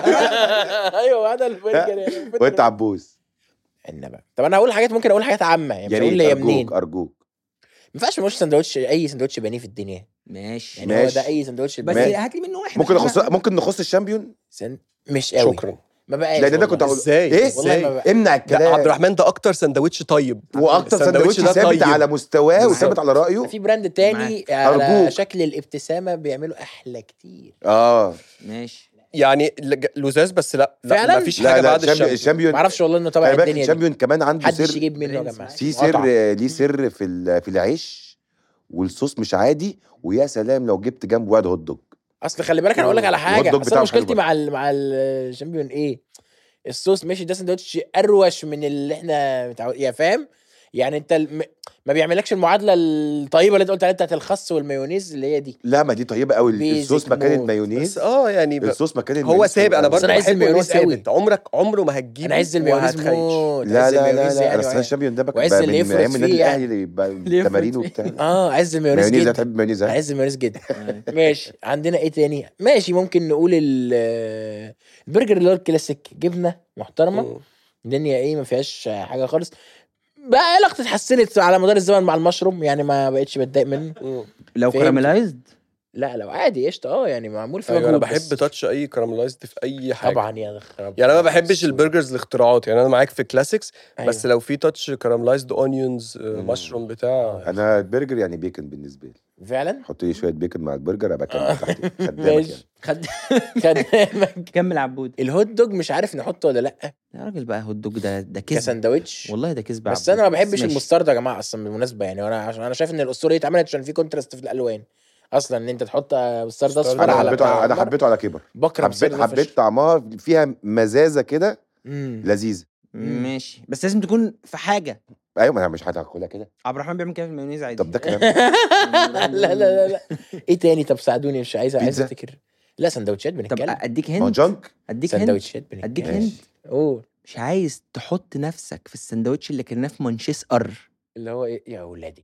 ايوه بعد البرجر يعني. وانت عبوس عنا بقى طب انا هقول حاجات ممكن اقول حاجات عامه يعني مش يا هقول ريت لي هي منين ارجوك ارجوك ما ينفعش مش سندوتش اي سندوتش بانيه في الدنيا ماشي يعني هو ماشي. ده اي سندوتش بس ماشي. هات لي منه واحد ممكن عشان نخص أنا- ممكن نخص الشامبيون سن... مش قوي شكرا ما بقاش لان ده والله. كنت هقول ازاي؟ ايه والله ما بقى. امنع ده الكلام عبد الرحمن ده اكتر سندوتش طيب واكتر السندوتش سندوتش ده ثابت طيب. على مستواه بالظبط. وثابت على رايه في براند تاني على أرجوك. شكل الابتسامه بيعملوا احلى كتير اه ماشي يعني لج- لزاز بس لا لا فعلا؟ مفيش لا حاجه لا بعد الشامبيون الشامبيون الشامبيون ما اعرفش والله انه تبع خلي بالك الدنيا دي الشامبيون كمان عنده محدش سر يجيب منه يا برنس. جماعه في قطع. سر ليه سر في ال- في العيش والصوص مش عادي ويا سلام لو جبت جنبه واحد هوت دوج اصل خلي بالك انا اقول لك على الهوت حاجه دوج اصل بتاعه أنا مشكلتي حلو مع ال مع الشامبيون ايه الصوص ماشي ده سندوتش اروش من اللي احنا متعود يا فاهم يعني انت الم... ما بيعملكش المعادله الطيبه اللي انت قلت عليها بتاعت الخس والمايونيز اللي هي دي لا ما دي طيبه قوي بيزك الصوص مكان مود. بس المايونيز اه يعني ب... الصوص مكان هو المايونيز ثابت حلو انا قوي. بس برضه أنا عايز بحبه ان هو المايونيز قوي. ثابت عمرك عمره ما هتجيبه انا عايز المايونيز وهتخيش. موت لا عز لا لا المايونيز لا يعني انا أصل وعايز- الشامبيون ده بقى وعز بقى اللي من يفرط ايام النادي فيه يعني. الاهلي بقى اللي يفرط تمارين فيه. وبتاع اه عز المايونيز مايونيز جدا هتحب مايونيز ها؟ عز المايونيز جدا ماشي عندنا ايه تاني ماشي ممكن نقول ال- البرجر اللي هو الكلاسيك جبنه محترمه مم. الدنيا ايه ما فيهاش حاجه خالص بقى علاقتي اتحسنت على مدار الزمن مع المشروم يعني ما بقتش بتضايق منه مم. لو فهمت. كراميلايزد لا لو عادي قشطه اه يعني معمول في ايوه انا مجهود بحب بس. تاتش اي كراملايزد في اي حاجه طبعا يا خراب يعني انا ما بحبش البرجرز الاختراعات يعني انا معاك في كلاسيكس أيوة. بس لو في تاتش كراملايزد اونيونز مم. مشروم بتاع انا البرجر يعني بيكن بالنسبه لي فعلا حط لي شويه بيكن مع البرجر ابقى آه. كمل تحت خدامك يعني ماشي خد خدامك كمل عبود الهوت دوج مش عارف نحطه ولا لا يا راجل بقى هوت دوج ده ده كذب كساندوتش والله ده كذب بس عبود. انا ما بحبش ماشي. المستردة يا جماعه اصلا بالمناسبه يعني انا عشان انا شايف ان الاسطوره دي اتعملت عشان في كونتراست في الالوان اصلا ان انت تحط مستردة اصفر انا على حبيته بتاع انا أحمر. حبيته على كبر بكره حبيت مستردة حبيت فشخ. طعمها فيها مزازه كده مم. لذيذه ماشي بس لازم تكون في حاجه ايوه ما انا مش هتاكلها كده عبد الرحمن بيعمل كده في المايونيز عادي طب ده كلام لا لا لا لا ايه تاني طب ساعدوني مش عايز عايز بيتزا؟ افتكر لا سندوتشات طب بنتكلم اديك ما هو هند جانك اديك هند سندوتشات اديك بنتكلم هند قول مش عايز تحط نفسك في السندوتش اللي كنا في مانشستر اللي هو ايه يا اولادي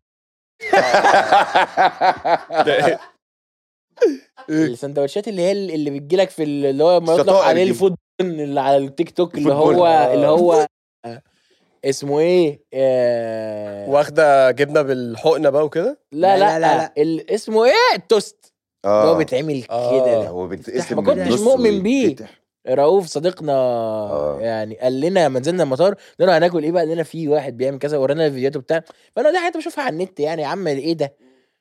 السندوتشات اللي هي اللي بتجي لك في ال- اللي هو ما يطلق الشطائر عليه دي. الفود اللي على التيك توك اللي الفوتبول. هو آه. اللي هو اسمه ايه آه، واخده جبنه بالحقنه بقى وكده لا لا، لا لا، لا, لا. ال- اسمه ايه التوست اللي هو اه بيتعمل آه. كده هو بيتقسم ما كنتش بالنص مؤمن بيه. ويتفتح. رؤوف صديقنا آه. يعني قال لنا لما نزلنا المطار قلنا له هناكل ايه بقى قال لنا في واحد بيعمل كذا ورانا الفيديوهات وبتاع فانا دي حاجات بشوفها على النت يعني يا عم ايه ده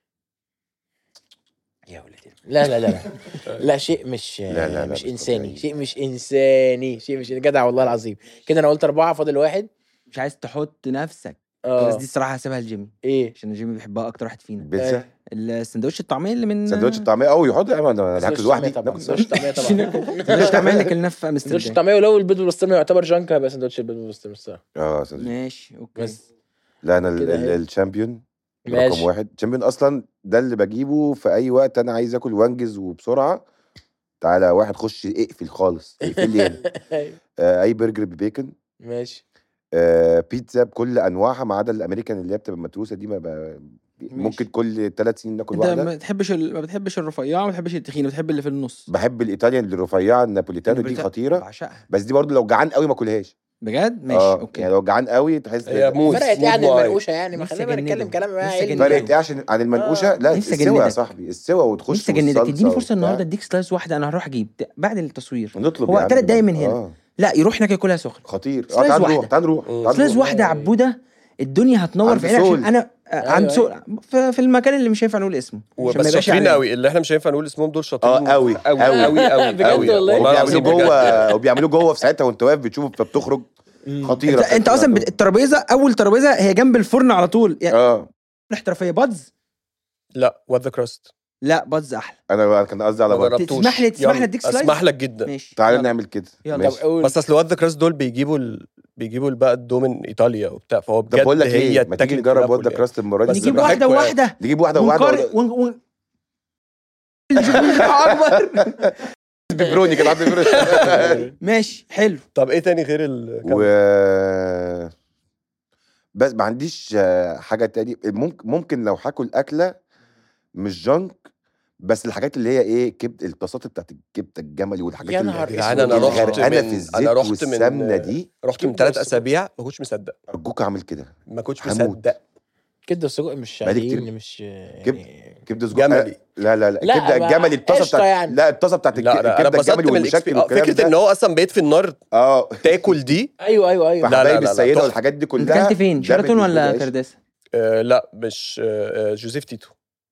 يا ولدي لا لا لا لا, لا شيء مش لا، لا، لا، مش مش انساني طبيعي. شيء مش انساني شيء مش جدع والله العظيم كده انا قلت اربعه فاضل واحد مش عايز تحط نفسك بس اه دي الصراحه هسيبها لجيمي ايه عشان جيمي بيحبها اكتر واحد فينا بيتزا السندوتش الطعميه اللي من سندوتش الطعميه اه يحط انا أنا هاكل لوحدي طبعا ناكل سندوتش طعميه طبعا سندوتش الطعميه اللي كلناه في سندوتش امستردام الطعميه ولو البيض والبسطرمه يعتبر جانك هيبقى سندوتش البيض والبسطرمه الصراحه اه سندوتش ماشي اوكي بس لا انا ال- كده ال- إيه؟ الشامبيون رقم ماشي واحد الشامبيون اصلا ده اللي بجيبه في اي وقت انا عايز اكل وانجز وبسرعه تعالى واحد خش اقفل خالص اقفل لي هنا آه اي برجر ببيكن ماشي آه بيتزا بكل انواعها ما عدا الامريكان اللي هي بتبقى متروسه دي ما ب... ممكن كل ثلاث سنين ناكل انت واحده ما بتحبش ال... ما بتحبش الرفيعه ما بتحبش التخينه بتحب اللي في النص بحب الايطاليان الرفيعه النابوليتانو دي النابوليتان- خطيره بعشقها بس دي برضو لو جعان قوي ما اكلهاش بجد ماشي اه اوكي يعني لو جعان قوي تحس هي إن- موز فرقت ايه موز عن معين. المنقوشه يعني ما نفسي خلينا أجنده. نتكلم كلام نفسي علمي أجنده. فرقت ايه عشان عن المنقوشه لا نفسي السوا يا أجندك. صاحبي السوا وتخش نفسي اجندك والصلصة تديني فرصه وبتاع. النهارده اديك سلايس واحده انا هروح اجيب ت- بعد التصوير نطلب هو يا عم تلات دقايق من بقى. هنا. اه لا يروح هناك ياكلها سخن خطير اه سلايس تعال نروح واحدة. تعال نروح مم. تعال سلايس نروح. واحده عبوده الدنيا هتنور عند في عيني عشان سول. انا آه، عند أيوة. سول في, في المكان اللي مش هينفع نقول اسمه عشان ما وبس يبقاش شاطرين إعلان. قوي اللي احنا مش هينفع نقول اسمهم دول شاطرين اه قوي قوي قوي قوي قوي بجد قوي والله؟ والله وبيعملوه العظيم بجد. جوه وبيعملوه جوه في ساعتها وانت واقف بتشوف فبتخرج خطيره انت, انت اصلا بت- الترابيزه اول ترابيزه هي جنب الفرن على طول يعني اه احترافيه بادز لا وات ذا كراست لا بادز احلى انا كان قصدي على ما برضه جربتوش تسمح لي- تسمح لي يلا، أديك سلايس؟ اسمح لك جدا ماشي تعالى يلا. نعمل كده يلا. ماشي طب قول بس اصل وات ذا كراست دول بيجيبوا ال... بيجيبوا بقى الدو من ايطاليا وبتاع فهو طب بجد بقول لك هي ايه ما تيجي اتاكلت نجرب كلها وات ذا فل كراست المره بس دي نجيب براحتكم واحده يعني. واحده نجيب واحده ونقارن وواحده ون... ون... نشوف مين بتاعه اكبر بيبروني كده عندي بيبروني ماشي حلو طب ايه تاني غير ال و بس ما عنديش آه، حاجه تاني ممكن ممكن لو هاكل اكله مش جنك بس الحاجات اللي هي ايه كبد الطاسات بتاعت الكبده الجملي والحاجات يا اللي نهار جدعان انا أسود. رحت غرقانه من في الزيت انا رحت من والسمنه دي رحت من كبدة ثلاث والسجق. اسابيع ما كنتش مصدق ارجوك اعمل كده ما كنتش هموت. مصدق كده السجق مش بقالي كتير. عاديين مش كبد- يعني كبده سجق جملي. لا لا لا لا، الكبده ما- الجملي الطاسه قشطة بتاعت يعني. لا الطاسه بتاعت الك- لا لا انا الكبده اتبسطت الجملي من والمشكل الإكسبي- آه، والكلام فكره ان ده هو اصلا بيت في النار اه تاكل دي ايوه ايوه ايوه لا، فحبايب لا، لا، السيده تحفة. والحاجات دي انت كلها اكلت فين ده شيراتون بالنسبة ولا لي عيش. كرداسه آه لا مش آه آه، جوزيف تيتو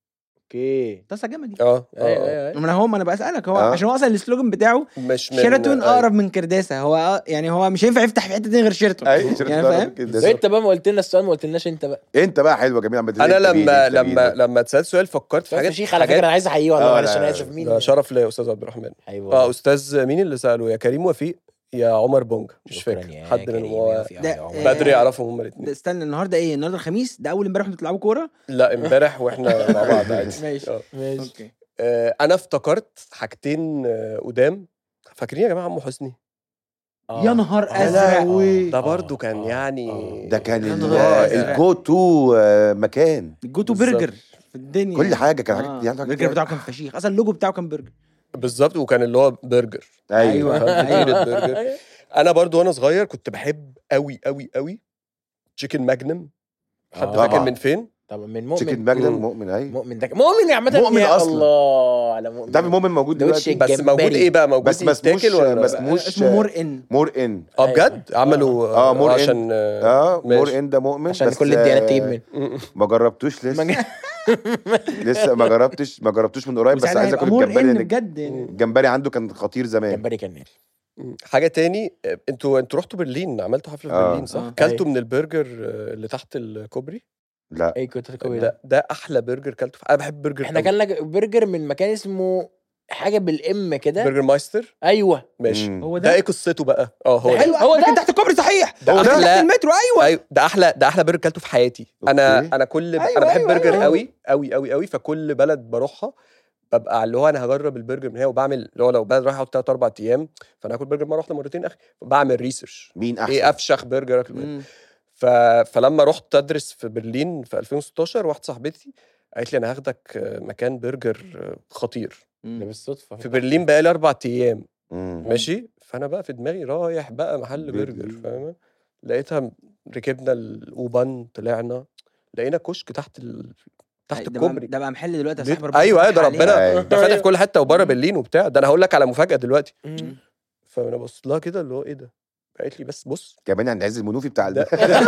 اوكي طاسه جملي اه ايوه اه ايوه ايوه ما انا هو ما انا بسالك هو آه. عشان هو اصلا السلوجن بتاعه مش من شيراتون آه، اقرب من كرداسه هو آه، يعني هو مش هينفع يفتح في حته تاني غير شيراتون ايوه يعني شيراتون فاهم؟ أقرب كده. طب انت بقى ما قلت لنا السؤال ما قلتلناش انت بقى انت بقى حلو يا جميل عم انا لما لما لما اتسالت سؤال فكرت في سؤال حاجات فشيخ على فكره انا عايز احييه والله آه، معلش لا، انا اسف مين ده شرف ليا يا استاذ عبد الرحمن ايوه اه استاذ مين اللي ساله يا كريم وفيق يا عمر بونج مش شكراً فاكر يا حد كريم منهم هو يا في- ده- يا عمر. آه، بدري يعرفهم هما ده الاثنين استنى النهارده ايه النهارده الخميس ده اول امبارح انتوا بتلعبوا كوره لا امبارح واحنا مع بعض عادي ماشي. آه. ماشي اوكي آه، انا افتكرت حاجتين آه، قدام فاكرين يا جماعه عمو حسني آه. يا نهار آه. ازرق لهوي. ده آه. برضو كان آه. يعني آه. ده كان يا ال- نهار أزرق. الجو تو آه، مكان جو تو بالظبط. برجر في الدنيا كل حاجه كان آه. حاجات يعني البرجر بتاعه كان فشيخ اصلا اللوجو بتاعه كان برجر بالظبط وكان اللي هو برجر ايوه فاهم؟ فكرة برجر انا برضو وانا صغير كنت بحب قوي قوي قوي تشيكن ماجنم حد آه. فاكر طبعاً. من فين طب من تشيكن مؤمن ماجنم مم. مؤمن ايوه مؤمن ده مؤمن يا عامة مؤمن يا أصلاً. الله على مؤمن تعرف مؤمن موجود دوتش دلوقتي بس موجود جمبري. ايه بقى موجود بس ما اسموش يتاكل ولا ما لا؟ اسموش اسمه مور ان مور ان اه بجد عملوا آه، مور إن. عشان اه مور ماشي. ان ده مؤمن عشان بس كل الديانات آه، تجيب منه ما جربتوش لسه ما- لسه ما جربتش ما جربتوش من قريب بس وساعتها عايز هيبقى اكل مور الجمبري ان لان بجد يعني الجمبري عنده كان خطير زمان جمبري كان نار حاجه تاني آه، انتوا انتوا رحتوا برلين عملتوا حفله في آه. برلين صح؟ آه. كلتوا أيوة. من البرجر آه، اللي تحت الكوبري لا ايه كنت تكوي ده ده احلى برجر كلته في- انا بحب برجر احنا أوي. كلنا برجر من مكان اسمه حاجه بالام كده برجر مايستر ايوه ماشي مم. هو ده ده ايه قصته بقى اه هو ده ده حلو هو هو ده كان ده تحت الكوبري صحيح ده هو ده أحلى- تحت المترو ايوه ايوه ده احلى ده احلى برجر كلته في حياتي انا أوكي. انا كل أيوة، انا بحب أيوة، برجر أيوة. قوي قوي قوي قوي فكل بلد بروحها ببقى اللي هو انا هجرب البرجر من هنا وبعمل اللي هو لو بلد رايح اقعد ثلاث اربع ايام فانا هاكل برجر مره واحده مرتين اخي بعمل ريسيرش مين احسن ايه افشخ برجر اكل مم. ف... فلما رحت ادرس في برلين في 2016 واحده صاحبتي قالت لي انا هاخدك آه، مكان برجر آه، خطير ده مم. بالصدفه في برلين بقى لي اربع ايام مم. ماشي فانا بقى في دماغي رايح بقى محل برجر برلين. فاهم لقيتها م- ركبنا الاوبان طلعنا لقينا كشك تحت ال... تحت ده بقى, الكوبري ده بقى محل دلوقتي يا بيت- صاحبي ربنا ايوه ايوه ده يفتح عليه. ربنا أيوة. ده فاتح في كل حته وبره برلين وبتاع ده انا هقول لك على مفاجاه دلوقتي مم. فانا بص لها كده اللي هو ايه ده قالت لي بس بص كمان عند عز المنوفي بتاع ال- ده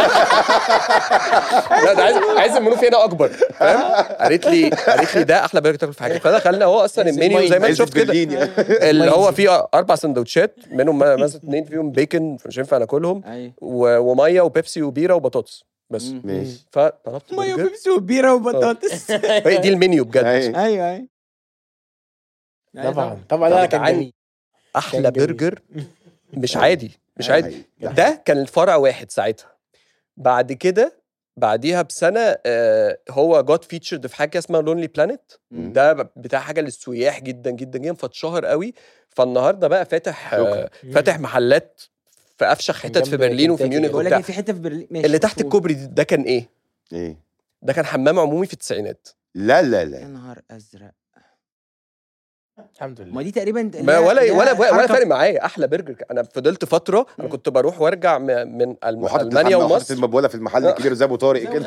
لا ده عايز عايز المنوفي هنا اكبر فاهم قالت لي قالت لي ده احلى برجر تاكل في حياتك فدخلنا هو اصلا عايز المنيو زي ما انت عز شفت كده برلين يعني. اللي هو فيه اربع سندوتشات منهم مثلا اثنين فيهم بيكن مش ينفع ناكلهم ايوه و- وميه وبيبسي وبيره وبطاطس بس مم. ماشي فطلبت ميه برجر وبيبسي وبيره وبطاطس هي دي المنيو بجد أيوة. ايوه ايوه أيوة طبعا طبعا لا كان جدعان، جميل احلى كان جميل. برجر مش عادي مش عادي أيوة. ده كان الفرع واحد ساعتها بعد كده بعديها بسنه آه هو جوت فيتشرد في حاجه اسمها لونلي بلانيت مم. ده ب- بتاع حاجه للسياح جدا جدا جدا فاتشهر قوي فالنهارده بقى فاتح آه شكراً. فاتح محلات في افشخ حتت في جنب برلين وفي كنتاكي ميونخ كده. بقول لك وبتاع إيه، في حته في برلين ماشي اللي تحت قول. الكوبري دي- ده كان ايه ايه ده كان حمام عمومي في التسعينات لا لا يا لا نهار ازرق الحمد لله ما دي تقريبا اللي ما هي- ولا اللي هي ولا ولا حركة- فارق معايا احلى برجر انا فضلت فتره انا مم. كنت بروح وارجع م- من الم- وحاطط المانيا وحاطط ومصر المبوله في المحل الكبير زي ابو طارق كده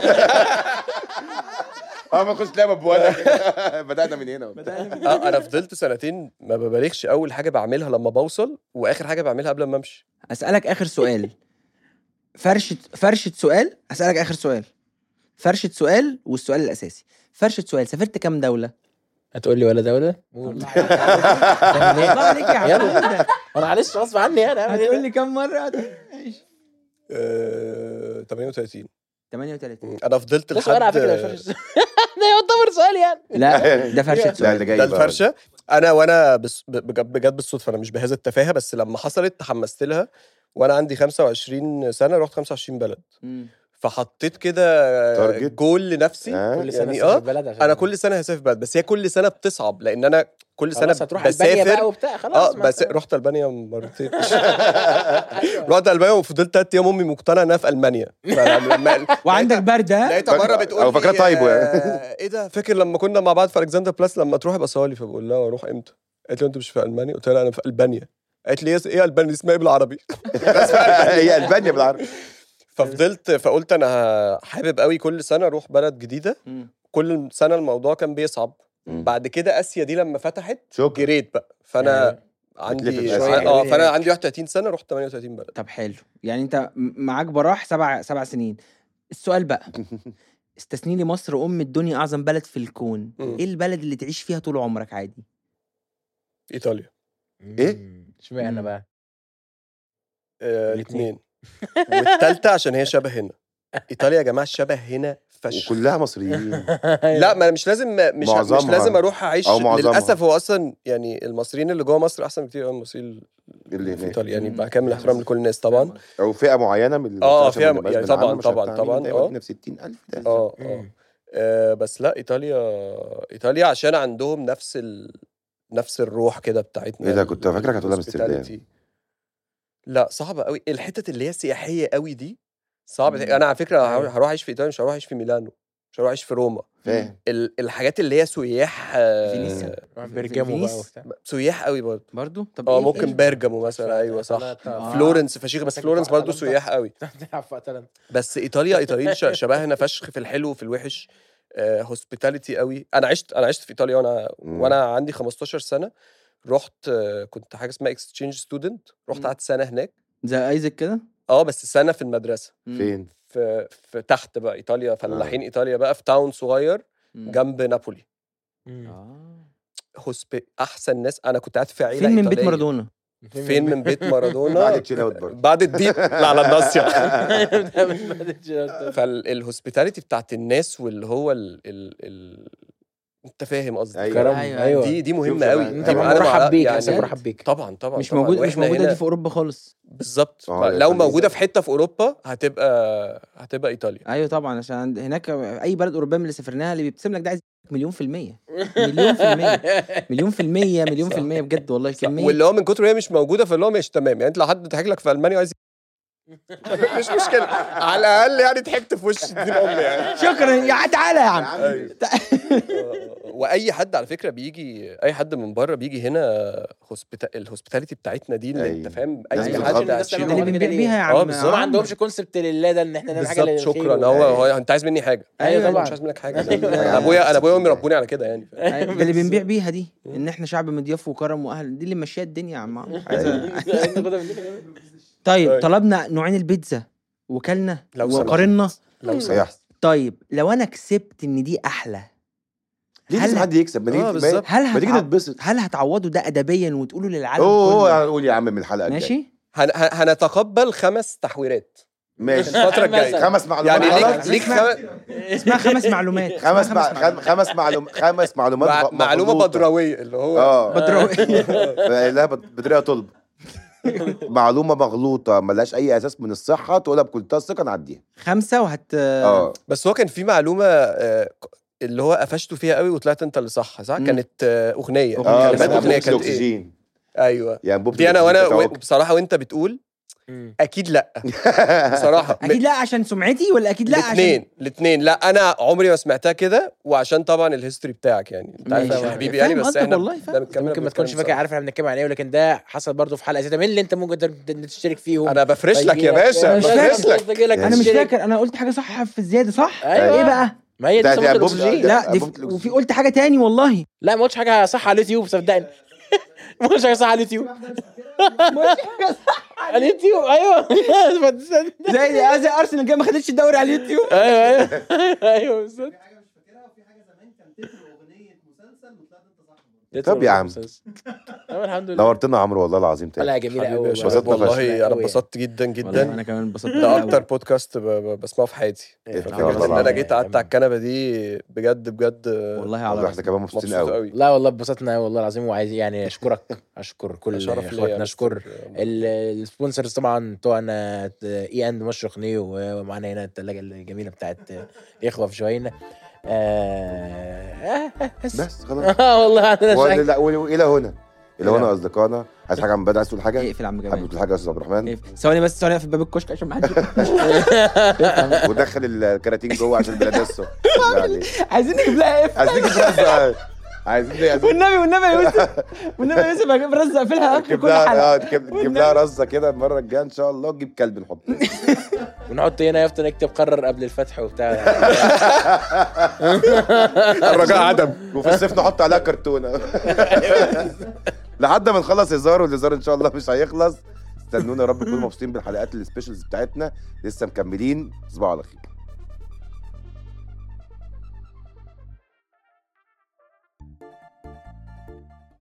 اه ما كنتش لاقي مبوله بدانا من هنا اه انا فضلت سنتين ما ببالغش اول حاجه بعملها لما بوصل واخر حاجه بعملها قبل ما امشي اسالك اخر سؤال فرشه فرشه سؤال اسالك اخر سؤال فرشه سؤال والسؤال الاساسي فرشه سؤال سافرت كام دوله هتقول لي ولا دوله؟ قول الله عليك يا يلا. عم انا معلش غصب عني انا أعمل إيه هتقول بقى؟ لي كام مره آه 38 38 انا فضلت ده سؤال على فكره لحد مش فرش- ده يعتبر سؤال يعني لا ده فرشه لا سؤال اللي جاي ده بقى. الفرشه انا وانا بس بجد بجد بالصدفه انا مش بهذا التفاهه بس لما حصلت تحمست لها وانا عندي 25 سنه رحت 25 بلد مم. فحطيت كده تارجت؟ جول لنفسي آه. كل سنه يعني يعني اه بلد عشان انا كل سنه هسافر بلد بس هي كل سنه بتصعب لان انا كل سنه خلاص هتروح البانيا بقى بسافر وبتاع خلاص اه ما بس أنت- رحت البانيا مرتين أيوة. رحت البانيا وفضلت تلات ايام امي مقتنعه انها في المانيا فلما وعندك برد ها لقيتها مره بتقول أو لي فاكرة تايبو يعني. آه، ايه ده فاكر لما كنا مع بعض في الكسندر بلاس لما تروح يبقى صالي فبقول لها اروح امتى؟ قالت لي انت مش في المانيا؟ قلت لها انا في البانيا قالت لي ايه البانيا دي اسمها ايه بالعربي؟ هي البانيا بالعربي ففضلت فقلت انا حابب قوي كل سنه اروح بلد جديده مم. كل سنه الموضوع كان بيصعب مم. بعد كده اسيا دي لما فتحت شكرا جريت بقى فانا بتلف عندي في شويه آسيا. اه فانا عندي 31 سنه رحت 38 بلد طب حلو يعني انت م- معاك براح سبع سبع سنين السؤال بقى استثني لي مصر ام الدنيا اعظم بلد في الكون مم. ايه البلد اللي تعيش فيها طول عمرك عادي ايطاليا إيه؟ مم. اشمعنى مم. بقى؟ آه الاتنين. الاثنين والثالثه عشان هي شبه هنا ايطاليا يا جماعه شبه هنا فشخ وكلها مصريين لا ما أنا مش لازم مش مش معظمها. لازم اروح اعيش أو معظمها. للاسف هو اصلا يعني المصريين اللي جوه مصر احسن بكتير قوي من المصريين اللي في هناك ايطاليا يعني مم. مع كامل الاحترام لكل الناس طبعا او فئه معينه من آه، عشان فئة ما نبقاش يعني بنعمم، طبعاً، مش طبعاً، هتعمل طبعاً، ده آه. يودينا في 60000 ده اه اه مم. آه، بس لا ايطاليا ايطاليا عشان عندهم نفس ال... نفس الروح كده بتاعتنا إيه ده؟ ال- كنت فاكرك هتقول أمستردام. hospitality. لا صعبه قوي الحتت اللي هي سياحيه قوي دي صعبه مم. انا على فكره هروح أيوة. هروح اعيش في ايطاليا مش هروح اعيش في ميلانو مش هروح اعيش في روما فاهم ال... الحاجات اللي هي سياح آه، فينيسيا. برجمو فينيس. بقى وبتاع سياح قوي برضه برضو طب اه إيه- ممكن إيه- بيرجامو مثلا ايوه صح آه. فلورنس فشيخ بس بس فلورنس بتروح برضه أتلانتا. سياح قوي تلعب في اتلانتا بس ايطاليا ايطاليين ش- شبهنا فشخ في الحلو وفي الوحش هوسبيتاليتي قوي انا عشت انا عشت في ايطاليا وانا مم. وانا عندي 15 سنه رحت آه، كنت حاجه اسمها اكستشينج ستودنت رحت مم. قعدت سنه هناك زي ايزك كده اه بس سنه في المدرسه مم. فين في, في تحت بقى ايطاليا فلاحين ايطاليا بقى في تاون صغير مم. جنب نابولي آه. هوسبي احسن ناس انا كنت قاعد في عيله فين من بيت إيطالية. مارادونا فين من بيت مارادونا بعد تشيل اوت برضه بعد الديب على الناصيه الناصيه فالهوسبيتاليتي بتاعت الناس واللي هو ال ال ال انت فاهم قصدي أيوة. كرم أيوة. ايوه دي دي شوف مهمه بقى، قوي انت أيوة. أنا مرحب مع- بيك يعني احسن مرحب بيك طبعا طبعا مش طبعاً. موجود مش وإحنا موجوده هنا- دي في اوروبا خالص بالظبط آه، لو إيطاليا. موجوده في حته في اوروبا هتبقى هتبقى ايطاليا ايوه طبعا عشان عند- هناك اي بلد اوروبيه من اللي سافرناها اللي بيبتسم لك ده عايز مليون في المية مليون في المية مليون في المية مليون في المية بجد والله كمية واللي هو من كتر هي مش موجوده فاللي هو مش تمام يعني انت لو حد ضحك لك في المانيا وعايز مش مشكله على الاقل يعني ضحكت في وش الدين امي يعني شكرا يا تعالى يا عم أيوة. واي حد على فكره بيجي اي حد من بره بيجي هنا هوسبيتا... الهوسبيتاليتي بتاعتنا دي اللي انت أيوة. فاهم لازم اي تتخض. حد الناس هتشيله ده اللي عاملين بنبيع كده بيها يا آه، عم بالظبط. هو ما عم. عندهمش كونسبت لله ده ان احنا نعمل حاجه بالظبط للخير شكرا وبتاع. هو هو انت عايز مني حاجه أيوة أنا طبعاً. مش عايز منك حاجه أيوة. انا ابويا انا ابويا وامي ربوني على كده يعني ده اللي بنبيع بيها دي ان احنا شعب مضياف وكرم واهل دي اللي ماشيه الدنيا يا عم عمرو. عايز أ- طيب طيب. طلبنا نوعين البيتزا وكلنا لو سمحت. وقارنا لو صحيح طيب لو انا كسبت ان دي احلى ليه هل- لازم حد يكسب ما آه، تيجي بالظبط. هل ما تيجي هتع... نتبسط هل هتعوضوا ده ادبيا وتقولوا للعالم اوه كله هنقول يا عم من الحلقه الجايه ماشي هن... هن- هنتقبل خمس تحويرات ماشي الفتره الجايه مثلاً. خمس معلومات يعني ليك غلط ليك خم... اسمها خمس معلومات اسمها خمس مع... خم- خمس معلوم خمس معلومات مع... ب- معلومه مغلوطة. بدرويه اللي هو اه بدروي لا بدريه طلب معلومه مغلوطه ملهاش اي اساس من الصحه تقولها بكل الثقه نعديها خمسه وهت اه بس هو كان في معلومه آه، ك- اللي هو قفشته فيها قوي وطلعت انت اللي صح صح مم. كانت آه، اغنيه أغنية. اه كلمات بس اغنيه أنبوبة كانت ايه الاكسجين ايوه يعني انبوبه دي انا الأكسجين وانا بتاعت و- بصراحه وانت بتقول مم. اكيد لا بصراحه اكيد لا عشان سمعتي ولا اكيد لا عشان الاثنين الاثنين لا انا عمري ما سمعتها كده وعشان طبعا الهيستوري بتاعك يعني انت عارف ماشي. يا حبيبي فاهم يعني بس قصدك احنا والله، فاهم. ده بنتكلم- ممكن ما تكونش بنتكلم فاكر عارف احنا بنتكلم عن ايه ولكن ده حصل برضه في حلقه زي ده مين اللي انت ممكن تر- تشترك فيهم انا بفرش لك يا فيجيلك- باشا أنا مش بفرش فاكر. لك فيجيلك انا مش تشترك. فاكر انا قلت حاجه صح في الزياده صح أيوة. ايه بقى ما هي دي بتاعت صمت أنبوبة- الاكسجين لا دي أنبوبة وفي قلت حاجه تاني والله لا ما قلتش حاجه صح على اليوتيوب صدقني ما قلتش حاجه صح على اليوتيوب على اليوتيوب ايوه زي زي ارسنال كده ما خدتش الدوري على اليوتيوب ايوه ايوه ايوه بالظبط طب يا عم. طب الحمد لله نورتنا يا عمرو والله العظيم تاني حلقه جميله حبيبي قوي يا انبسطنا شباب والله فشخ. انا أوي. اتبسطت جدا والله جدا انا كمان انبسطت ده أوي. اكتر بودكاست ب- ب- بسمعه في حياتي إيه، فكرة والله ان انا العظيم. جيت قعدت على الكنبه دي بجد بجد والله والله على احنا راسي. كمان مبسوطين مبسوط قوي قوي لا والله اتبسطنا قوي والله العظيم وعايز يعني اشكرك اشكر كل شرف ليا اخواتنا يا اشكر مستر. ال- السبونسرز طبعا بتوعنا اي اند مشرق نيو ومعانا هنا الثلاجه الجميله بتاعت اخوه في جوينا آه آه بس بس خلاص اه والله عندنا ولا- شك لا والى هنا الى إلى هنا هنا. اصدقائنا عايز حاجه عن بدر عايز تقول حاجه اقفل يا عم حابب جمال تقول حاجه يا استاذ عبد الرحمن اقفل. ثواني بس ثواني في باب الكشك عشان ما حدش ودخل الكراتين جوه عشان بلادسه يعني عايزين نجيب لها اف عايزين نجيب رزق عايزين عايزين والنبي والنبي يا يوسف والنبي يا يوسف هجيب رزق اقفلها اخر نجيب كل لها حلقه اه نجيب نجيب لها رزه كده المره الجايه ان شاء الله نجيب كلب نحطه ونحط هنا يافطه نكتب قرر قبل الفتح وبتاع الرجاء عدم وفي الصيف نحط عليها كرتونه لحد ما نخلص هزار والهزار ان شاء الله مش هيخلص استنونا يا رب تكونوا مبسوطين بالحلقات السبيشالز بتاعتنا لسه مكملين تصبحوا على خير